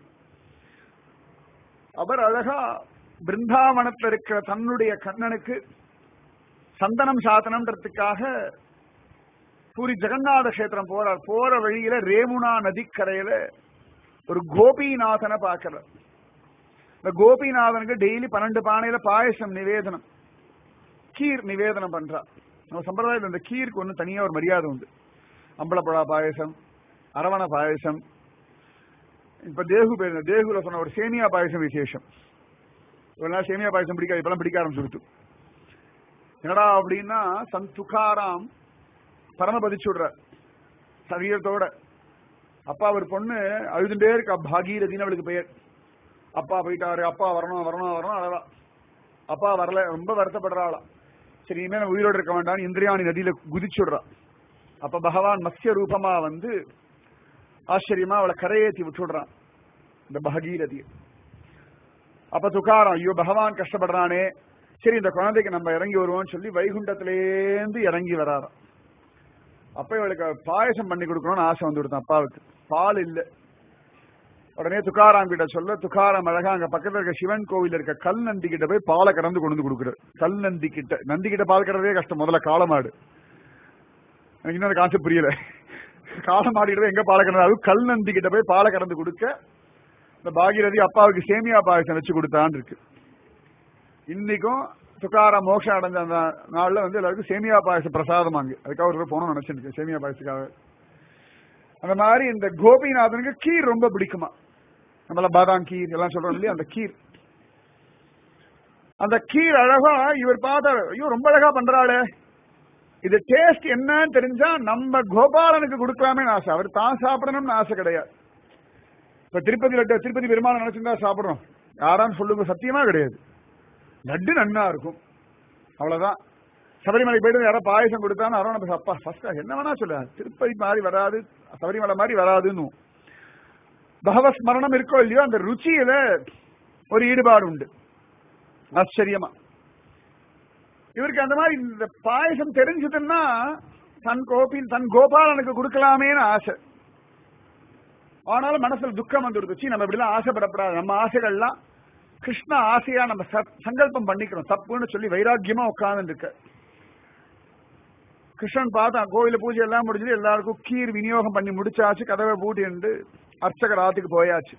அவர் அழகா பிருந்தாவனத்தில் இருக்கிற தன்னுடைய கண்ணனுக்கு சந்தனம் சாத்தனம்ன்றதுக்காக பூரி ஜெகநாத கஷேத்திரம் போறார் போற வழியில ரேமுனா நதிக்கரையில ஒரு கோபிநாதனை பார்க்கிறார் இந்த கோபிநாதனுக்கு டெய்லி பன்னெண்டு பானையில பாயசம் நிவேதனம் கீர் நிவேதனம் பண்றா நம்ம சம்பிரதாயத்தில் இந்த கீருக்கு ஒன்று தனியா ஒரு மரியாதை உண்டு அம்பலப்பழா பாயசம் அரவண பாயசம் இப்ப தேகு பேர் தேகுல சொன்ன ஒரு சேமியா பாயசம் விசேஷம் ஒரு நாள் சேமியா பாயசம் பிடிக்காது இப்பெல்லாம் பிடிக்க ஆரம்பிச்சுடுத்து என்னடா அப்படின்னா சந்த் துகாராம் பரமபதிச்சு விடுற சரீரத்தோட அப்பா ஒரு பொண்ணு அழுதுண்டே இருக்கா பாகீரதின்னு அவளுக்கு பெயர் அப்பா போயிட்டாரு அப்பா வரணும் வரணும் வரணும் அழகா அப்பா வரல ரொம்ப வருத்தப்படுறாளா சரி இனிமே நம்ம உயிரோடு இருக்க வேண்டாம் இந்திரியாணி நதியில குதிச்சுடுறா அப்ப பகவான் மத்ய ரூபமா வந்து ஆச்சரியமா அவளை கரையேற்றி விட்டுடுறான் இந்த பகீரதியை அப்ப துக்காரம் ஐயோ பகவான் கஷ்டப்படுறானே சரி இந்த குழந்தைக்கு நம்ம இறங்கி வருவோம்னு சொல்லி வைகுண்டத்திலேருந்து இறங்கி வராராம் அப்ப இவளுக்கு பாயசம் பண்ணி கொடுக்கணும்னு ஆசை வந்து கொடுத்தான் அப்பாவுக்கு பால் இல்ல உடனே துக்காராம் கிட்ட சொல்ல துக்காராம் அழகா அங்க பக்கத்துல இருக்க சிவன் கோவில் இருக்க கல் நந்தி கிட்ட போய் பாலை கடந்து கொண்டு வந்து கொடுக்குறாரு கல் நந்தி கிட்ட நந்தி கிட்ட பால் கடறதே கஷ்டம் முதல்ல காளமாடு எனக்கு இன்னொரு கான்செப்ட் புரியல காளமாடு கிட்ட எங்க பாலை கடந்து அது கல் நந்தி கிட்ட போய் பாலை கடந்து கொடுக்க இந்த பாகீரதி அப்பாவுக்கு சேமியா பாயசம் வச்சு கொடுத்தான்னு இருக்கு இன்னைக்கும் துக்காரா மோட்சம் அடைஞ்ச அந்த நாள்ல வந்து எல்லாருக்கும் சேமியா பாயச பிரசாதம் அங்கு அதுக்காக ஒரு போகணும்னு நினைச்சிருக்கு சேமியா பாயசத்துக்காக அந்த மாதிரி இந்த கோபிநாதனுக்கு கீர் ரொம்ப பிடிக்குமா நம்மள பாதாம் கீர் எல்லாம் சொல்றோம் இல்லையா அந்த கீர் அந்த கீர் அழகா இவர் பார்த்தாரு ஐயோ ரொம்ப அழகா பண்றாளே இது டேஸ்ட் என்னன்னு தெரிஞ்சா நம்ம கோபாலனுக்கு கொடுக்கலாமே ஆசை அவர் தான் சாப்பிடணும்னு ஆசை கிடையாது இப்ப திருப்பதி லட்டு திருப்பதி பெருமாள் நினைச்சிருந்தா சாப்பிடுறோம் யாரான்னு சொல்லுங்க சத்தியமா கிடையாது லட்டு நன்னா இருக்கும் அவ்வளவுதான் சபரிமலை போயிட்டு யாராவது பாயசம் கொடுத்தான்னு அருண் அப்பா ஃபர்ஸ்ட் என்ன வேணா சொல்ல திருப்பதி மாதிரி வராது சபரிமலை மாதிரி வராதுன்னு பகவஸ்மரணம் இருக்கோ இல்லையோ அந்த ருச்சியில ஒரு ஈடுபாடு உண்டு ஆச்சரியமா இவருக்கு அந்த மாதிரி இந்த பாயசம் தெரிஞ்சதுன்னா தன் கோபி தன் கோபாலனுக்கு கொடுக்கலாமேன்னு ஆசை ஆனாலும் மனசுல துக்கம் வந்துடுச்சு நம்ம இப்படிலாம் ஆசைப்படப்படாது நம்ம ஆசைகள்லாம் கிருஷ்ண ஆசையா நம்ம சங்கல்பம் பண்ணிக்கிறோம் தப்புன்னு சொல்லி வைராக்கியமா உட்கார்ந்து இருக்க கிருஷ்ணன் பார்த்தான் கோயில பூஜை எல்லாம் முடிஞ்சது எல்லாருக்கும் கீர் விநியோகம் பண்ணி முடிச்சாச்சு கதவை பூட்டிண்டு அர்ச்சகர் ஆத்துக்கு போயாச்சு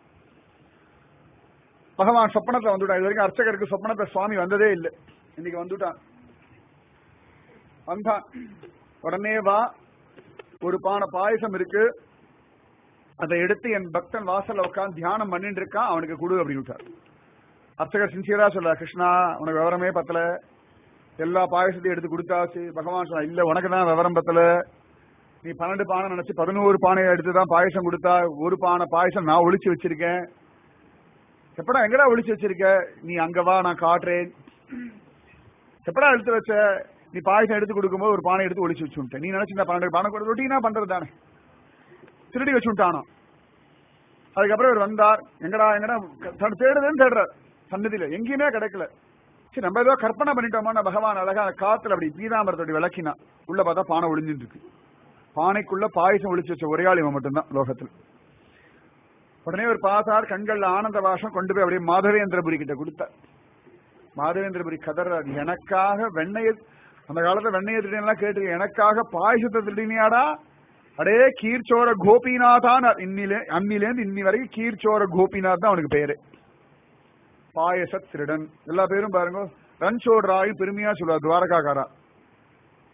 பகவான் சொப்பனத்தை வந்துட்டான் இது வரைக்கும் அர்ச்சகருக்கு சொப்பனத்தை சுவாமி வந்ததே இல்லை இன்னைக்கு வந்துட்டான் வந்தான் உடனே வா ஒரு பானை பாயசம் இருக்கு அதை எடுத்து என் பக்தன் வாசல்ல உட்காந்து தியானம் பண்ணிட்டு இருக்கான் அவனுக்கு கொடு அப்படின்னு விட்டார் அர்ச்சகர் சின்சியரா சொல்ல கிருஷ்ணா உனக்கு விவரமே பத்தல எல்லா பாயசத்தையும் எடுத்து கொடுத்தாச்சு பகவான் சொன்னா இல்ல உனக்கு தான் விவரம் பத்தல நீ பன்னெண்டு பானை நினைச்சு பதினோரு பானையை எடுத்து தான் பாயசம் கொடுத்தா ஒரு பானை பாயசம் நான் ஒளிச்சு வச்சிருக்கேன் எப்படா எங்கடா ஒளிச்சு வச்சிருக்க நீ அங்க வா நான் காட்டுறேன் எப்படா எடுத்து வச்ச நீ பாயசம் எடுத்து கொடுக்கும்போது ஒரு பானை எடுத்து ஒளிச்சு வச்சுட்டேன் நீ நினைச்சிருந்தா பன்னெண்டு பானை கூட ரொட்டீனா பண்றது தானே திருடி வச்சுட்டானோ அதுக்கப்புறம் இவர் வந்தார் எங்கடா எங்கடா தேடுதுன்னு தேடுறார் சன்னதியில எங்கேயுமே கிடைக்கல சரி நம்ம ஏதோ கற்பனை பண்ணிட்டோமா பகவான் அழகா காத்துல அப்படி பீதாமரத்தோட விளக்கினா உள்ள பார்த்தா பானை ஒளிஞ்சிட்டு இருக்கு பானைக்குள்ள பாயசம் ஒளிச்சு வச்ச ஒரே ஆள் இவன் மட்டும்தான் லோகத்தில் உடனே ஒரு பார்த்தார் கண்கள்ல ஆனந்த வாசம் கொண்டு போய் அப்படியே மாதவேந்திரபுரி கிட்ட கொடுத்தார் மாதவேந்திரபுரி கதறார் எனக்காக வெண்ணைய அந்த காலத்துல வெண்ணைய திருடினெல்லாம் கேட்டு எனக்காக பாயசத்தை திருடினியாடா அடே கீர்ச்சோர கோபிநாதான் இன்னிலே அன்னிலேருந்து இன்னி வரைக்கும் கீர்ச்சோர கோபிநாத் தான் அவனுக்கு பேரு பாயச திருடன் எல்லா பேரும் பாருங்க ரன்சோட் ராய் பெருமையா சொல்லுவார் துவாரகாக்காரா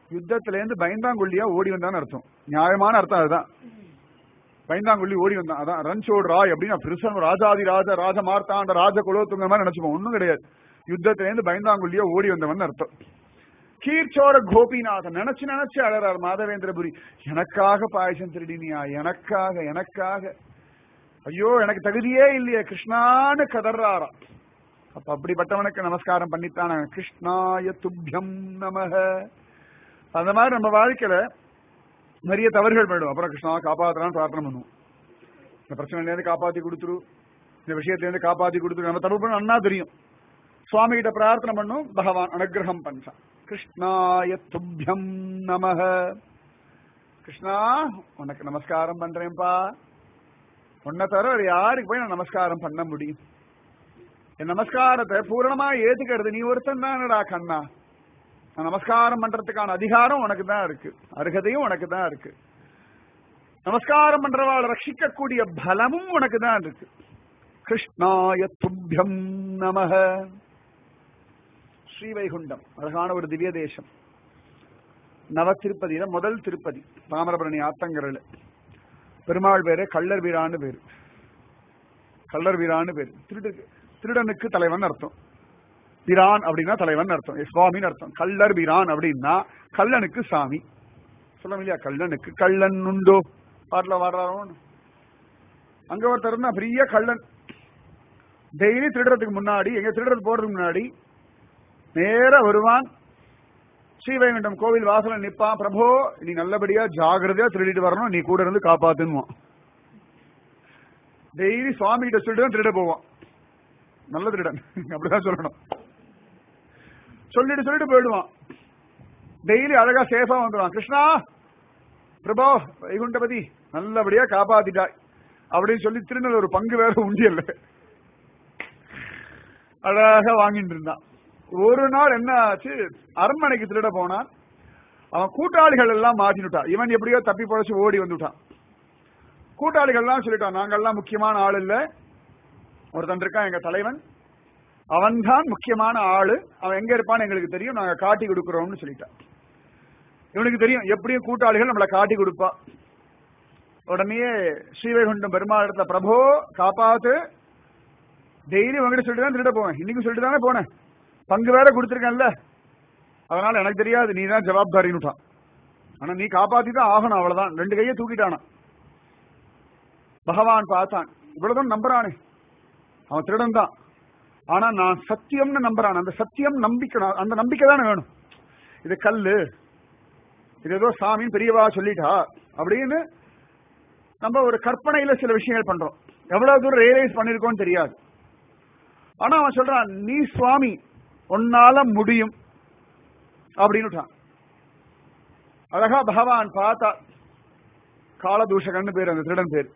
யுத்தத்துல இருந்து பயந்தாங்குள்ளியா ஓடி வந்தான்னு அர்த்தம் நியாயமான அர்த்தம் அதுதான் பயந்தாங்குள்ளி ஓடி வந்தான் அதான் ரன்சோடு ராய் அப்படின்னு பெருசா ராஜாதி ராஜ ராஜ மார்த்தாண்ட ராஜ குலோத்துங்க மாதிரி நினைச்சுப்போம் ஒண்ணும் கிடையாது யுத்தத்துல இருந்து பயந்தாங்குள்ளியா ஓடி வந்தவன் அர்த்தம் கீர்ச்சோர கோபிநாதன் நினைச்சு நினைச்சு அழறார் மாதவேந்திரபுரி எனக்காக பாயசம் திருடினியா எனக்காக எனக்காக ஐயோ எனக்கு தகுதியே இல்லையே கிருஷ்ணான்னு கதறாராம் அப்ப அப்படிப்பட்டவனுக்கு நமஸ்காரம் பண்ணித்தான கிருஷ்ணாய துப்பியம் நமக அந்த மாதிரி நம்ம வாழ்க்கையில நிறைய தவறுகள் போயிடும் அப்புறம் கிருஷ்ணா காப்பாத்தலான்னு பிரார்த்தனை பண்ணுவோம் இந்த பிரச்சனையில இருந்து காப்பாத்தி கொடுத்துரு இந்த விஷயத்துல இருந்து காப்பாத்தி கொடுத்துரு நம்ம தப்பு பண்ண அண்ணா தெரியும் சுவாமி கிட்ட பிரார்த்தனை பண்ணும் பகவான் அனுகிரகம் பண்றான் கிருஷ்ணாய துப்பியம் நமக கிருஷ்ணா உனக்கு நமஸ்காரம் பண்றேன்ப்பா உன்னை தவிர வேற யாருக்கு போய் நான் நமஸ்காரம் பண்ண முடியும் என் நமஸ்காரத்தை பூரணமா ஏத்துக்கிறது நீ ஒருத்தன் தானடா கண்ணா நான் நமஸ்காரம் பண்றதுக்கான அதிகாரம் உனக்கு தான் இருக்கு அருகதையும் உனக்கு தான் இருக்கு நமஸ்காரம் பண்றவாளை ரட்சிக்கக்கூடிய பலமும் உனக்கு தான் இருக்கு கிருஷ்ணாய துப்பியம் நமக ஸ்ரீவைகுண்டம் அழகான ஒரு திவ்ய தேசம் நவ திருப்பதியில முதல் திருப்பதி தாமிரபரணி ஆத்தங்கரில் பெருமாள் பேரு கள்ளர் வீரான்னு பேரு கள்ளர் வீரான்னு பேரு திருடு திருடனுக்கு தலைவன் அர்த்தம் வீரான் அப்படின்னா தலைவன் அர்த்தம் சுவாமின்னு அர்த்தம் கள்ளர் வீரான் அப்படின்னா கள்ளனுக்கு சாமி சொல்ல இல்லையா கள்ளனுக்கு கள்ளன் உண்டோ பாட்டில் வாடுறாரோ அங்க ஒருத்தர் இருந்தா பெரிய கள்ளன் டெய்லி திருடுறதுக்கு முன்னாடி எங்க திருடுறது போறதுக்கு முன்னாடி நேரா வருவான் ஸ்ரீவைகுண்டம் கோவில் வாசல நிப்பான் பிரபோ நீ நல்லபடியா ஜாகிரதையா திருடிட்டு வரணும் நீ கூட இருந்து காப்பாத்துன்னுவான் டெய்லி சுவாமி கிட்ட சொல்லிட்டு தான் திருட போவான் நல்ல திருடன் அப்படிதான் சொல்லணும் சொல்லிட்டு சொல்லிட்டு போயிடுவான் டெய்லி அழகா சேஃபா வந்துடுவான் கிருஷ்ணா பிரபோ வைகுண்டபதி நல்லபடியா காப்பாத்திட்டாய் அப்படின்னு சொல்லி திருநெல் ஒரு பங்கு வேற உண்டியல்ல அழகா வாங்கிட்டு இருந்தான் ஒரு நாள் என்ன ஆச்சு அரண்மனைக்கு திருட போனான் அவன் கூட்டாளிகள் எல்லாம் மாட்டினுட்டான் இவன் எப்படியோ தப்பி பொழைச்சு ஓடி வந்துட்டான் கூட்டாளிகள் எல்லாம் சொல்லிட்டான் நாங்கெல்லாம் முக்கியமான ஆள் இல்ல ஒருத்தன் இருக்கான் எங்க தலைவன் அவன்தான் முக்கியமான ஆளு அவன் எங்க இருப்பான்னு எங்களுக்கு தெரியும் நாங்க காட்டி கொடுக்கிறோம்னு சொல்லிட்டான் இவனுக்கு தெரியும் எப்படியும் கூட்டாளிகள் நம்மளை காட்டி கொடுப்பா உடனே ஸ்ரீவைகுண்டம் பெருமாள் இடத்துல பிரபோ காப்பாத்து டெய்லி உங்ககிட்ட சொல்லிட்டு தான் திருட போவேன் இன்னைக்கு சொல்லிட்டு தானே போனேன் பங்கு வேற கொடுத்துருக்கேன்ல அதனால எனக்கு தெரியாது நீ தான் ஜவாப்தாரின்னுட்டான் ஆனா நீ காப்பாத்தி தான் ஆகணும் அவ்வளவுதான் ரெண்டு கையை தூக்கிட்டானா பகவான் பார்த்தான் இவ்வளவுதான் நம்புறானே அவன் திருடன் தான் ஆனா நான் சத்தியம்னு நம்புறான் அந்த சத்தியம் நம்பிக்கை அந்த நம்பிக்கை தானே வேணும் இது கல்லு இது ஏதோ சாமின்னு பெரியவா சொல்லிட்டா அப்படின்னு நம்ம ஒரு கற்பனையில சில விஷயங்கள் பண்றோம் எவ்வளவு தூரம் ரியலைஸ் பண்ணிருக்கோம்னு தெரியாது ஆனா அவன் சொல்றான் நீ சுவாமி உன்னால முடியும் அப்படின்னுட்டான் அழகா பகவான் பார்த்தா காலதூஷகன்னு பேர் அந்த திருடன் பேர்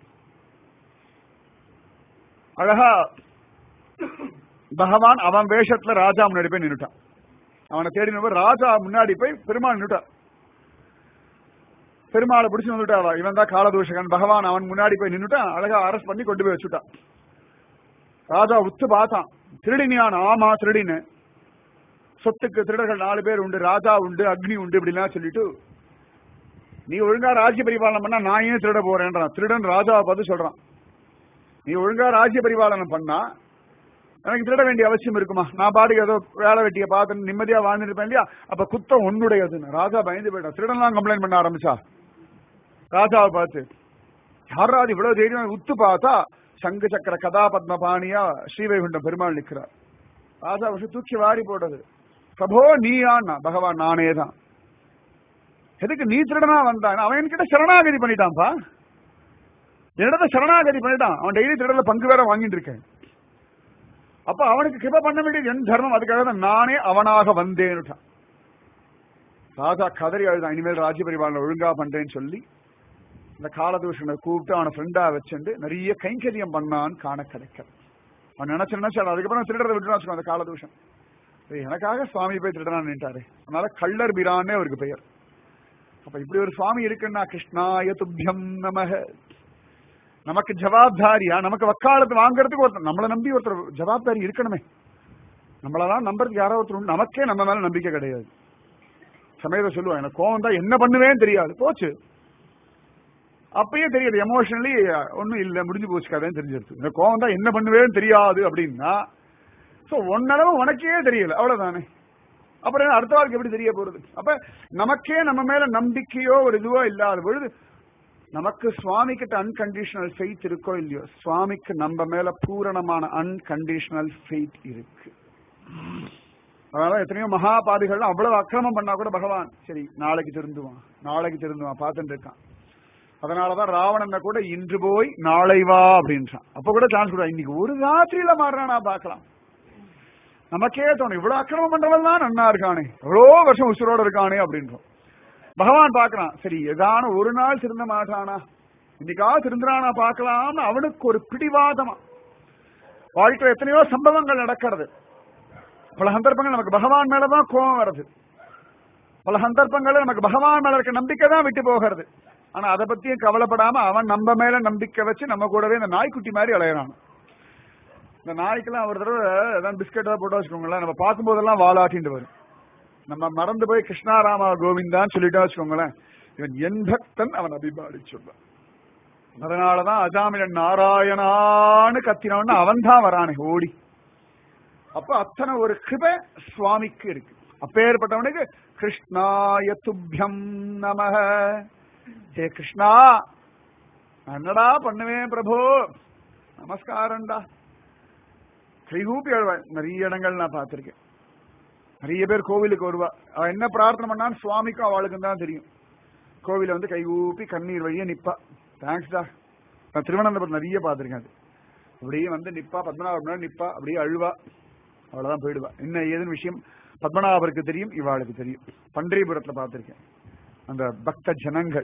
அழகா பகவான் அவன் வேஷத்துல ராஜா முன்னாடி போய் நின்னுட்டான் அவனை தேடினவர் ராஜா முன்னாடி போய் பெருமாள் நின்னுட்டான் பெருமாளை பிடிச்சு வந்துட்டாவா இவன் தான் காலதூஷகன் பகவான் அவன் முன்னாடி போய் நின்னுட்டான் அழகா அரெஸ்ட் பண்ணி கொண்டு போய் வச்சுட்டான் ராஜா உத்து பார்த்தான் திருடினியான் ஆமா திருடின்னு சொத்துக்கு திருடர்கள் நாலு பேர் உண்டு ராஜா உண்டு அக்னி உண்டு இப்படிலாம் சொல்லிட்டு நீ ஒழுங்கா ராஜ்ய பரிபாலனம் பண்ணா நான் ஏன் திருட போறேன்றான் திருடன் ராஜாவை பார்த்து சொல்றான் நீ ஒழுங்கா ராஜ்ய பரிபாலனம் பண்ணா எனக்கு திருட வேண்டிய அவசியம் இருக்குமா நான் பாட்டுக்கு ஏதோ வேலை வெட்டிய பார்த்து நிம்மதியா வாழ்ந்துருப்பேன் இல்லையா அப்ப குத்தம் உன்னுடையதுன்னு ராஜா பயந்து போயிட்டான் திருடன்லாம் கம்ப்ளைண்ட் பண்ண ஆரம்பிச்சா ராஜாவை பார்த்து யாரா அது இவ்வளவு தைரியம் உத்து பார்த்தா சங்கு சக்கர கதா பத்மபாணியா ஸ்ரீவைகுண்டம் பெருமாள் நிற்கிறார் ராஜா விஷயம் தூக்கி வாரி போட்டது பிரபோ நீயான்னா பகவான் நானே தான் எதுக்கு நீ திருடனா வந்தான் அவன் என்கிட்ட சரணாகதி பண்ணிட்டான்ப்பா என்னிடத்த சரணாகதி பண்ணிட்டான் அவன் டெய்லி திருடல பங்கு வேற வாங்கிட்டு இருக்கேன் அப்ப அவனுக்கு கிருப பண்ண வேண்டியது என் தர்மம் அதுக்காக தான் நானே அவனாக வந்தேன்னுட்டான் ராஜா கதறி அழுதான் இனிமேல் ராஜ்ய பரிபாலனை ஒழுங்கா பண்றேன்னு சொல்லி இந்த காலதூஷனை கூப்பிட்டு அவனை ஃப்ரெண்டா வச்சுட்டு நிறைய கைங்கரியம் பண்ணான்னு காண கிடைக்க அவன் நினைச்சு நினைச்சு அதுக்கப்புறம் திருடரை விட்டுனா வச்சுக்கோ அந்த காலதூஷன் எனக்காக சுவாமி போய் திருடனா நின்ட்டாரு அதனால கள்ளர் பிரானே அவருக்கு பெயர் அப்ப இப்படி ஒரு சுவாமி இருக்குன்னா கிருஷ்ணாய துப்பியம் நமக நமக்கு ஜவாப்தாரியா நமக்கு வக்காலத்து வாங்குறதுக்கு ஒருத்தர் நம்மளை நம்பி ஒருத்தர் ஜவாப்தாரி இருக்கணுமே நம்மளெல்லாம் நம்புறதுக்கு யாரோ ஒருத்தர் உண்டு நமக்கே நம்ம மேல நம்பிக்கை கிடையாது சமயத்தை சொல்லுவான் எனக்கு கோவம் தான் என்ன பண்ணுவேன்னு தெரியாது போச்சு அப்பயே தெரியுது எமோஷனலி ஒன்றும் இல்லை முடிஞ்சு போச்சு கதைன்னு தெரிஞ்சிருச்சு இந்த கோவம் தான் என்ன பண்ணுவேன்னு தெரியாது அப்படின்னா ஸோ ஒன்னளவு உனக்கே தெரியல அவ்வளவுதானே அப்புறம் அடுத்த வாழ்க்கை எப்படி தெரிய போறது அப்ப நமக்கே நம்ம மேல நம்பிக்கையோ ஒரு இதுவோ இல்லாத பொழுது நமக்கு சுவாமி கிட்ட அன்கண்டிஷனல் ஃபெய்த் இருக்கோ இல்லையோ சுவாமிக்கு நம்ம மேல பூரணமான அன்கண்டிஷனல் ஃபெய்த் இருக்கு அதனால எத்தனையோ மகாபாதிகள் அவ்வளவு அக்கிரமம் பண்ணா கூட பகவான் சரி நாளைக்கு திருந்துவான் நாளைக்கு திருந்துவான் பார்த்துட்டு இருக்கான் அதனாலதான் ராவணனை கூட இன்று போய் நாளை வா அப்படின்றான் அப்ப கூட சான்ஸ் கூட இன்னைக்கு ஒரு ராத்திரியில மாறுறானா பார்க்கலாம் நமக்கே தோணும் இவ்வளவு அக்கிரமம் பண்றவன் தான் நன்னா இருக்கானே எவ்வளோ வருஷம் உசுரோட இருக்கானே அப்படின்றோம் பகவான் பார்க்கறான் சரி ஏதான ஒரு நாள் திருந்த மாட்டானா இன்னைக்கா திருந்துறானா பார்க்கலாம்னு அவனுக்கு ஒரு பிடிவாதமா வாழ்க்கையில் எத்தனையோ சம்பவங்கள் நடக்கிறது பல சந்தர்ப்பங்கள் நமக்கு பகவான் மேலதான் கோபம் வருது பல சந்தர்ப்பங்கள் நமக்கு பகவான் மேல இருக்க நம்பிக்கை தான் விட்டு போகிறது ஆனா அதை பத்தியும் கவலைப்படாம அவன் நம்ம மேல நம்பிக்கை வச்சு நம்ம கூடவே இந்த நாய்க்குட்டி மாதிரி அலையறான் இந்த நாய்க்கெல்லாம் ஒரு தடவை ஏதாவது பிஸ்கெட் போட்டு வச்சுக்கோங்களேன் நம்ம பார்க்கும்போதெல்லாம் வாலாட்டிட்டு வரும் நம்ம மறந்து போய் கிருஷ்ணாராமா கோவிந்தான்னு சொல்லிட்டா வச்சுக்கோங்களேன் இவன் என் பக்தன் அவன் அபிபாடி சொல்றான் அதனாலதான் அஜாமிலன் நாராயணான்னு கத்தினவன்னு அவன் தான் வரானே ஓடி அப்ப அத்தனை ஒரு கிருப சுவாமிக்கு இருக்கு அப்பேற்பட்டவனுக்கு கிருஷ்ணாய துப்பியம் நமக ஹே கிருஷ்ணா நான் என்னடா பண்ணுவேன் பிரபு நமஸ்காரம்டா கைகூப்பி அழுவேன் நிறைய இடங்கள் நான் பார்த்திருக்கேன் நிறைய பேர் கோவிலுக்கு வருவா அவ என்ன பிரார்த்தனை பண்ணான்னு சுவாமிக்கும் அவளுக்கும் தான் தெரியும் கோவில வந்து கைகூப்பி கண்ணீர் வழியே நிப்பா தேங்க்ஸ்டா நான் திருவனந்தபுரம் நிறைய பார்த்திருக்கேன் அது அப்படியே வந்து நிப்பா பத்மநாபர் முன்னாடி நிப்பா அப்படியே அழுவா அவ்வளவுதான் போயிடுவா என்ன ஏதுன்னு விஷயம் பத்மநாபருக்கு தெரியும் இவாளுக்கு தெரியும் பண்டரிபுரத்துல பார்த்திருக்கேன் அந்த பக்த ஜனங்கள்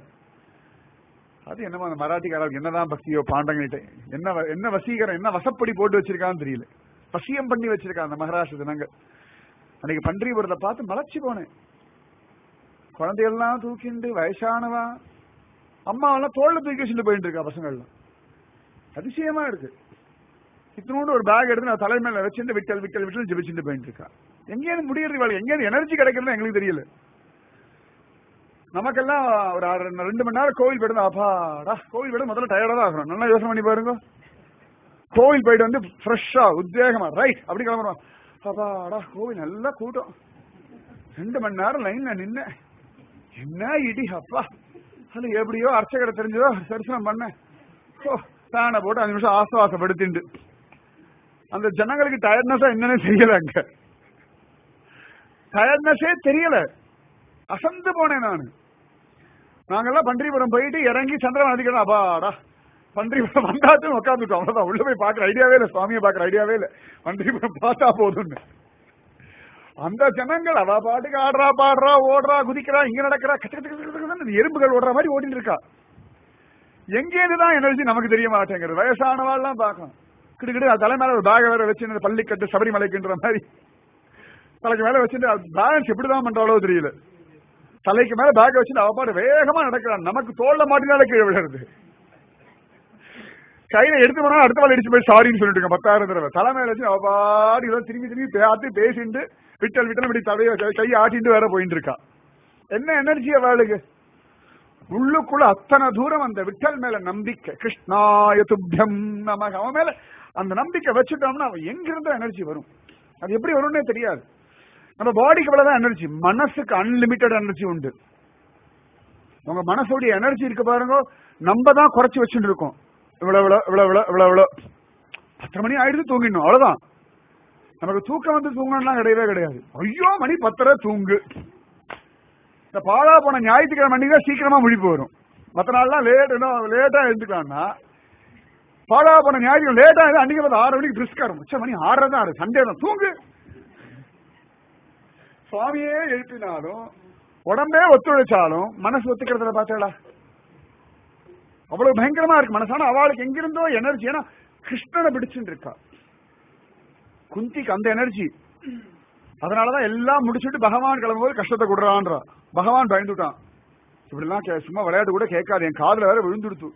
அது என்னமோ அந்த மராட்டிக்காரருக்கு என்னதான் பக்தியோ பாண்டங்கிட்ட என்ன வ- என்ன வசீகரம் என்ன வசப்படி போட்டு வச்சிருக்கான்னு தெரியல வசியம் பண்ணி வச்சிருக்கான் அந்த மகாராஷ்டிர ஜனங்கள் அன்னைக்கு பண்டரிபுரத்தை பார்த்து மலைச்சு போனேன் குழந்தைகள்லாம் தூக்கிண்டு வயசானவா அம்மாவெல்லாம் தோல்ல தூக்கி வச்சுட்டு போயிட்டு இருக்கா பசங்கள்லாம் அதிசயமா இருக்கு இத்தனோண்டு ஒரு பேக் எடுத்து நான் தலைமையில வச்சுட்டு விட்டல் விட்டல் விட்டல் ஜெபிச்சுட்டு போயிட்டு இருக்கா எங்கேயிருந்து முடியறது இவாளுக்கு எங்கேயிருந்து எனர்ஜி கிடைக்கிறதுன்னு எங்களுக்கு தெரியல நமக்கெல்லாம் ஒரு ஆறு ரெண்டு மணி நேரம் கோவில் போயிட்டு வந்தா, அப்பாடா கோவில் போயிட்டு முதல்ல டயர்டா தான் ஆகணும் நல்லா யோசனை பண்ணி பாருங்க கோவில் போயிட்டு வந்து ஃப்ரெஷ்ஷா உத்வேகமா ரைட் அப்படி கிளம்புறோம் அப்பாடா கோவில் நல்ல கூட்டம் ரெண்டு மணி நேரம் லைன்ல நின்ன என்ன இடி அப்பா அது எப்படியோ அர்ச்சகரை தெரிஞ்சதோ தரிசனம் பண்ணேன் ஓ ஃபேனை போட்டு அஞ்சு நிமிஷம் ஆசுவாசப்படுத்திண்டு அந்த ஜனங்களுக்கு டயர்ட்னஸா என்னன்னு தெரியல அங்க டயர்ட்னஸே தெரியல அசந்து போனேன் நான் நாங்கெல்லாம் பன்றிபுரம் போயிட்டு இறங்கி சந்திரன் அதிகம் அப்பாடா பன்றிபுரம் வந்தாச்சும் உட்காந்துட்டோம் அவ்வளவுதான் உள்ள போய் பாக்குற ஐடியாவே இல்ல சுவாமியை பாக்குற ஐடியாவே இல்ல பன்றிபுரம் பார்த்தா போதும்னு அந்த ஜனங்கள் அவ பாட்டுக்கு ஆடுறா பாடுறா ஓடுறா குதிக்கிறா இங்க நடக்கிறா கச்ச கச்ச கச்ச கச்சன்னு இந்த எறும்புகள் ஓடுற மாதிரி ஓடிட்டு இருக்கா எங்கேருந்து தான் எனர்ஜி நமக்கு தெரிய மாட்டேங்கிறது வயசானவாள்லாம் பார்க்கணும் கிடுக்கிட்டு அது தலை மேல ஒரு பேக வேற வச்சு பள்ளிக்கட்டு சபரிமலைக்குன்ற மாதிரி தலைக்கு மேல வச்சுட்டு பேலன்ஸ் எப்படிதான் பண்றாளோ தெரியல தலைக்கு மேல பேக் வச்சுட்டு அவ பாட்டு வேகமா நடக்கிறான் நமக்கு தோல்ல மாட்டினால கீழே விழுறது கையில எடுத்து போனா அடுத்த வாள் அடிச்சு போய் சாரின்னு சொல்லிட்டு இருக்க பத்தாயிரம் தடவை தலை மேல வச்சு அவ பாடி இதெல்லாம் திரும்பி திரும்பி பார்த்து பேசிட்டு விட்டல் விட்டல் இப்படி தலைய கை ஆட்டிட்டு வேற போயிட்டு இருக்கா என்ன எனர்ஜி அவளுக்கு உள்ளுக்குள்ள அத்தனை தூரம் அந்த விட்டல் மேல நம்பிக்கை கிருஷ்ணாய துப்பியம் நமக அவன் மேல அந்த நம்பிக்கை வச்சுட்டோம்னா அவன் எங்கிருந்தோ எனர்ஜி வரும் அது எப்படி வரும்னே தெரியாது நம்ம பாடிக்கு இவ்வளவுதான் எனர்ஜி மனசுக்கு அன்லிமிட்டெட் எனர்ஜி உண்டு உங்க மனசுடைய எனர்ஜி இருக்கு பாருங்க நம்ம தான் குறைச்சு வச்சுட்டு இருக்கோம் இவ்வளவு இவ்வளவு இவ்வளவு இவ்வளவு இவ்வளவு இவ்வளவு பத்தரை மணி ஆயிடுது தூங்கிடணும் அவ்வளவுதான் நமக்கு தூக்கம் வந்து தூங்கணும்லாம் கிடையவே கிடையாது ஐயோ மணி பத்தரை தூங்கு இந்த பாழா போன ஞாயிற்றுக்கிழமை அன்னைக்கு தான் சீக்கிரமா முழிப்பு வரும் மற்ற நாள்லாம் லேட் லேட்டா எழுந்துக்கலாம்னா பாழா போன ஞாயிற்றுக்கிழமை லேட்டா அன்னைக்கு வந்து ஆறு மணிக்கு பிரிஸ்கா இருக்கும் உச்ச மணி ஆறரை தான் ஆறு சண்டே தான் தூங்கு சுவாமியே எழுப்பினாலும் உடம்பே ஒத்துழைச்சாலும் மனசு ஒத்துக்கிறதுல பார்த்தேடா அவ்வளவு பயங்கரமா இருக்கு மனசான அவளுக்கு எங்கிருந்தோ எனர்ஜி ஏன்னா கிருஷ்ணனை பிடிச்சுட்டு இருக்கா குந்திக்கு அந்த எனர்ஜி அதனாலதான் எல்லாம் முடிச்சுட்டு பகவான் கிளம்பும்போது கஷ்டத்தை கொடுறான்றா பகவான் பயந்துட்டான் இப்படிலாம் கே- சும்மா விளையாட்டு கூட கேட்காது என் காதுல வேற விழுந்துடுத்து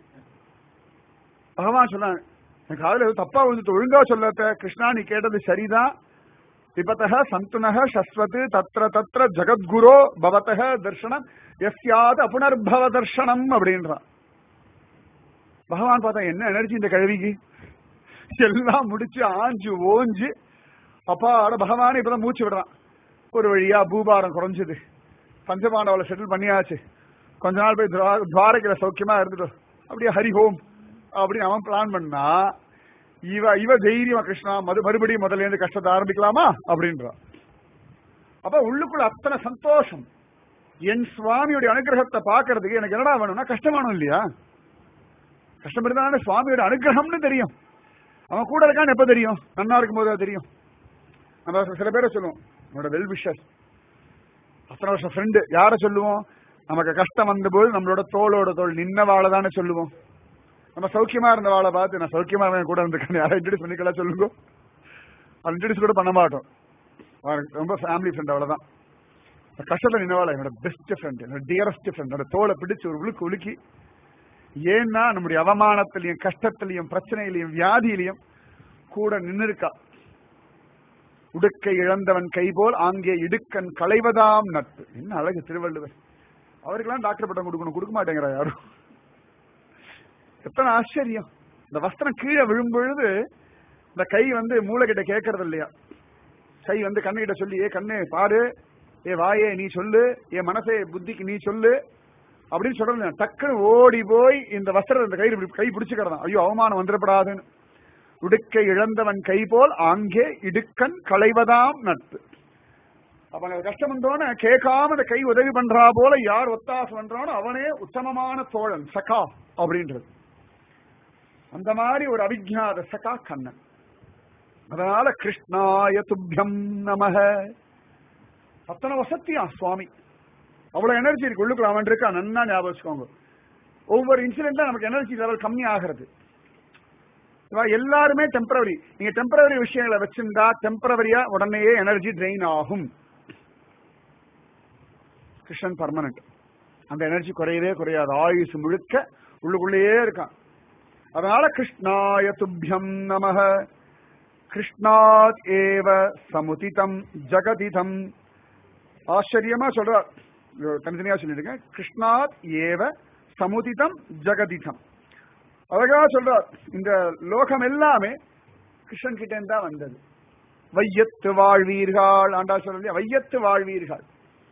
பகவான் சொன்னான் என் காதுல ஏதோ தப்பா விழுந்துட்டு ஒழுங்கா சொல்லத்த கிருஷ்ணா நீ கேட்டது சரிதான் விபத்தக சந்துனக சஸ்வத் தத்ர தத்ர ஜகத்குரோ பவத்தக தர்ஷனம் எஸ்யாது அபுனர்பவ தர்ஷனம் அப்படின்றான் பகவான் பார்த்தா என்ன எனர்ஜி இந்த கழுவிக்கு எல்லாம் முடிச்சு ஆஞ்சு ஓஞ்சு அப்பாட பகவான் இப்பதான் மூச்சு விடுறான் ஒரு வழியா பூபாரம் குறைஞ்சது பஞ்சபாண்டவளை செட்டில் பண்ணியாச்சு கொஞ்ச நாள் போய் துவா- துவாரகையில சௌக்கியமா இருந்துட்டோம் அப்படியே ஹரி ஹோம் அப்படின்னு அவன் பிளான் பண்ணா இவ இவ தைரியமா கிருஷ்ணா மறு மறுபடியும் முதல்ல இருந்து கஷ்டத்தை ஆரம்பிக்கலாமா அப்படின்றான் அப்ப உள்ளுக்குள்ள அத்தனை சந்தோஷம் என் சுவாமியுடைய அனுகிரகத்தை பாக்குறதுக்கு எனக்கு என்னடா வேணும்னா கஷ்டமானும் இல்லையா கஷ்டம் இருந்தாலும் சுவாமியோட அனுகிரகம்னு தெரியும் அவன் கூட இருக்கான்னு எப்ப தெரியும் நன்னா இருக்கும் போது அது தெரியும் நம்ம சில பேரை சொல்லுவோம் என்னோட வெல் விஷர் அத்தனை வருஷம் ஃப்ரெண்டு யாரை சொல்லுவோம் நமக்கு கஷ்டம் வந்தபோது நம்மளோட தோளோட தோள் நின்ன வாழை தானே சொல்லுவோம் நம்ம சௌக்கியமா இருந்த வாழை பார்த்து நான் சௌக்கியமா இருக்கேன் கூட இருந்திருக்கேன் யாரை இன்ட்ரடியூஸ் பண்ணிக்கலாம் சொல்லுங்க அது இன்ட்ரடியூஸ் கூட பண்ண மாட்டோம் அவனுக்கு ரொம்ப ஃபேமிலி ஃப்ரெண்ட் அவ்வளவுதான் இந்த கஷ்டத்துல நின்னவாள என்னோட பெஸ்ட் ஃப்ரெண்ட் என்னோட டியரஸ்ட் ஃப்ரெண்ட் என்னோட தோலை பிடிச்சு ஒரு உழுக்கு உலுக்கி ஏன்னா நம்முடைய அவமானத்திலையும் கஷ்டத்திலையும் பிரச்சனையிலையும் வியாதியிலையும் கூட நின்னு இருக்கா உடுக்கை இழந்தவன் கைபோல் ஆங்கே இடுக்கன் களைவதாம் நட்பு என்ன அழகு திருவள்ளுவர் அவருக்கெல்லாம் டாக்டர் பட்டம் கொடுக்கணும் கொடுக்க மாட்டேங்கிறா யாரும் எத்தனை ஆச்சரியம் இந்த வஸ்திரம் கீழே விழும்பொழுது இந்த கை வந்து மூளைகிட்ட கேட்கறது இல்லையா கை வந்து கண்ணுகிட்ட சொல்லி ஏ கண்ணு பாரு ஏ வாயே நீ சொல்லு ஏ மனசே புத்திக்கு நீ சொல்லு அப்படின்னு சொல்றது டக்குன்னு ஓடி போய் இந்த வஸ்திரம் இந்த கை கை பிடிச்சுக்கிறதான் ஐயோ அவமானம் வந்துடப்படாதுன்னு உடுக்கை இழந்தவன் கை போல் ஆங்கே இடுக்கன் களைவதாம் நட்பு அப்ப அந்த கஷ்டம் வந்தோன்னு கேட்காம இந்த கை உதவி பண்றா போல யார் ஒத்தாசம் பண்றானோ அவனே உத்தமமான தோழன் சகா அப்படின்றது அந்த மாதிரி ஒரு அவிஜாத சகா கண்ணன் அதனால கிருஷ்ணாய துப்பியம் நமக அத்தனை வசத்தியா சுவாமி அவ்வளவு எனர்ஜி இருக்கு உள்ளுக்குள்ள அவன் இருக்கா நன்னா ஞாபகம் வச்சுக்கோங்க ஒவ்வொரு இன்சிடென்ட்ல நமக்கு எனர்ஜி லெவல் கம்மி ஆகிறது இவா எல்லாருமே டெம்பரவரி நீங்க டெம்பரவரி விஷயங்களை வச்சிருந்தா டெம்பரவரியா உடனேயே எனர்ஜி ட்ரெயின் ஆகும் கிருஷ்ணன் பர்மனன்ட் அந்த எனர்ஜி குறையவே குறையாது ஆயுசு முழுக்க உள்ளுக்குள்ளேயே இருக்கான் அதனால கிருஷ்ணாய துப்பியம் நமக கிருஷ்ணாத் ஏவ சமுதிதம் ஜகதிதம் ஆச்சரியமா சொல்றார் இது தனித்தனியா சொல்லிடுங்க கிருஷ்ணாத் ஏவ சமுதிதம் ஜெகதிதம் அழகா சொல்றார் இந்த லோகம் எல்லாமே கிருஷ்ணன் கிட்ட தான் வந்தது வையத்து வாழ்வீர்கள் ஆண்டா சொல்ற வையத்து வாழ்வீர்கள்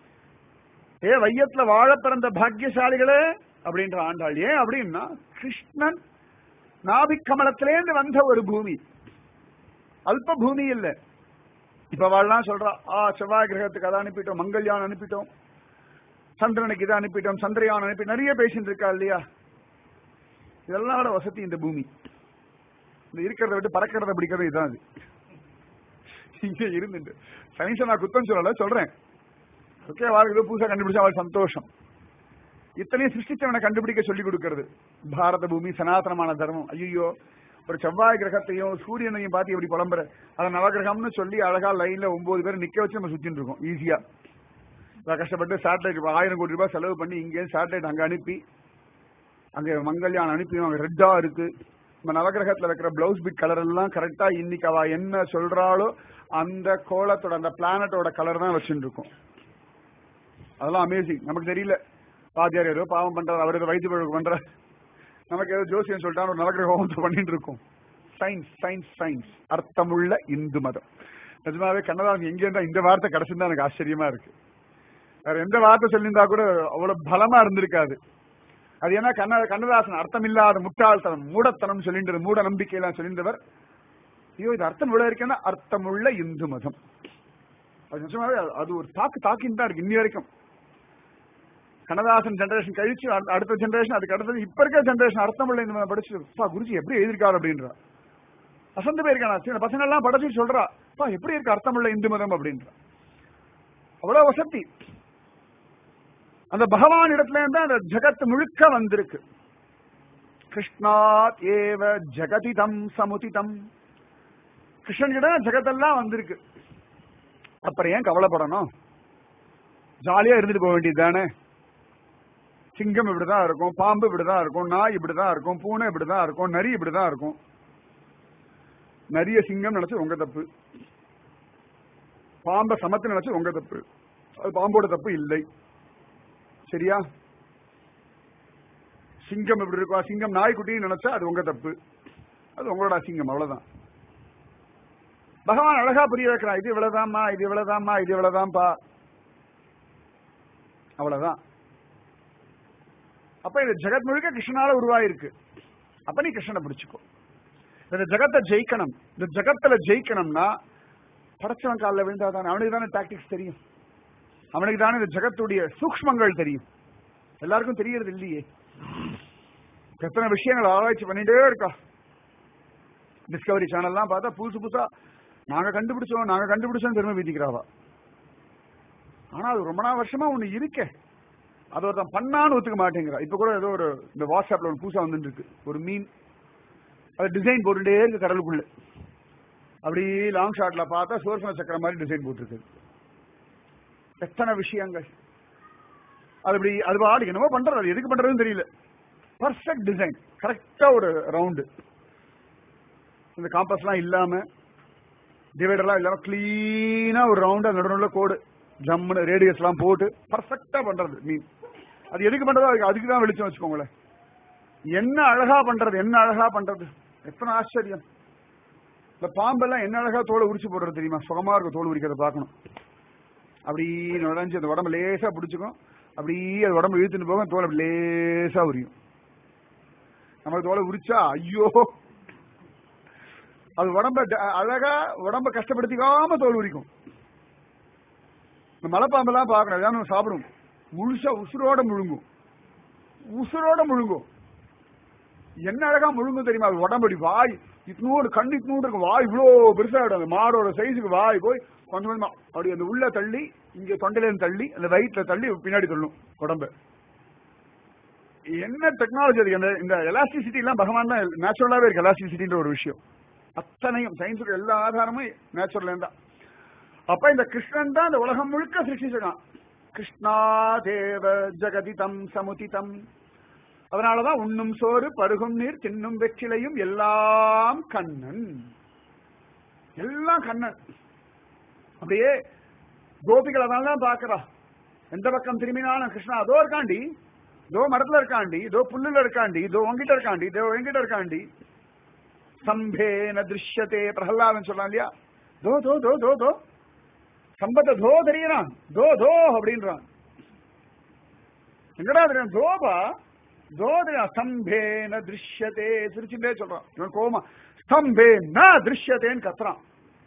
ஏ வையத்துல வாழ பிறந்த பாக்கியசாலிகளே அப்படின்ற ஆண்டாள் ஏன் அப்படின்னா கிருஷ்ணன் நாபிக்கமலத்திலேருந்து வந்த ஒரு பூமி அல்ப பூமி இல்ல இப்ப வாழலாம் சொல்றா ஆ செவ்வாய் கிரகத்துக்கு அதை அனுப்பிட்டோம் மங்கள்யான் அனுப்பிட்டோம் சந்திரனுக்கு இதை அனுப்பிட்டோம் சந்திரயான் அனுப்பி நிறைய பேசிட்டு இருக்கா இல்லையா இதெல்லாம் விட வசதி இந்த பூமி இந்த இருக்கிறத விட்டு பறக்கிறத பிடிக்கிறது இதுதான் அது இங்க இருந்துட்டு சயின்ஸை நான் குத்தம் சொல்லல சொல்றேன் ஓகே வாழ்க்கை புதுசா கண்டுபிடிச்சா அவள் சந்தோஷம் இத்தனையும் சிருஷ்டிச்சவனை கண்டுபிடிக்க சொல்லி கொடுக்கிறது பாரத பூமி சனாதனமான தர்மம் ஐயோ ஒரு செவ்வாய் கிரகத்தையும் சூரியனையும் பார்த்து எப்படி புலம்புற அதை நவகிரகம்னு சொல்லி அழகா லைன்ல ஒன்பது பேர் நிக்க வச்சு நம்ம சுத்திட்டு இருக்கோம் ஈஸியா கஷ்டப்பட்டு சேட்டலைட் ஆயிரம் கோடி ரூபாய் செலவு பண்ணி இங்கே சேட்டலைட் அங்க அனுப்பி அங்க மங்கள்யான் அனுப்பி அங்க ரெட்டா இருக்கு நம்ம நவகிரகத்துல வைக்கிற பிளவுஸ் பிட் கலர் எல்லாம் கரெக்டா இன்னைக்கு அவ என்ன சொல்றாளோ அந்த கோலத்தோட அந்த பிளானட்டோட கலர் தான் வச்சுட்டு இருக்கும் அதெல்லாம் அமேசிங் நமக்கு தெரியல பாத்தியார் ஏதோ பாவம் பண்றாரு அவர் ஏதோ வயிற்று பழகு பண்றாரு நமக்கு ஏதோ ஜோசியம் சொல்லிட்டான்னு ஒரு நவகிரக ஹோமத்தை பண்ணிட்டு இருக்கோம் சயின்ஸ் சயின்ஸ் சயின்ஸ் அர்த்தமுள்ள இந்து மதம் நிஜமாவே கண்ணதாசன் எங்க இருந்தா இந்த வார்த்தை கிடைச்சிருந்தா எனக்கு ஆச்சரியமா இருக்கு வேற எந்த வார்த்தை சொல்லியிருந்தா கூட அவ்வளவு பலமா இருந்திருக்காது அது ஏன்னா கண்ண கண்ணதாசன் அர்த்தம் இல்லாத முட்டாள்தனம் மூடத்தனம் சொல்லின்றது மூட நம்பிக்கை எல்லாம் சொல்லின்றவர் ஐயோ இது அர்த்தம் உள்ள இருக்கேன்னா அர்த்தமுள்ள இந்து மதம் அது நிஜமாவே அது- அது ஒரு தாக்கு தாக்கின்னு தான் இருக்கு இன்னி வரைக்கும் கண்ணதாசன் ஜெனரேஷன் கழிச்சு அடு- அடுத்த ஜெனரேஷன் அதுக்கு அடுத்தது இப்ப இருக்க ஜெனரேஷன் அர்த்தமுள்ள இந்த மதம் படிச்சு பா குருஜி எப்படி எழுதிருக்காரு அப்படின்றா அசந்து போயிருக்கானா சில பசங்க எல்லாம் படிச்சு சொல்றா பா எப்படி இருக்கு அர்த்தமுள்ள இந்து மதம் அப்படின்றா அவ்வளவு வசதி அந்த பகவான் இடத்துல இருந்து அந்த ஜகத் முழுக்க வந்திருக்கு கிருஷ்ணாத் ஏவ ஜெகதிதம் சமுதிதம் கிருஷ்ணன் கிட்ட ஜெகத்தெல்லாம் வந்திருக்கு அப்புறம் ஏன் கவலைப்படணும் ஜாலியா இருந்துட்டு போக வேண்டியது தானே சிங்கம் இப்படிதான் இருக்கும் பாம்பு இப்படிதான் இருக்கும் நாய் இப்படிதான் இருக்கும் பூனை இப்படிதான் இருக்கும் நரி இப்படிதான் இருக்கும் நிறைய சிங்கம் நினைச்சு உங்க தப்பு பாம்பை சமத்து நினைச்சு உங்க தப்பு அது பாம்போட தப்பு இல்லை சரியா சிங்கம் எப்படி இருக்கும் சிங்கம் நாய்க்குட்டின்னு நினைச்சா அது உங்க தப்பு அது உங்களோட அசிங்கம் அவ்வளவுதான் பகவான் அழகா புரிய வைக்கிறான் இது இவ்வளவுதாம்மா இது இவ்வளவுதாம்மா இது இவ்வளவுதான்ப்பா அவ்வளவுதான் அப்ப இந்த ஜெகத் முழுக்க கிருஷ்ணனால உருவாயிருக்கு அப்ப நீ கிருஷ்ணனை பிடிச்சுக்கோ இந்த ஜெகத்தை ஜெயிக்கணும் இந்த ஜெகத்துல ஜெயிக்கணும்னா படைச்சவன் காலில் விழுந்தாதானே அவனுக்கு தானே டாக்டிக்ஸ் தெரியும் அவனுக்கு தானே இந்த ஜெகத்துடைய சூக்ஷ்மங்கள் தெரியும் எல்லாருக்கும் தெரியறது இல்லையே எத்தனை விஷயங்கள் ஆராய்ச்சி பண்ணிட்டே இருக்கா டிஸ்கவரி சேனல்லாம் பார்த்தா புதுசு புதுசா நாங்க கண்டுபிடிச்சோம் நாங்க கண்டுபிடிச்சோம் திரும்ப வீதிக்கிறாவா ஆனா அது ரொம்ப நாள் வருஷமா ஒண்ணு இருக்கே அது ஒருத்தன் பண்ணான்னு ஒத்துக்க மாட்டேங்கிறா இப்ப கூட ஏதோ ஒரு இந்த வாட்ஸ்அப்ல ஒரு புதுசா வந்துட்டு இருக்கு ஒரு மீன் அது டிசைன் போட்டுட்டே இருக்கு கடலுக்குள்ள அப்படி லாங் ஷாட்ல பார்த்தா சோர்சன சக்கர மாதிரி டிசைன் போட்டிருக்கு எத்தனை விஷயங்கள் அது இப்படி அது பாடு என்னமோ பண்றது அது எதுக்கு பண்றதுன்னு தெரியல பர்ஃபெக்ட் டிசைன் கரெக்டா ஒரு ரவுண்டு இந்த காம்பஸ்லாம் இல்லாம டிவைடர்லாம் இல்லாம கிளீனா ஒரு ரவுண்டு நடுநடுல கோடு ஜம்முன்னு ரேடியஸ் எல்லாம் போட்டு பர்ஃபெக்டா பண்றது மீன் அது எதுக்கு பண்றதோ அதுக்கு அதுக்கு தான் வெளிச்சம் வச்சுக்கோங்களேன் என்ன அழகா பண்றது என்ன அழகா பண்றது எத்தனை ஆச்சரியம் இந்த பாம்பெல்லாம் என்ன அழகா தோலை உரிச்சு போடுறது தெரியுமா சுகமா இருக்கும் தோல் உரிக்கிறத பார்க்கணும் அப்படி நுழைஞ்சு அந்த உடம்பு லேசா பிடிச்சிக்கும் அப்படி அது உடம்பு இழுத்துட்டு போகும் தோல் அப்படி லேசா உரியும் நம்ம தோலை உரிச்சா ஐயோ அது உடம்ப ட- அழகா உடம்ப கஷ்டப்படுத்திக்காம தோல் உரிக்கும் இந்த மலைப்பாம்பெல்லாம் பார்க்கணும் அதான் நம்ம சாப்பிடும் முழுசா உசுரோட முழுங்கும் உசுரோட முழுங்கும் என்ன அழகா முழுங்கும் தெரியுமா அது உடம்படி வாய் இட்னூறு கண்ணு இட்னூறு இருக்கும் வாய் இவ்வளோ பெருசா ஆயிடும் அந்த மாடோட சைஸுக்கு வாய் போய் கொஞ்சம் கொஞ்சமா அப்படி அந்த உள்ள தள்ளி இங்க தொண்டையில இருந்து தள்ளி அந்த வயிற்றுல தள்ளி பின்னாடி தள்ளும் உடம்பு என்ன டெக்னாலஜி அது அந்த இந்த எலாஸ்டிசிட்டி எல்லாம் பகவான் தான் நேச்சுரலாவே இருக்கு எலாஸ்டிசிட்டின்ற ஒரு விஷயம் அத்தனையும் சயின்ஸுக்கு எல்லா ஆதாரமும் நேச்சுரல் தான் அப்ப இந்த கிருஷ்ணன் தான் இந்த உலகம் முழுக்க சிருஷ்டிச்சிருக்கான் கிருஷ்ணா தேவ ஜெகதிதம் சமுதிதம் அதனாலதான் உண்ணும் சோறு பருகும் நீர் தின்னும் வெற்றிலையும் எல்லாம் கண்ணன் எல்லாம் கண்ணன் அப்படியே கோபிகள் அதனால தான் பாக்குறா எந்த பக்கம் திரும்பினாலும் கிருஷ்ணா அதோ இருக்காண்டி இதோ மரத்துல இருக்காண்டி இதோ புல்லுல இருக்காண்டி இதோ உங்ககிட்ட இருக்காண்டி இதோ எங்கிட்ட இருக்காண்டி சம்பேன திருஷ்யத்தே பிரகலாதன் சொல்றான் இல்லையா தோ தோ தோ தோ தோ சம்பத்தை தோ தெரியறான் தோ தோ அப்படின்றான் எங்கடா தெரியும் தோபா தோ தெரியும் ஸ்தம்பேன திருஷ்யத்தே சிரிச்சுட்டே சொல்றான் இவன் கோமா ஸ்தம்பே ந திருஷ்யத்தேன்னு கத்துறான்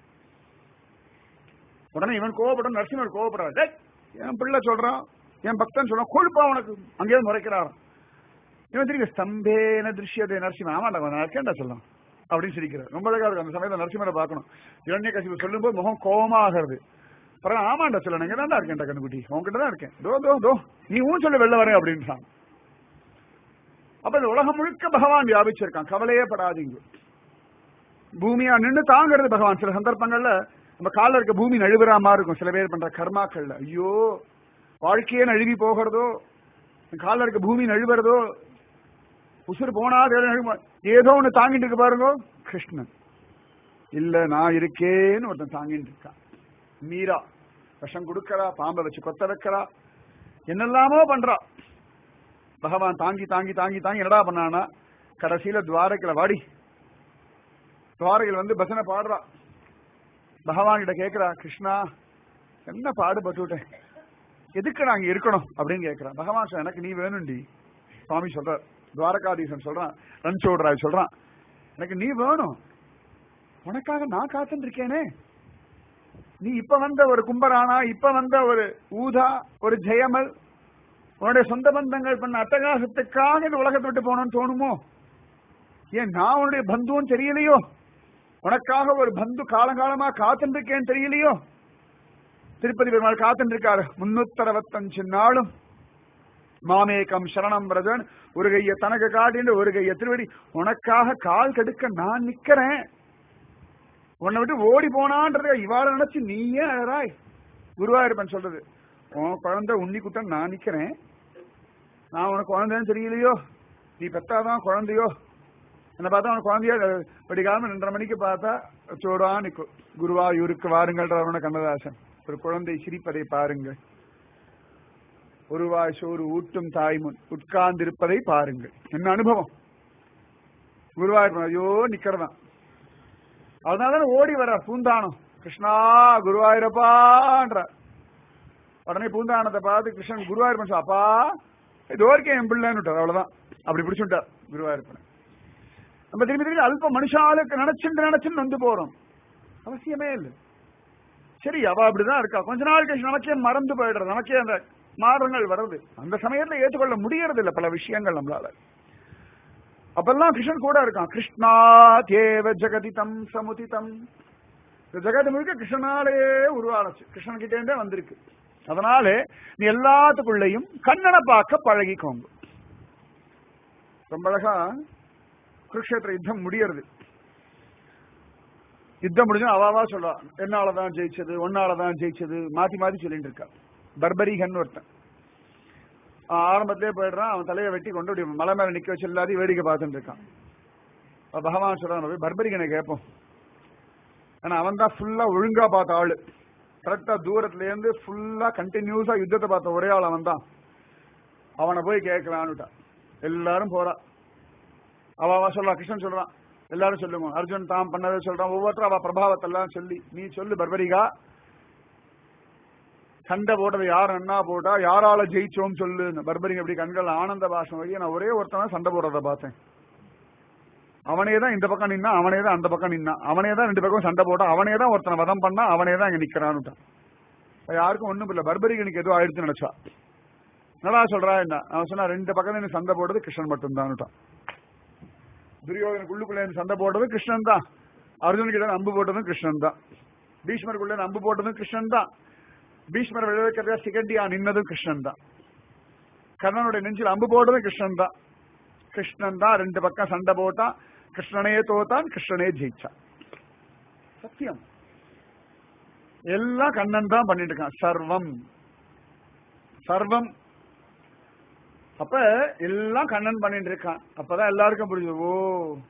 உடனே இவன் கோவப்படும் நரசிம்மர் கோவப்படுறாரு "டேய், என் பிள்ளை சொல்றான் என் பக்தன் சொல்றான் கொழுப்பா உனக்கு அங்கேயே முறைக்கிறாராம் இவன் திரும்பி ஸ்தம்பேன திருஷ்யதே நரசிம்மன் ஆமாண்டா நான் இருக்கேன்டா சொல்லலாம் அப்படின்னு சிரிக்கிறார் ரொம்ப அழகா இருக்கும் அந்த சமயத்துல நரசிம்மரை பார்க்கணும் இரண்ய கசிவு சொல்லும்போது முகம் கோவமா ஆகிறது அப்புறம் ஆமாண்டா சொல்ல நான் தான் இருக்கேன்டா கண்ணுக்குட்டி உன்கிட்ட தான் இருக்கேன் தோ தோ தோ நீ ஊன் சொல்லி வெளில வரேன் அப்படின்றான் அப்ப இந்த உலகம் முழுக்க பகவான் வியாபிச்சிருக்கான் கவலையே படாதீங்க பூமியா நின்று தாங்கிறது பகவான் சில சந்தர்ப்பங்கள்ல நம்ம காலில் இருக்க பூமி நழுவுற மாதிரி இருக்கும் சில பேர் பண்ற கர்மாக்கள்ல ஐயோ வாழ்க்கையே நழுவி போகிறதோ காலில் இருக்க பூமி நழுவுறதோ உசுறு போனா தேவை நழுவுமா ஏதோ ஒண்ணு தாங்கிட்டு இருக்கு பாருங்க கிருஷ்ணன் இல்ல நான் இருக்கேன்னு ஒருத்தன் தாங்கிட்டு இருக்கான் மீரா விஷம் கொடுக்கறா பாம்பை வச்சு கொத்த வைக்கிறா என்னெல்லாமோ பண்றா பகவான் தாங்கி தாங்கி தாங்கி தாங்கி என்னடா பண்ணானா கடைசியில துவாரகையில வாடி துவாரகையில் வந்து பசனை பாடுறா பகவான் கிட்ட கேக்குறா கிருஷ்ணா என்ன பாடுபட்டுட்டேன் எதுக்கு நாங்க இருக்கணும் அப்படின்னு கேக்குறான் பகவான் சொல்றான், எனக்கு நீ வேணும்டி சுவாமி சொல்றார் துவாரகாதீசன் சொல்றான் ரன்சோட் ராய் சொல்றான் எனக்கு நீ வேணும் உனக்காக நான் காத்துட்டு இருக்கேனே நீ இப்ப வந்த ஒரு கும்பரானா இப்ப வந்த ஒரு ஊதா ஒரு ஜெயமல் உன்னுடைய சொந்த பந்தங்கள் பண்ண அட்டகாசத்துக்காக இந்த உலகத்தை விட்டு போகணும்னு தோணுமோ ஏன் நான் உன்னுடைய பந்துவும் தெரியலையோ உனக்காக ஒரு பந்து காலங்காலமா காத்துட்டு இருக்கேன்னு தெரியலையோ திருப்பதி பெருமாள் காத்துட்டு இருக்காரு முன்னூத்தறுபத்தஞ்சு நாளும் மாமேகம் சரணம் பிரதன் ஒரு கைய தனக்கு காட்டின்னு ஒரு கைய திருவடி உனக்காக கால் கெடுக்க நான் நிக்கிறேன் உன்னை விட்டு ஓடி போனான்றத இவாள நினைச்சு நீயே அழறாய் குருவாயிருப்பன் சொல்றது உன் குழந்தை உன்னி குட்டன் நான் நிக்கிறேன் நான் உனக்கு குழந்தைன்னு தெரியலையோ நீ பெத்தாதான் குழந்தையோ என்ன பார்த்தா அவன் குழந்தைய படிக்காம ரெண்டரை மணிக்கு பார்த்தா சோடா நிக்கும் குருவாயூருக்கு வாருங்கள்ன்றவன கண்ணதாசன் ஒரு குழந்தை சிரிப்பதை பாருங்கள் ஒருவாய் சோறு ஊட்டும் தாய் முன் உட்கார்ந்திருப்பதை பாருங்கள் என்ன அனுபவம் குருவாயூர் ஐயோ நிக்கிறதான் அதனால ஓடி வர பூந்தானம் கிருஷ்ணா குருவாயூரப்பான்ற உடனே பூந்தானத்தை பார்த்து கிருஷ்ணன் குருவாயூர் சொல் அப்பா இது ஓர்க்கே என் பிள்ளைன்னு விட்டார் அவ்வளவுதான் அப்படி பிடிச்சுட்டார் குருவாயூரப்பனை நம்ம திரும்பி திரும்பி அல்ப மனுஷாளுக்கு நினைச்சுட்டு நினைச்சுன்னு வந்து போறோம் அவசியமே இல்லை சரி அவ அப்படிதான் இருக்கா கொஞ்ச நாள் கழிச்சு நமக்கே மறந்து போயிடுறது நமக்கே அந்த மாற்றங்கள் வருது அந்த சமயத்துல ஏற்றுக்கொள்ள முடியறது இல்ல பல விஷயங்கள் நம்மளால அப்பெல்லாம் கிருஷ்ணன் கூட இருக்கான் கிருஷ்ணா தேவ ஜெகதிதம் சமுதிதம் இந்த ஜெகத் முழுக்க கிருஷ்ணனாலேயே உருவானச்சு கிருஷ்ணன் கிட்டே இருந்தே வந்திருக்கு அதனால நீ எல்லாத்துக்குள்ளேயும் கண்ணனை பார்க்க பழகிக்கோங்க ரொம்ப அழகா குருஷேத்திர யுத்தம் முடியறது யுத்தம் முடிஞ்சு அவாவா சொல்றா என்னாலதான் ஜெயிச்சது ஒன்னாலதான் ஜெயிச்சது மாத்தி மாத்தி சொல்லிட்டு இருக்கா பர்பரிகன் ஒருத்தன் அவன் ஆரம்பத்திலே போயிடுறான் அவன் தலையை வெட்டி கொண்டு அப்படி மலை மேல நிக்க வச்சு எல்லாத்தையும் வேடிக்கை பார்த்துட்டு இருக்கான் அப்ப பகவான் சொல்றான் போய் பர்பரிகனை கேட்போம் ஆனா அவன் தான் ஃபுல்லா ஒழுங்கா பார்த்த ஆளு கரெக்டா தூரத்துல இருந்து ஃபுல்லா கண்டினியூஸா யுத்தத்தை பார்த்த ஒரே ஆள் அவன் தான் அவனை போய் கேட்கலான்னுட்டான் எல்லாரும் போறா அவ அவ சொல்றா கிருஷ்ணன் சொல்றான் எல்லாரும் சொல்லுங்க அர்ஜுன் தாம் பண்ணதை சொல்றான் ஒவ்வொருத்தரும் அவ பிரபாவத்தெல்லாம் சொல்லி நீ சொல்லு பர்பரிகா சண்டை போட்டது யார் அண்ணா போட்டா யாரால ஜெயிச்சோம் சொல்லு பர்பரிங்க எப்படி கண்கள் ஆனந்த பாஷம் வழியா நான் ஒரே ஒருத்தன் சண்டை போடுறத பார்த்தேன் அவனே தான் இந்த பக்கம் நின்னா அவனே தான் அந்த பக்கம் நின்னா அவனே தான் ரெண்டு பக்கம் சண்டை போட்டான் அவனே தான் ஒருத்தனை வதம் பண்ணா அவனே தான் இங்க நிக்கிறான்னுட்டான் யாருக்கும் ஒண்ணும் இல்ல பர்பரிகனுக்கு ஏதோ ஆயிடுச்சுன்னு நினைச்சா நல்லா சொல்றா என்ன அவன் சொன்னா ரெண்டு பக்கம் நின்னு சண்டை போடுறது கிருஷ்ணன் மட்டும் தான்னுட்டான் துரியோதனுக்கு உள்ளுக்குள்ள இருந்து சண்டை போட்டதும் கிருஷ்ணன் தான் அர்ஜுன் கிட்ட அம்பு போட்டதும் கிருஷ்ணன் தான் பீஷ்மருக்குள்ள இருந்து அம்பு போட்டதும் கிருஷ்ணன் தான் பீஷ்மர் விளைவிக்கிறதா சிகண்டியா நின்னதும் கிருஷ்ணன் தான் கர்ணனுடைய நெஞ்சில் அம்பு போட்டதும் கிருஷ்ணன் தான் கிருஷ்ணன் தான் ரெண்டு பக்கம் சண்டை போட்டான் கிருஷ்ணனே தோத்தான் கிருஷ்ணனே ஜெயிச்சான் சத்தியம் எல்லாம் கண்ணன் தான் பண்ணிட்டு இருக்கான் சர்வம் சர்வம் அப்ப எல்லாம் கண்ணன் பண்ணிட்டு இருக்கான் அப்பதான் எல்லாருக்கும் புரிஞ்சது ஓ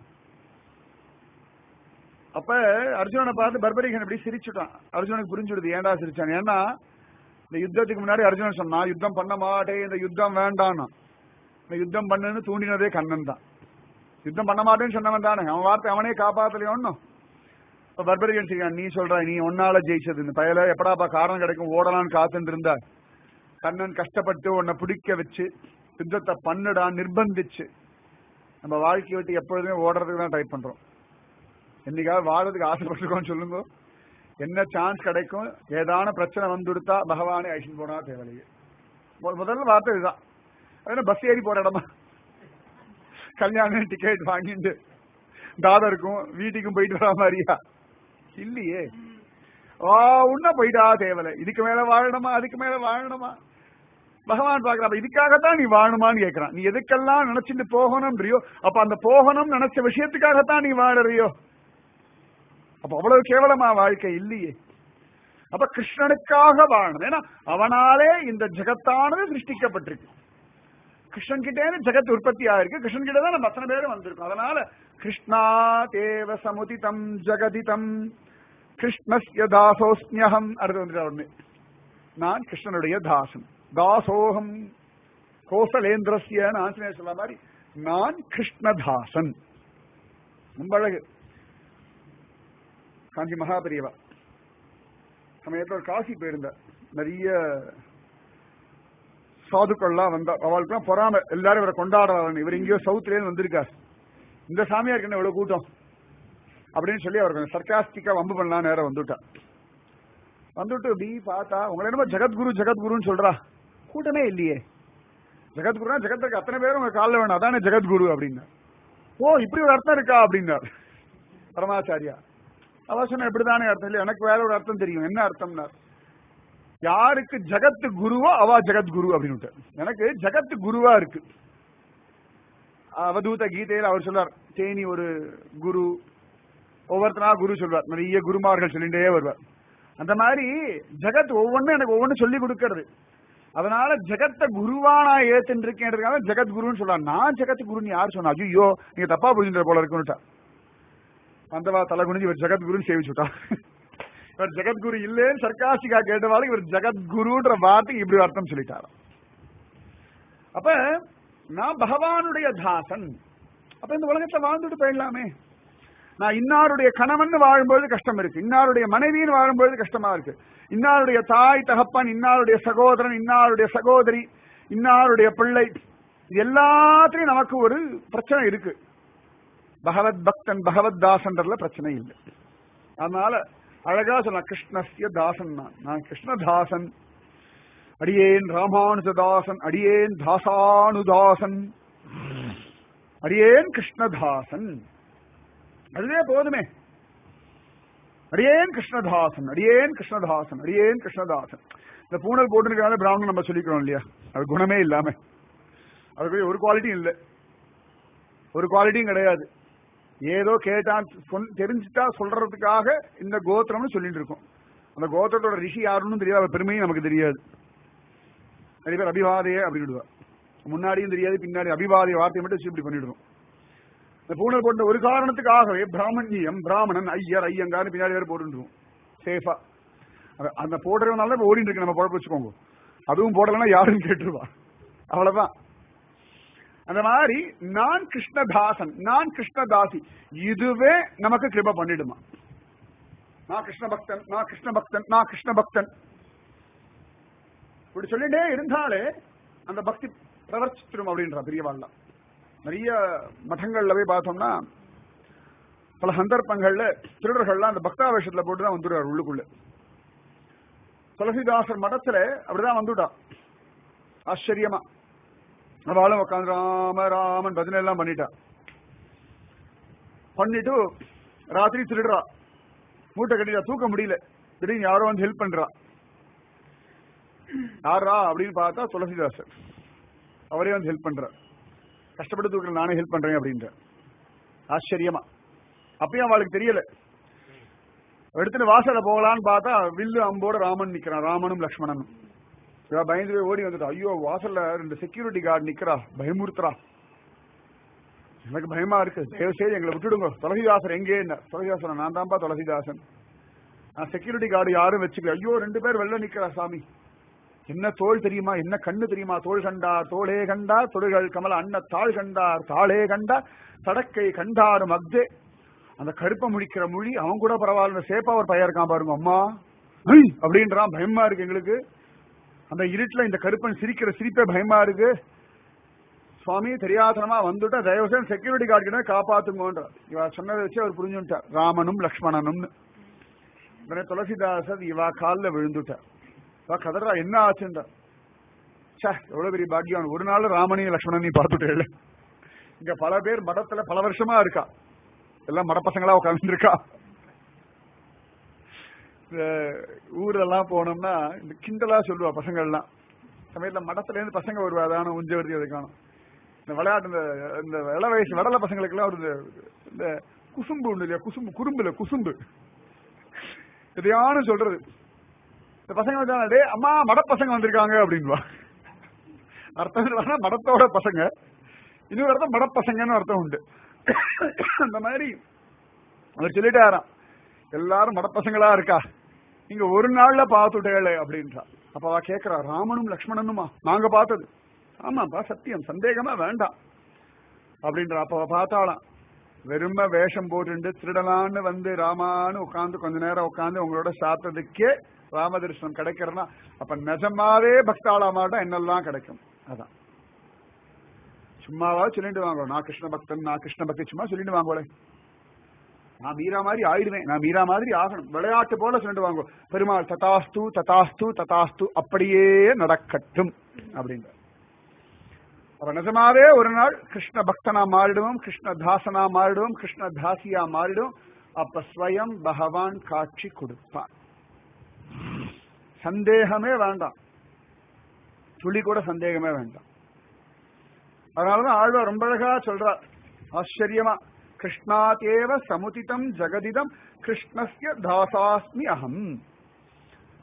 அப்ப அர்ஜுனனை பார்த்து பர்பரிகன் இப்படி சிரிச்சுட்டான் அர்ஜுனுக்கு புரிஞ்சுடுது ஏன்டா சிரிச்சான் ஏன்னா இந்த யுத்தத்துக்கு முன்னாடி அர்ஜுனன் சொன்னான் யுத்தம் பண்ண மாட்டேன் இந்த யுத்தம் வேண்டான்னா இந்த யுத்தம் பண்ணுன்னு தூண்டினதே கண்ணன் தான் யுத்தம் பண்ண மாட்டேன்னு சொன்னவன் தானே அவன் வார்த்தை அவனே காப்பாத்தலையோ ஒன்னும் இப்ப பர்பரிகன் சிரிக்கான் நீ சொல்ற நீ ஒன்னால ஜெயிச்சது இந்த பயல எப்படாப்பா காரணம் கிடைக்கும் ஓடலான்னு காத்துட்டு இருந்தா கண்ணன் கஷ்டப்பட்டு உன்னை பிடிக்க வச்சு யுத்தத்தை பண்ணுடா நிர்பந்திச்சு நம்ம வாழ்க்கையை விட்டு எப்பொழுதுமே ஓடுறதுக்கு தான் ட்ரை பண்றோம் என்னைக்காவது வாழறதுக்கு ஆசைப்பட்டிருக்கோம் சொல்லுங்க என்ன சான்ஸ் கிடைக்கும் ஏதான பிரச்சனை வந்துடுத்தா பகவானே ஐஷன் போனா தேவையில்லையே மு- முதல்ல வார்த்தை இதுதான் அது பஸ் ஏறி போற இடமா கல்யாணம் டிக்கெட் வாங்கிட்டு தாதருக்கும் வீட்டுக்கும் போயிட்டு வர மாதிரியா இல்லையே ஆ உன்ன போயிட்டா தேவையில்லை இதுக்கு மேல வாழணுமா அதுக்கு மேல வாழணுமா பகவான் பாக்குறான் இதுக்காகத்தான் நீ வாழணுமான்னு கேக்குறான் நீ எதுக்கெல்லாம் நினைச்சிட்டு போகணும்ன்றியோ அப்ப அந்த போகணும் நினைச்ச விஷயத்துக்காகத்தான் நீ வாழறியோ அப்ப அவ்வளவு கேவலமா வாழ்க்கை இல்லையே அப்ப கிருஷ்ணனுக்காக வாழணும் ஏன்னா அவனாலே இந்த ஜெகத்தானது சிருஷ்டிக்கப்பட்டிருக்கு கிருஷ்ணன் கிட்டே ஜெகத் உற்பத்தி ஆயிருக்கு கிருஷ்ணன் கிட்ட தான் நம்ம அத்தனை பேரும் வந்திருக்கோம் அதனால கிருஷ்ணா தேவ சமுதிதம் ஜெகதிதம் கிருஷ்ணஸ்ய தாசோஸ்மியகம் அடுத்து வந்துட்டு ஒண்ணு நான் கிருஷ்ணனுடைய தாசன் தாசோகம் கோசலேந்திரஸ்ய ஆஞ்சநேயர் சொல்ல மாதிரி நான் கிருஷ்ணதாசன் ரொம்ப அழகு காஞ்சி மகாபெரியவா சமயத்துல ஒரு காசி போயிருந்த நிறைய சாதுக்கள்லாம் வந்தா அவளுக்குலாம் பொறாம எல்லாரும் இவரை கொண்டாடுறாங்க இவர் எங்கேயோ சவுத்ல இருந்து வந்திருக்கார் இந்த சாமியாருக்கு என்ன இவ்வளவு கூட்டம் அப்படின்னு சொல்லி அவர் கொஞ்சம் சர்க்காஸ்டிக்கா வம்பு பண்ணலாம் நேரம் வந்துட்டா வந்துட்டு இப்படி பார்த்தா உங்களை என்னமோ ஜெகத்குரு ஜெகத்குருன்னு சொல்றா கூட்டமே இல்லையே ஜெகத்குருனா ஜெகத்துக்கு அத்தனை பேரும் உங்க காலில் வேணும் அதானே ஜெகத்குரு அப்படின்னா ஓ இப்படி ஒரு அர்த்தம் இருக்கா அப்படின்னார் பரமாச்சாரியா அவ சொன்ன இப்படிதானே அர்த்தம் இல்லை எனக்கு வேற ஒரு அர்த்தம் தெரியும் என்ன அர்த்தம்னா யாருக்கு ஜகத்து குருவோ அவ ஜெகத்குரு அப்படின்னு எனக்கு ஜகத்து குருவா இருக்கு அவதூத கீதையில அவர் சொல்றார் தேனி ஒரு குரு ஒவ்வொருத்தனா குரு சொல்வார் நிறைய குருமார்கள் சொல்லிட்டே வருவார் அந்த மாதிரி ஜெகத் ஒவ்வொன்றும் எனக்கு ஒவ்வொன்றும் சொல்லி கொடுக்கறது அதனால ஜெகத்த குருவா நான் ஏத்துன்னு இருக்கேன்றதுக்காக ஜெகத் குருன்னு சொல்றான் நான் ஜெகத் குருன்னு யார் சொன்னா ஐயோ நீங்க தப்பா புரிஞ்சுன்ற போல இருக்குன்னுட்டா வந்தவா தலை குனிஞ்சு இவர் ஜெகத்குருன்னு சேவிச்சுட்டா இவர் ஜெகத்குரு இல்லேன்னு சர்க்காசிக்கா கேட்டவாளுக்கு இவர் ஜெகத்குருன்ற வார்த்தைக்கு இப்படி அர்த்தம் சொல்லிட்டாரு அப்ப நான் பகவானுடைய தாசன் அப்ப இந்த உலகத்துல வாழ்ந்துட்டு போயிடலாமே நான் இன்னாருடைய கணவன் வாழும்போது கஷ்டம் இருக்கு இன்னாருடைய மனைவின்னு வாழும்போது கஷ்டமா இருக்கு இன்னாருடைய தாய் தகப்பன் இன்னாருடைய சகோதரன் இன்னாருடைய சகோதரி இன்னாருடைய பிள்ளை இது எல்லாத்திலையும் நமக்கு ஒரு பிரச்சனை இருக்கு பகவத் பக்தன் பகவத் தாசன்றதுல பிரச்சனை இல்லை அதனால அழகா சொன்ன கிருஷ்ணஸ்ய தாசன் நான் நான் கிருஷ்ணதாசன் அடியேன் ராமானுஜதாசன் அடியேன் தாசானுதாசன் அடியேன் கிருஷ்ணதாசன் அதுவே போதுமே அடியேன் கிருஷ்ணதாசன் அடியேன் கிருஷ்ணதாசன் அடியேன் கிருஷ்ணதாசன் இந்த பூனல் போட்டுருக்காங்க பிராமணன் நம்ம சொல்லிக்கிறோம் இல்லையா அது குணமே இல்லாம அதுக்கு ஒரு குவாலிட்டியும் இல்லை ஒரு குவாலிட்டியும் கிடையாது ஏதோ கேட்டான் சொல் தெரிஞ்சுட்டா சொல்றதுக்காக இந்த கோத்திரம்னு சொல்லிட்டு இருக்கோம் அந்த கோத்திரத்தோட ரிஷி யாருன்னு தெரியாது அவர் பெருமையும் நமக்கு தெரியாது நிறைய பேர் அபிவாதையே அப்படின்டுவா முன்னாடியும் தெரியாது பின்னாடி அபிவாதிய வார்த்தையை மட்டும் வச்சு இப்படி பண்ணிடுவோம் இந்த பூனல் போட்ட ஒரு காரணத்துக்காகவே பிராமணியம் பிராமணன் ஐயர் ஐயங்கான்னு பின்னாடி வேற போட்டுருவோம் சேஃபா அந்த போடுறதுனால இப்ப ஓடிட்டு இருக்கு நம்ம குழப்ப வச்சுக்கோங்க அதுவும் போடலைன்னா யாருன்னு கேட்டுருவா அவ்வளவுதான் அந்த மாதிரி நான் கிருஷ்ணதாசன் நான் கிருஷ்ணதாசி இதுவே நமக்கு கிருப பண்ணிடுமா நான் கிருஷ்ண பக்தன் நான் கிருஷ்ண பக்தன் நான் கிருஷ்ண பக்தன் இப்படி சொல்லிட்டே இருந்தாலே அந்த பக்தி பிரவர்த்திச்சிடும் அப்படின்ற பெரியவாள்லாம் நிறைய மഠங்கள்ல போய் பார்த்தோம்னா பல சந்தர்ப்பங்கள்ல திருடர்கள்லாம் அந்த பக்தாவேஷத்துல போட்டு தான் வந்துடுவார் உள்ளுக்குள்ள துளசிதாசர் மடத்துல அப்படிதான் வந்துட்டா ஆச்சரியமா அவளும் உட்காந்து ராம ராமன் பஜனை எல்லாம் பண்ணிட்டா பண்ணிட்டு ராத்திரி திருடுறா மூட்டை கட்டிட்டா தூக்க முடியல திடீர்னு யாரோ வந்து ஹெல்ப் பண்றா யாரா அப்படின்னு பார்த்தா துளசிதாசர் அவரே வந்து ஹெல்ப் பண்றார் கஷ்டப்பட்டு தூக்குற நானே ஹெல்ப் பண்றேன் அப்படின்ற ஆச்சரியமா அப்பயும் அவளுக்கு தெரியல எடுத்துட்டு வாசல போகலான்னு பார்த்தா வில்லு அம்போட ராமன் நிக்கிறான் ராமனும் லக்ஷ்மணனும் இவ பயந்து போய் ஓடி வந்துட்டா ஐயோ வாசல்ல ரெண்டு செக்யூரிட்டி கார்டு நிக்கிறா பயமுறுத்துறா எனக்கு பயமா இருக்கு தயவு செய்து எங்களை விட்டுடுங்க துளசிதாசன் எங்கே துளசிதாசன் நான் தான்ப்பா துளசிதாசன் நான் செக்யூரிட்டி கார்டு யாரும் வச்சுக்கல ஐயோ ரெண்டு பேர் வெளில நிக்கிறா சாமி என்ன தோல் தெரியுமா என்ன கண்ணு தெரியுமா தோல் கண்டார் தோளே கண்டார் தொடுகள் கமல அண்ண தாள் கண்டார் தாளே கண்டார் தடக்கை கண்டாரும் அக்தே அந்த கருப்பை முடிக்கிற மொழி அவன் கூட பரவாயில்ல சேப்பா ஒரு பையன் இருக்கான் பாருங்க அம்மா ஐய் அப்படின்றான் பயமா இருக்கு எங்களுக்கு அந்த இருட்டுல இந்த கருப்பன் சிரிக்கிற சிரிப்பே பயமா இருக்கு சுவாமி தெரியாதனமா வந்துட்டா தயவுசெய்து செக்யூரிட்டி கார்டு கிட்ட காப்பாத்துங்கன்ற இவ சொன்னதை வச்சு அவர் புரிஞ்சுட்டார் ராமனும் லக்ஷ்மணனும்னு உடனே துளசிதாசர் இவா காலில் விழுந்துட்டார் இவா கதறா என்ன ஆச்சுன்றா சே எவ்வளவு பெரிய பாக்கியம் ஒரு நாள் ராமனையும் லக்ஷ்மணனையும் பார்த்துட்டே இங்க பல பேர் மடத்துல பல வருஷமா இருக்கா எல்லாம் மடப்பசங்களா உட்கார்ந்து இருக்கா ஊரெல்லாம் போனோம்னா இந்த கிண்டலா சொல்லுவா பசங்கள்லாம் சமயத்துல மடத்துல இருந்து பசங்க வருவா அதான உஞ்சவர்த்தி அதை காணும் இந்த விளையாட்டு இந்த இந்த இள வயசு வடல பசங்களுக்கு எல்லாம் ஒரு இந்த குசும்பு ஒண்ணு இல்லையா குசும்பு குறும்புல குசும்பு எதையானு சொல்றது இந்த பசங்க வந்தாங்க டே அம்மா மட பசங்க வந்திருக்காங்க அப்படின்வா அர்த்தம் மடத்தோட பசங்க இன்னொரு அர்த்தம் மடப்பசங்கன்னு அர்த்தம் உண்டு அந்த மாதிரி அவர் சொல்லிட்டாராம் எல்லாரும் மடப்பசங்களா இருக்கா நீங்க ஒரு நாள்ல பார்த்துட்டேளே அப்படின்றா அப்ப அவ கேக்குறா ராமனும் லக்ஷ்மணனுமா நாங்க பார்த்தது ஆமாப்பா சத்தியம் சந்தேகமா வேண்டாம் அப்படின்ற அப்ப அவ பார்த்தாளாம் வெறும வேஷம் போட்டுண்டு திருடலான்னு வந்து ராமான்னு உட்காந்து கொஞ்ச நேரம் உட்காந்து உங்களோட சாப்பிட்டதுக்கே ராமதர்ஷனம் கிடைக்கிறனா அப்ப நிஜமாவே பக்தாளா மாட்டா என்னெல்லாம் கிடைக்கும் அதான் சும்மாவா சொல்லிட்டு வாங்க நான் கிருஷ்ண பக்தன் நான் கிருஷ்ண பக்தி சும்மா சொல்லிட்டு வாங்கோலே நான் மீரா மாதிரி ஆயிடுவேன் நான் மீரா மாதிரி ஆகணும் விளையாட்டு போல சொல்லிட்டு வாங்க பெருமாள் ததாஸ்து ததாஸ்து ததாஸ்து அப்படியே நடக்கட்டும் அப்படின்ற அப்ப நிஜமாவே ஒரு நாள் கிருஷ்ண பக்தனா மாறிடுவோம் கிருஷ்ண தாசனா மாறிடுவோம் கிருஷ்ண தாசியா மாறிடும் அப்ப ஸ்வயம் பகவான் காட்சி கொடுப்பான் சந்தேகமே வேண்டாம் துளி கூட சந்தேகமே வேண்டாம் அதனாலதான் ஆழ்வார் ரொம்ப அழகா சொல்றார் ஆச்சரியமா கிருஷ்ணாதேவ சமுதிதம் ஜெகதிதம் கிருஷ்ணஸ்ய தாசாஸ்மி அகம்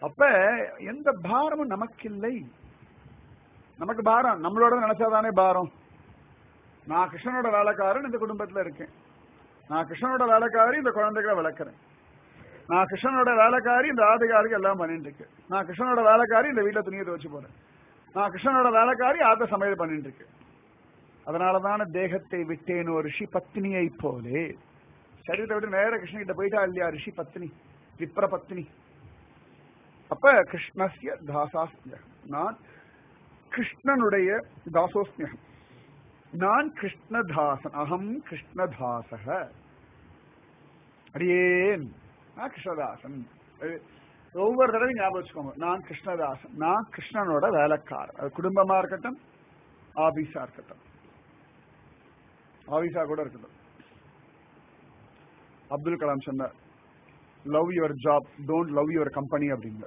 அப்ப எந்த பாரமும் நமக்கு இல்லை நமக்கு பாரம் நம்மளோட நினைச்சாதானே பாரம் நான் கிருஷ்ணனோட வேலைக்காரன் இந்த குடும்பத்துல இருக்கேன் நான் கிருஷ்ணனோட வேலைக்காரி இந்த குழந்தைகளை வளர்க்குறேன் நான் கிருஷ்ணனோட வேலைக்காரி இந்த ஆதிகாரிக்கு எல்லாம் பண்ணிட்டு இருக்கு நான் கிருஷ்ணனோட வேலைக்காரி இந்த வீட்டுல துணியை துவச்சு போறேன் நான் கிருஷ்ணனோட வேலைக்காரி ஆத்த சமையல் பண்ணிட்டு இருக்கு அதனாலதான தேகத்தை விட்டேன் ஒரு ரிஷி பத்னியை போலே சரீரத்தை விட்டு நேர கிருஷ்ணகிட்ட போயிட்டா இல்லையா ரிஷி பத்னி விப்ர பத்னி அப்ப கிருஷ்ணஸ்ய தாசாஸ்மியம் நான் கிருஷ்ணனுடைய தாசோஸ்மியம் நான் கிருஷ்ணதாசன் அகம் கிருஷ்ணதாசக அடியேன் நான் கிருஷ்ணதாசன் அது ஒவ்வொரு தடவையும் ஞாபகம் வச்சுக்கோங்க நான் கிருஷ்ணதாசன் நான் கிருஷ்ணனோட வேலைக்காரன் அது குடும்பமா இருக்கட்டும் ஆபீஸா இருக்கட்டும் ஆபீஸா கூட இருக்கட்டும் அப்துல் கலாம் சொன்னார் love your job don't love your company அப்படிங்க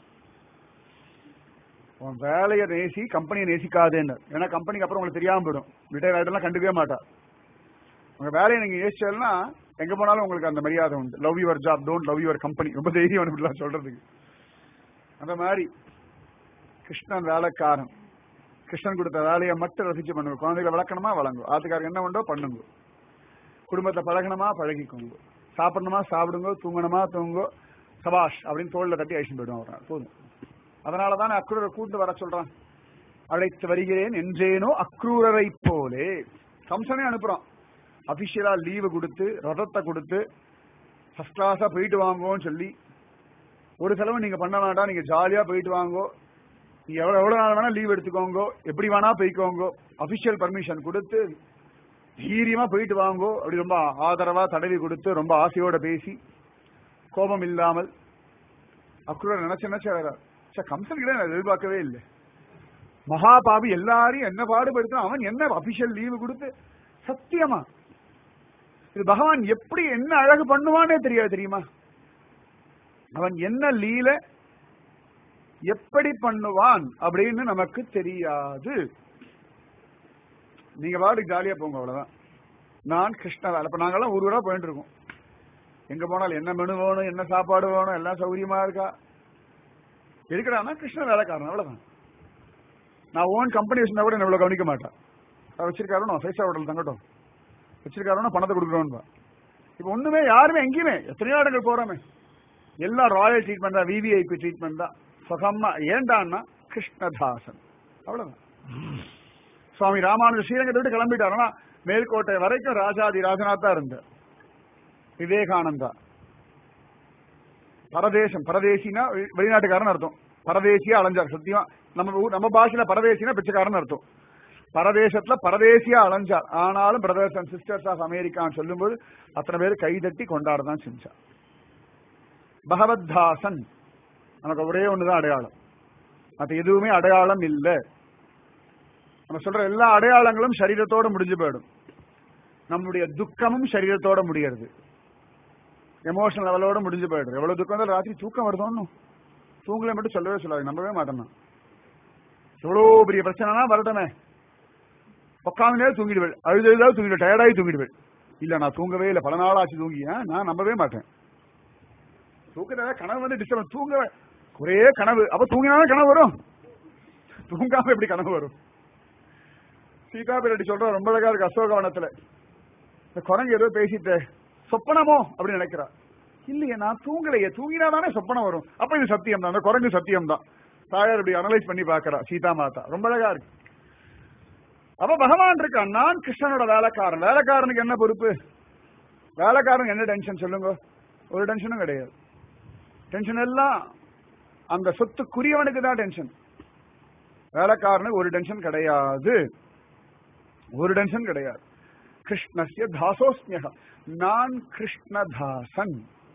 உன் வேலையை நேசி கம்பெனியை நேசிக்காதேன்னு ஏன்னா கம்பெனிக்கு அப்புறம் உங்களுக்கு தெரியாம போயிடும் ரிட்டையர் ஆகிட்டெல்லாம் கண்டுக்கவே மாட்டா உங்க வேலையை நீங்க நேசிச்சதுன்னா எங்க போனாலும் உங்களுக்கு அந்த மரியாதை உண்டு love your job don't love your company ரொம்ப தைரியம் அனுப்பிடலாம் சொல்றதுக்கு அந்த மாதிரி கிருஷ்ணன் வேலைக்காரன் கிருஷ்ணன் கொடுத்த வேலையை மட்டும் ரசிச்சு பண்ணுங்க குழந்தைகளை வளர்க்கணுமா வளங்கும் ஆத்துக்காரங்க என்ன உண்டோ பண்ணுங்க குடும்பத்தை பழகணுமா பழகிக்கோங்க சாப்பிடணுமா சாப்பிடுங்க தூங்கணுமா தூங்கோ சபாஷ் அப்படின்னு தோல்ல தட்டி அழிச்சு போயிடுவோம் அவர் போதும் அதனால தான் அக்ரூரை கூட்டு வர சொல்றான் அழைத்து வருகிறேன் என்றேனோ அக்ரூரரை போலே கம்சனே அனுப்புறான் அபிஷியலா லீவு கொடுத்து ரதத்தை கொடுத்து ஃபர்ஸ்ட் கிளாஸா போயிட்டு வாங்கோன்னு சொல்லி ஒரு செலவு நீங்க பண்ண வேண்டாம் நீங்க ஜாலியா போயிட்டு வாங்கோ நீங்க எவ்வளவு எவ்வளவு நாள் வேணா லீவ் எடுத்துக்கோங்க எப்படி வேணா போய்க்கோங்க அபிஷியல் பர்மிஷன் கொடுத்து தைரியமா போயிட்டு வாங்கோ அப்படி ரொம்ப ஆதரவா தடவி கொடுத்து ரொம்ப ஆசையோட பேசி கோபம் இல்லாமல் அக்ரூர் நினைச்ச நினைச்ச சே கம்சன்கிட்ட நான் எதிர்பார்க்கவே இல்லை மகாபாபி எல்லாரையும் என்ன பாடுபடுத்த அவன் என்ன அபிஷியல் லீவு கொடுத்து சத்தியமா இது பகவான் எப்படி என்ன அழகு பண்ணுவானே தெரியாது தெரியுமா அவன் என்ன லீல எப்படி பண்ணுவான் அப்படின்னு நமக்கு தெரியாது நீங்க பாட்டுக்கு ஜாலியா போங்க அவ்வளவுதான் நான் கிருஷ்ண வேலை இப்ப நாங்கெல்லாம் ஒரு ஊரா போயிட்டு இருக்கோம் எங்க போனாலும் என்ன மெனு வேணும் என்ன சாப்பாடு வேணும் எல்லாம் சௌகரியமா இருக்கா இருக்கிறான்னா கிருஷ்ண வேலைக்காரன் அவ்வளவுதான் நான் ஓன் கம்பெனி வச்சிருந்தா கூட என்ன இவ்வளவு கவனிக்க மாட்டேன் அவர் வச்சிருக்காரு நான் ஃபைவ் ஸ்டார் ஹோட்டல் தங்கட்டும் வச்சிருக்காருன்னா பணத்தை கொடுக்குறோன்னு இப்போ ஒண்ணுமே யாருமே எங்கேயுமே எத்தனையோ இடங்கள் போறோமே எல்லாம் ராயல் ட்ரீட்மெண்ட் தான் விவிஐபி ட்ரீட்மெண்ட் தான் சுகமா ஏண்டான்னா கிருஷ்ணதாசன் அவ்வளவுதான் சுவாமி ராமானுஜ ஸ்ரீரங்கத்தை விட்டு கிளம்பிட்டார் ஆனா மேல்கோட்டை வரைக்கும் ராஜாதி ராஜநாத் தான் இருந்தார் விவேகானந்தா பரதேசம் பரதேசினா வெ- வெளிநாட்டுக்காரன் அர்த்தம் பரதேசியா அலைஞ்சார் சத்தியமா நம்ம ஊர் நம்ம பாஷையில பரதேசினா பிச்சைக்காரன் அர்த்தம் பரதேசத்துல பரதேசியா அலைஞ்சார் ஆனாலும் பிரதர்ஸ் அண்ட் சிஸ்டர்ஸ் ஆஃப் அமெரிக்கான்னு சொல்லும்போது அத்தனை பேர் கைதட்டி கொண்டாடதான் செஞ்சார் பகவத்தாசன் நமக்கு ஒரே ஒண்ணுதான் அடையாளம் மற்ற எதுவுமே அடையாளம் இல்லை நம்ம சொல்ற எல்லா அடையாளங்களும் சரீரத்தோட முடிஞ்சு போயிடும் நம்முடைய துக்கமும் சரீரத்தோட முடியறது எமோஷனல் லெவலோட முடிஞ்சு போயிடுது எவ்வளவு துக்கம் இருந்தாலும் ராத்திரி தூக்கம் வருதோன்னு தூங்கல மட்டும் சொல்லவே சொல்லாது நம்பவே மாட்டேன் நான். எவ்வளவு பெரிய பிரச்சனைனா வரட்டுமே உட்காந்துலே தூங்கிடுவேன் அழுது அழுதாவது தூங்கிடுவேன் டயர்டாகி தூங்கிடுவேன் இல்ல நான் தூங்கவே இல்லை பல நாள் ஆச்சு தூங்கி ஆ, நான் நம்பவே மாட்டேன் தூக்கத்தை கனவு வந்து டிஸ்டர்ப் தூங்க ஒரே கனவு அப்ப தூங்கினாலும் கனவு வரும் தூங்காம எப்படி கனவு வரும் சீதா பிராட்டி சொல்ற ரொம்ப அழகா இருக்கு அசோகவனத்துல இந்த குரங்கு ஏதோ பேசிட்டு சொப்பனமோ அப்படின்னு நினைக்கிறா இல்லையே நான் தூங்கலையே தூங்கினா தானே சொப்பனம் வரும் அப்ப இது சத்தியம் தான் அந்த குரங்கு சத்தியம் தான் தாயார் இப்படி அனலைஸ் பண்ணி பாக்குறா சீதா மாதா ரொம்ப அழகா இருக்கு அப்ப பகவான் இருக்கான் நான் கிருஷ்ணனோட வேலைக்காரன் வேலைக்காரனுக்கு என்ன பொறுப்பு வேலைக்காரனுக்கு என்ன டென்ஷன் சொல்லுங்க ஒரு டென்ஷனும் கிடையாது டென்ஷன் எல்லாம் அந்த சொத்துக்குரியவனுக்கு தான் டென்ஷன் வேலைக்காரனுக்கு ஒரு டென்ஷன் கிடையாது ஒரு டென்ஷன் கிடையாது கிருஷ்ணஸ்ய தாசோஸ்மியக நான் கிருஷ்ணதாசன்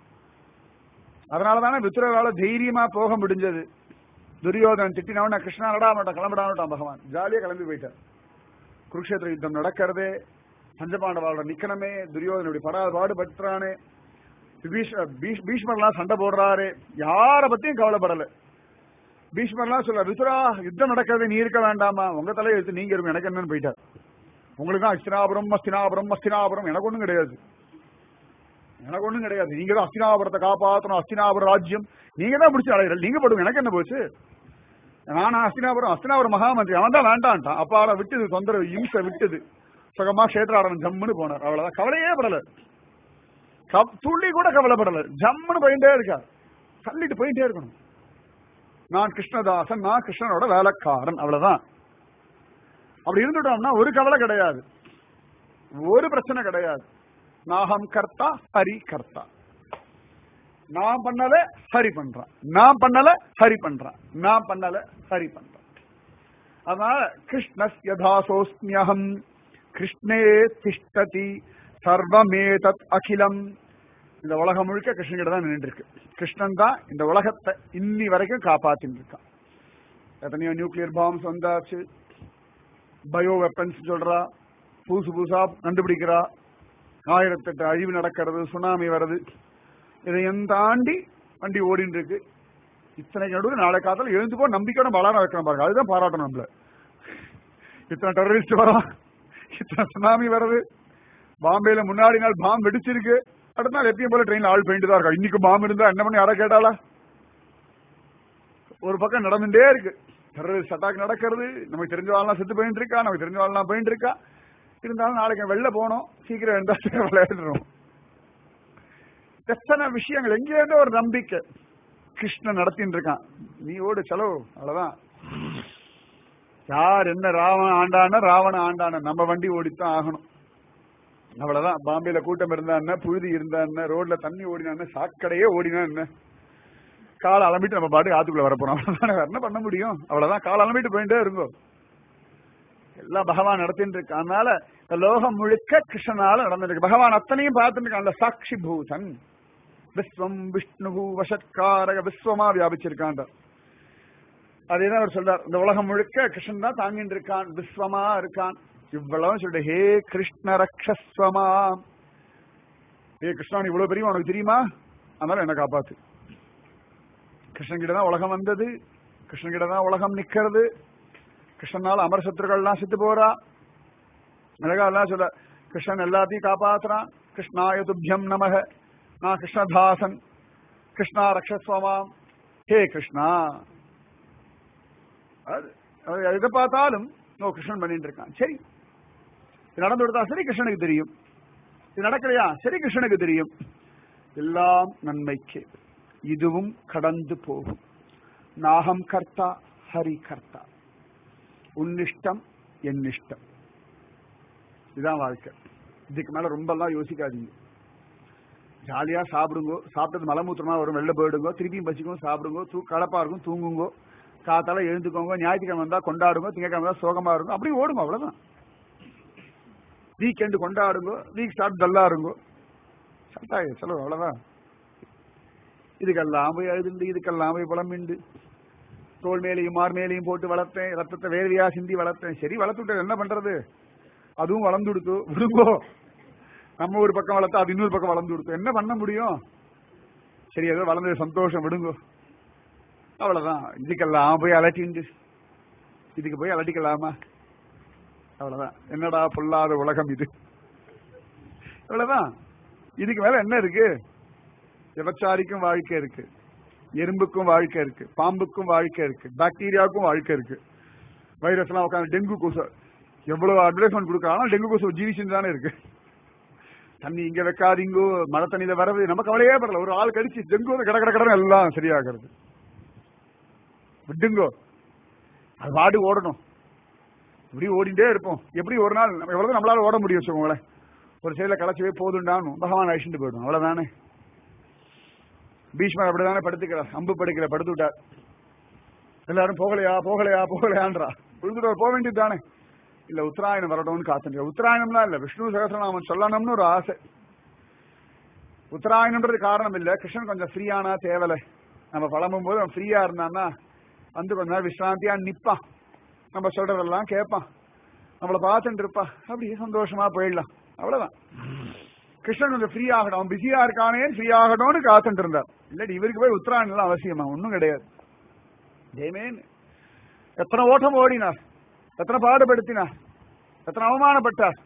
அதனாலதானே வித்துரவால தைரியமா போக முடிஞ்சது துரியோதனன் திட்டினவன கிருஷ்ணா நடா மாட்டான் கிளம்பிடான்ட்டான் பகவான் ஜாலியா கிளம்பி போயிட்டார் குருக்ஷேத்திர யுத்தம் நடக்கிறதே பஞ்சபாண்டவாளோட நிக்கணுமே துரியோதன இப்படி படாத பாடுபட்டுறானே விபீஷ- பீஷ்- பீஷ்மர்லாம் சண்டை போடுறாரு யார பத்தியும் கவலைப்படல பீஷ்மர்லாம் சொல்ல விசுரா யுத்தம் நடக்கிறது நீ இருக்க வேண்டாமா உங்க தலையை எடுத்து நீங்க இருக்கும் எனக்கு என்னன்னு போயிட்டார் உங்களுக்கு தான் அஸ்தினாபுரம் அஸ்தினாபுரம் அஸ்தினாபுரம் எனக்கு ஒண்ணும் கிடையாது எனக்கு ஒண்ணும் கிடையாது நீங்க தான் அஸ்தினாபுரத்தை காப்பாற்றணும் அஸ்தினாபுர ராஜ்யம் நீங்க தான் பிடிச்சி அலையிற நீங்க போடுங்க எனக்கு என்ன போச்சு நானா அஸ்தினாபுரம் அஸ்தினாபுரம் மகாமந்திரி அவன் தான் வேண்டான்ட்டான் அப்ப அவளை விட்டுது தொந்தரவு இம்சை விட்டுது சுகமா கஷேத்திராடன் ஜம்முன்னு போனார் அவ்வளவுதான் கவலையே படல கவ- துள்ளி கூட கவலைப்படல ஜம்முன்னு போயிட்டே இருக்கார் தள்ளிட்டு போயிட்டே இருக்கணும் நான் கிருஷ்ணதாசன் நான் கிருஷ்ணனோட வேலைக்காரன் அவ்வளவுதான் அப்படி இருந்துட்டோம்னா ஒரு கவலை கிடையாது ஒரு பிரச்சனை கிடையாது நாகம் கர்த்தா ஹரி கர்த்தா நான் பண்ணல ஹரி பண்றான் நான் பண்ணல ஹரி பண்றான் நான் பண்ணல ஹரி பண்றான் அதனால கிருஷ்ணஸ் யதாசோஸ்மியகம் கிருஷ்ணே திஷ்டதி சர்வமேதத் அகிலம் இந்த உலகம் முழுக்க கிருஷ்ணன் கிட்ட தான் நின்று இருக்கு கிருஷ்ணன் தான் இந்த உலகத்தை இன்னி வரைக்கும் காப்பாத்தின்னு இருக்கான் எத்தனையோ நியூக்ளியர் பாம்ஸ் வந்தாச்சு பயோ வெப்பன்ஸ் சொல்றா புதுசு புதுசா கண்டுபிடிக்கிறா ஆயிரத்தெட்டு அழிவு நடக்கிறது சுனாமி வருது இதையும் தாண்டி வண்டி ஓடின்னு இருக்கு இத்தனை நடுவில் நாளை காலத்தில் எழுந்துக்கோ நம்பிக்கையோட வளர வைக்கணும் பாருங்க அதுதான் பாராட்டணும் நம்மள இத்தனை டெரரிஸ்ட் வரான் இத்தனை சுனாமி வருது பாம்பேல முன்னாடி நாள் பாம்பு வெடிச்சிருக்கு அடுத்த நாள் எப்பயும் போல ட்ரெயின்ல ஆள் போயிட்டு தான் இருக்கா இன்னைக்கு பாம்பு இருந்தா என்ன பண்ணி யாரா கேட்டாளா ஒரு பக்கம் நடந்துட்டே இருக்கு டெரரிஸ்ட் அட்டாக் நடக்கிறது நமக்கு தெரிஞ்ச ஆள்லாம் செத்து போயிட்டு இருக்கா நமக்கு தெரிஞ்ச ஆள்லாம் போயிட்டு இருக்கா இருந்தாலும் நாளைக்கு வெளில போனோம் சீக்கிரம் இருந்தா விளையாடுறோம் எத்தனை விஷயங்கள் எங்கே இருந்தோ ஒரு நம்பிக்கை கிருஷ்ணன் நடத்தின்னு இருக்கான் நீ ஓடு செலவு அவ்வளவுதான் யார் என்ன ராவண ஆண்டான ராவண ஆண்டான நம்ம வண்டி ஓடித்தான் ஆகணும் அவ்வளவுதான் பாம்பேல கூட்டம் இருந்தா என்ன புழுதி இருந்தா என்ன ரோட்ல தண்ணி ஓடினா என்ன சாக்கடையே ஓடினா என்ன காலை அலம்பிட்டு நம்ம பாட்டுக்கு ஆத்துக்குள்ள வரப்போறோம் அவ்வளவுதான் வேற என்ன பண்ண முடியும் அவ்வளவுதான் காலை அலம்பிட்டு போயிட்டே இருங்கோ எல்லாம் பகவான் நடத்திட்டு இருக்கு அதனால இந்த லோகம் முழுக்க கிருஷ்ணனால நடந்திருக்கு பகவான் அத்தனையும் பார்த்துட்டு இருக்கான் அந்த சாட்சி பூதன் விஸ்வம் விஷ்ணு வசத்காரக விஸ்வமா வியாபிச்சிருக்கான் அதேதான் அவர் சொல்றார் இந்த உலகம் முழுக்க கிருஷ்ணன் தான் தாங்கிட்டு இருக்கான் விஸ்வமா இருக்கான் இவ்வளவு சொல்லிட்டு ஹே கிருஷ்ண ரக்ஷஸ்வமா ஹே கிருஷ்ணா நீ இவ்வளவு பெரிய உனக்கு தெரியுமா அதனால என்ன காப்பாத்து கிருஷ்ணன் கிட்ட தான் உலகம் வந்தது கிருஷ்ணன் கிட்ட தான் உலகம் நிக்கிறது கிருஷ்ணனால அமர சத்துருக்கள்லாம் செத்து போறா அழகா எல்லாம் சொல்ல கிருஷ்ணன் எல்லாத்தையும் காப்பாத்துறான் கிருஷ்ணாய துப்யம் நமக நான் கிருஷ்ணதாசன் கிருஷ்ணா ரக்ஷஸ்வமாம் ஹே கிருஷ்ணா அது அது எதை பார்த்தாலும் நோ கிருஷ்ணன் பண்ணிட்டு இருக்கான் சரி இது நடந்து கொடுத்தா சரி கிருஷ்ணனுக்கு தெரியும் இது நடக்கலையா சரி கிருஷ்ணனுக்கு தெரியும் எல்லாம் நன்மைக்கு இதுவும் கடந்து போகும் நாகம் கர்த்தா ஹரி கர்த்தா உன்னிஷ்டம் என்னிஷ்டம் இதுதான் வாழ்க்கை இதுக்கு மேல ரொம்ப எல்லாம் யோசிக்காதீங்க ஜாலியா சாப்பிடுங்க சாப்பிட்டது மலமூத்திரமா வரும் வெளில போயிடுங்க திருப்பியும் பசிக்கும் சாப்பிடுங்க தூ கலப்பா இருக்கும் தூங்குங்க காத்தால எழுந்துக்கோங்க ஞாயிற்றுக்கிழமை வந்தா கொண்டாடுங்க திங்கக்கிழமை வந்தா சோகமா இருக்கும் அப்படியே ஓடுங்க அவ்வளவுதான் வீக்கெண்டு கொண்டாடுங்க வீக் ஸ்டார்ட் டல்லா இருங்க சட்டாய செலவு அவ்வளவுதான் இதுக்கெல்லாம் போய் அழுதுண்டு இதுக்கெல்லாம் போய் புலம்பிண்டு தோல் மேலையும் மார் மேலையும் போட்டு வளர்த்தேன் ரத்தத்தை வேர்வையா சிந்தி வளர்த்தேன் சரி வளர்த்துட்டு என்ன பண்றது அதுவும் வளர்ந்து கொடுத்து விடுங்கோ நம்ம ஒரு பக்கம் வளர்த்தா அது இன்னொரு பக்கம் வளர்ந்து கொடுத்து என்ன பண்ண முடியும் சரி ஏதோ வளர்ந்தது சந்தோஷம் விடுங்கோ அவ்வளவுதான் இதுக்கெல்லாம் போய் அலட்டிண்டு இதுக்கு போய் அலட்டிக்கலாமா அவ்வளவுதான் என்னடா பொல்லாத உலகம் இது அவ்வளவுதான் இதுக்கு மேல என்ன இருக்கு விபச்சாரிக்கும் வாழ்க்கை இருக்கு எறும்புக்கும் வாழ்க்கை இருக்கு பாம்புக்கும் வாழ்க்கை இருக்கு பாக்டீரியாவுக்கும் வாழ்க்கை இருக்கு வைரஸ் எல்லாம் உட்காந்து டெங்கு கொசு எவ்வளவு அட்வர்டைஸ்மெண்ட் கொடுக்கறாலும் டெங்கு கொசு ஜீவிச்சுன்னு தானே இருக்கு தண்ணி இங்க வைக்காதீங்கோ மழை தண்ணியில வரது நம்ம கவலையே படல ஒரு ஆள் கடிச்சு டெங்கு வந்து கட கட கடன்னு எல்லாம் சரியாகிறது விட்டுங்கோ அது பாடு ஓடணும் இப்படி ஓடிட்டே இருப்போம் எப்படி ஒரு நாள் நம்ம எவ்வளவு நம்மளால ஓட முடியும் வச்சுக்கோங்களேன் ஒரு சைடுல களைச்சவே போதுண்டானும் பகவான் அழிச்சுட்டு போயிடும் அவ்வளவுதானே பீஷ்மர் அப்படிதானே படுத்துக்கிறார் அம்பு படுக்கிற படுத்து விட்டார் எல்லாரும் போகலையா போகலையா போகலையான்றா விழுந்துட்டு போக வேண்டியது தானே இல்ல உத்தராயணம் வரட்டும்னு காத்துட்டு உத்தராயணம்லாம் இல்ல விஷ்ணு சகசிரநாமம் சொல்லணும்னு ஒரு ஆசை உத்தராயணம்ன்றது காரணம் இல்ல கிருஷ்ணன் கொஞ்சம் ஃப்ரீயானா தேவலை நம்ம பழம்பும் போது அவன் ஃப்ரீயா இருந்தான்னா வந்து கொஞ்ச நேரம் விஸ்ராந்தியா நிப்பான் நம்ம சொல்றதெல்லாம் கேட்பான் நம்மள பார்த்துட்டு இருப்பா அப்படியே சந்தோஷமா போயிடலாம் அவ்வளவுதான் கிருஷ்ணன் கொஞ்சம் ஃப்ரீ ஆகட்டும் அவன் பிஸியா இருக்கானே ஃப்ரீ ஆகட்டும்னு காத்துட்டு இருந்தார் இல்லாட்டி இவருக்கு போய் உத்தராயணம் அவசியமா ஒன்றும் கிடையாது தேமேன் எத்தனை ஓட்டம் ஓடினார் எத்தனை பாடுபடுத்தினார் எத்தனை அவமானப்பட்டார்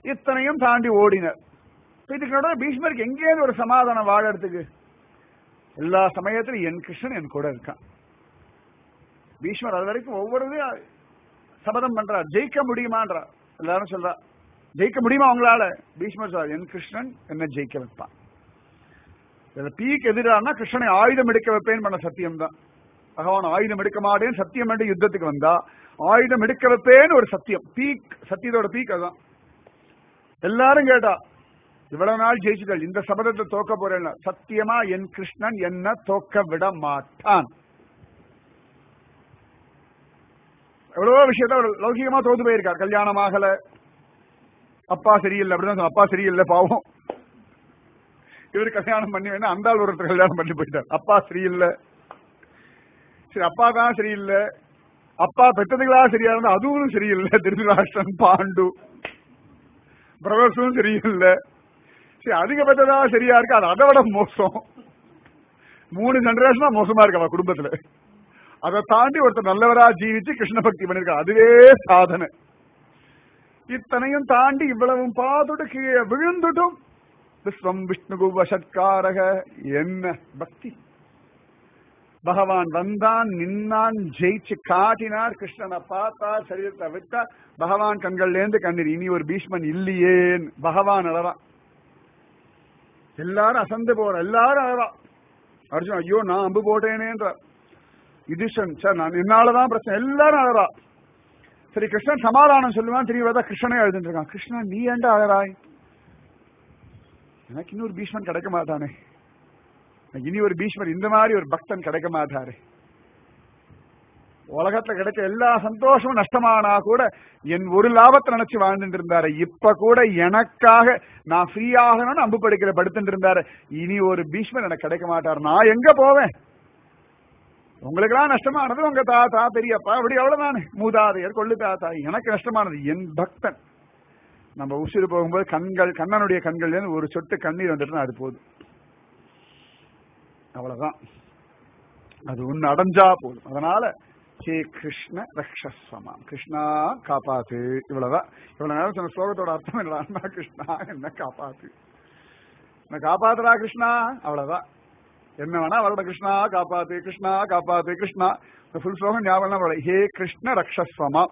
இத்தனையும் தாண்டி ஓடினார் இதுக்கு நடுவில் பீஷ்மருக்கு எங்கேயிருந்து ஒரு சமாதானம் வாழறதுக்கு எல்லா சமயத்திலும் என் கிருஷ்ணன் என் கூட இருக்கான் பீஷ்மர் அது வரைக்கும் ஒவ்வொரு இதையும் சபதம் பண்றார் ஜெயிக்க முடியுமான்றார் எல்லாரும் சொல்றா ஜெயிக்க முடியுமா அவங்களால பீஷ்மர் சொல்றார் என் கிருஷ்ணன் என்ன ஜெயிக்க வைப்பான் இதுல பீக் எதிரானா கிருஷ்ணனை ஆயுதம் எடுக்க வைப்பேன் பண்ண சத்தியம் தான் பகவான் ஆயுதம் எடுக்க மாட்டேன் சத்தியம் என்று யுத்தத்துக்கு வந்தா ஆயுதம் எடுக்க வைப்பேன்னு ஒரு சத்தியம் பீக் சத்தியத்தோட பீக் அதான் எல்லாரும் கேட்டா இவ்வளவு நாள் ஜெயிச்சுகள் இந்த சபதத்தை தோக்க போறேன் சத்தியமா என் கிருஷ்ணன் என்ன தோக்க விட மாட்டான் எவ்வளவோ விஷயத்த அவர் லௌகிகமா தோத்து போயிருக்கார் கல்யாணம் ஆகல அப்பா சரியில்லை அப்படிதான் சொன்ன, அப்பா சரியில்லை பாவம் இவர் கல்யாணம் பண்ணி வேணா அந்த ஆள் ஒருத்தர் கல்யாணம் பண்ணி போயிட்டார் அப்பா சரியில்லை சரி அப்பா தான் சரியில்லை அப்பா பெற்றதுகளா சரியா இருந்தா அதுவும் சரியில்லை திருதராஷ்டிரன் பாண்டு பிரதர்ஸும் சரியில்லை சரி அதிகபட்சதா சரியா இருக்கு அது அதை விட மோசம் மூணு ஜெனரேஷனா மோசமா இருக்கு அவ குடும்பத்துல அதை தாண்டி ஒருத்தர் நல்லவரா ஜீவிச்சு கிருஷ்ண பக்தி பண்ணிருக்கா அதுவே சாதனை இத்தனையும் தாண்டி இவ்வளவும் பார்த்துட்டு கீழே விழுந்துட்டும் விஸ்வம் விஷ்ணு வசத்காரக என்ன பக்தி பகவான் வந்தான் நின்னான் ஜெயிச்சு காட்டினார் கிருஷ்ணனை பார்த்தார் சரீரத்தை விட்டார் பகவான் கண்கள்ல இருந்து கண்ணீர் இனி ஒரு பீஷ்மன் இல்லையேன் பகவான் அழறான் எல்லாரும் அசந்து போற எல்லாரும் அழறான் அர்ஜுன் ஐயோ நான் அம்பு போட்டேனேன்றார் யுதிஷன் சார் நான் என்னாலதான் பிரச்சனை எல்லாரும் அழறா சரி கிருஷ்ணன் சமாதானம் சொல்லுவான் திரும்பி பார்த்தா கிருஷ்ணனே எழுதிட்டு இருக்கான் கிருஷ்ணா நீ ஏன்டா அழறாய் எனக்கு இன்னொரு பீஷ்மன் கிடைக்க மாட்டானே எனக்கு இனி ஒரு பீஷ்மர் இந்த மாதிரி ஒரு பக்தன் கிடைக்க மாட்டாரு உலகத்துல கிடைச்ச எல்லா சந்தோஷமும் நஷ்டமானா கூட என் ஒரு லாபத்தை நினைச்சு வாழ்ந்துட்டு இருந்தாரு இப்ப கூட எனக்காக நான் ஃப்ரீ ஆகணும்னு அம்பு படிக்கிற படுத்துட்டு இருந்தாரு இனி ஒரு பீஷ்மர் எனக்கு கிடைக்க மாட்டார் நான் எங்க போவேன் உங்களுக்கெல்லாம் நஷ்டமானது உங்க தாத்தா பெரியப்பா அப்படி அவ்வளவுதானே மூதாதையர் கொள்ளு தாத்தா எனக்கு நஷ்டமானது என் பக்தன் நம்ம உசிறு போகும்போது கண்கள் கண்ணனுடைய கண்கள்ல இருந்து ஒரு சொட்டு கண்ணீர் வந்துட்டு அது போதும் அவ்வளவுதான் அது ஒன்னு அடைஞ்சா போதும் அதனால ஹே கிருஷ்ண ரக்ஷஸ்வமா கிருஷ்ணா காப்பாத்து இவ்வளவுதான் இவ்வளவு நேரம் சொன்ன ஸ்லோகத்தோட அர்த்தம் என்னடா கிருஷ்ணா என்ன காப்பாத்து என்ன காப்பாத்துறா கிருஷ்ணா அவ்வளவுதான் என்ன வேணா வரட கிருஷ்ணா காப்பாத்து கிருஷ்ணா காப்பாத்து கிருஷ்ணா இந்த ஃபுல் ஸ்லோகம் ஞாபகம் வரல ஹே கிருஷ்ண ரக்ஷஸ்வமா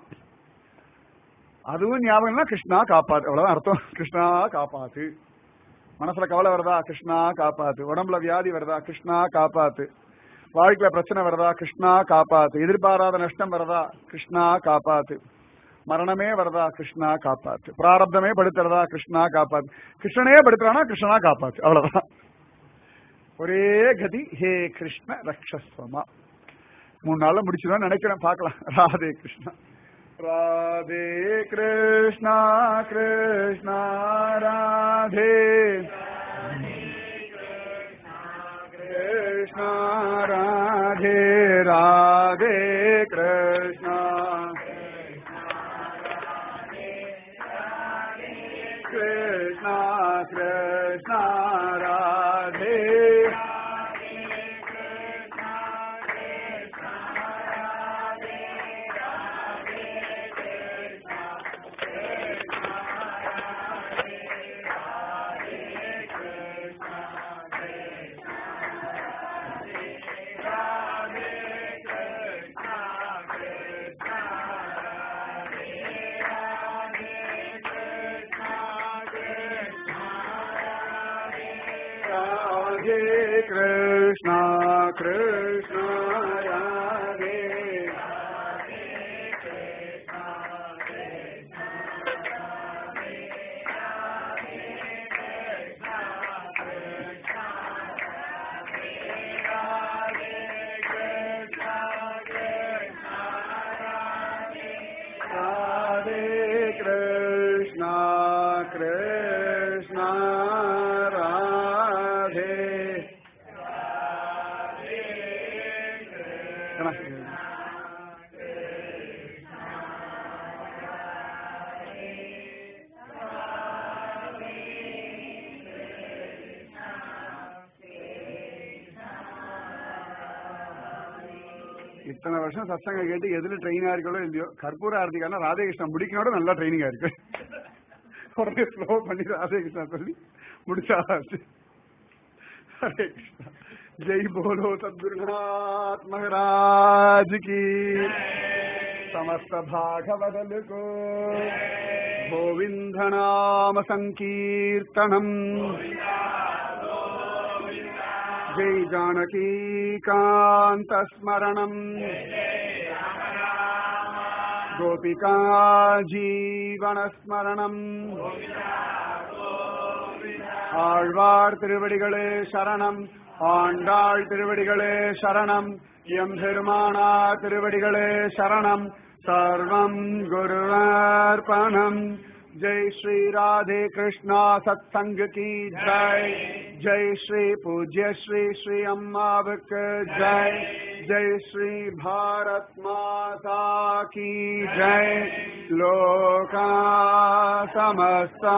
அதுவும் ஞாபகம்னா கிருஷ்ணா காப்பாத்து அவ்வளவுதான் அர்த்தம் கிருஷ்ணா காப்பாத்து மனசுல கவலை வருதா கிருஷ்ணா காப்பாத்து உடம்புல வியாதி வருதா கிருஷ்ணா காப்பாத்து வாழ்க்கையில பிரச்சனை வருதா கிருஷ்ணா காப்பாத்து எதிர்பாராத நஷ்டம் வருதா கிருஷ்ணா காப்பாத்து மரணமே வருதா கிருஷ்ணா காப்பாத்து பிராரப்தமே படுத்துறதா கிருஷ்ணா காப்பாத்து கிருஷ்ணனே படுத்துறானா கிருஷ்ணனா காப்பாத்து அவ்வளவுதான் ஒரே கதி ஹே கிருஷ்ண ரக்ஷஸ்வமா மூணு நாள்ல முடிச்சிடும் நினைக்கிறேன் பார்க்கலாம் ராதே கிருஷ்ணா ராதே கிருஷ்ணா கிருஷ்ணா ராதே கிருஷ்ணா ராதே ராதே கிருஷ்ணா கிருஷ்ணா கிருஷ்ணா ராதே राधे कृष्णा कृष्णा राधे राधे कृष्णा कृष्णा राधे இத்தனை வருஷம் சத்சங்க கேட்டு எதுல ட்ரெயின் ஆயிருக்கோ இல்லையோ கற்பூர ஆரத்திக்கான ராதேகிருஷ்ணன் முடிக்கனோட நல்லா ட்ரைனிங்கா இருக்கு உடனே ஸ்லோ பண்ணி ராதேகிருஷ்ணா சொல்லி முடிச்சாச்சு हरे कृष्णा जय बोलो सद्गुरुनाथ महाराज की समस्त भागवदल को गोविंद नाम संकीर्तनम जय जानकी कांत स्मरणम गोपिका जीवन स्मरणम ஆழ்வார் திருவடிகளே சரணம் ஆண்டாள் திருவடிகளே சரணம் எம் பெருமானா திருவடிகளே சரணம் சர்வம் குருவார்ப்பணம் ஜெய் ஸ்ரீ ராதே கிருஷ்ணா சத்சங்க கி ஜெய் ஜெய் ஸ்ரீ பூஜ்ய ஸ்ரீ ஸ்ரீ அம்மாவுக்கு ஜெய் ஜெய் ஸ்ரீ பாரத் மாதா की जय लोका समस्ता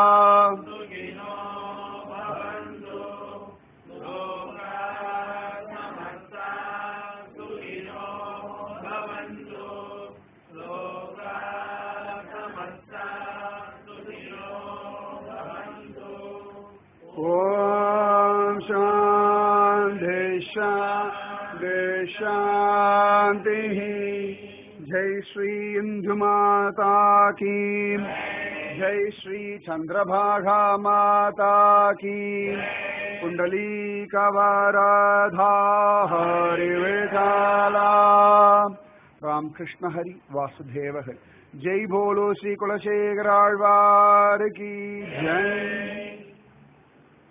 ॐ शान्ति शान्ति शान्तिः जय श्री इन्दुमाता की जय श्री चन्द्रभागा माता की कुण्डली कवराधा हरिविशाला राम कृष्ण हरि वासुदेव हरि जय बोलो श्री कुलशेखराழ்வார் की जय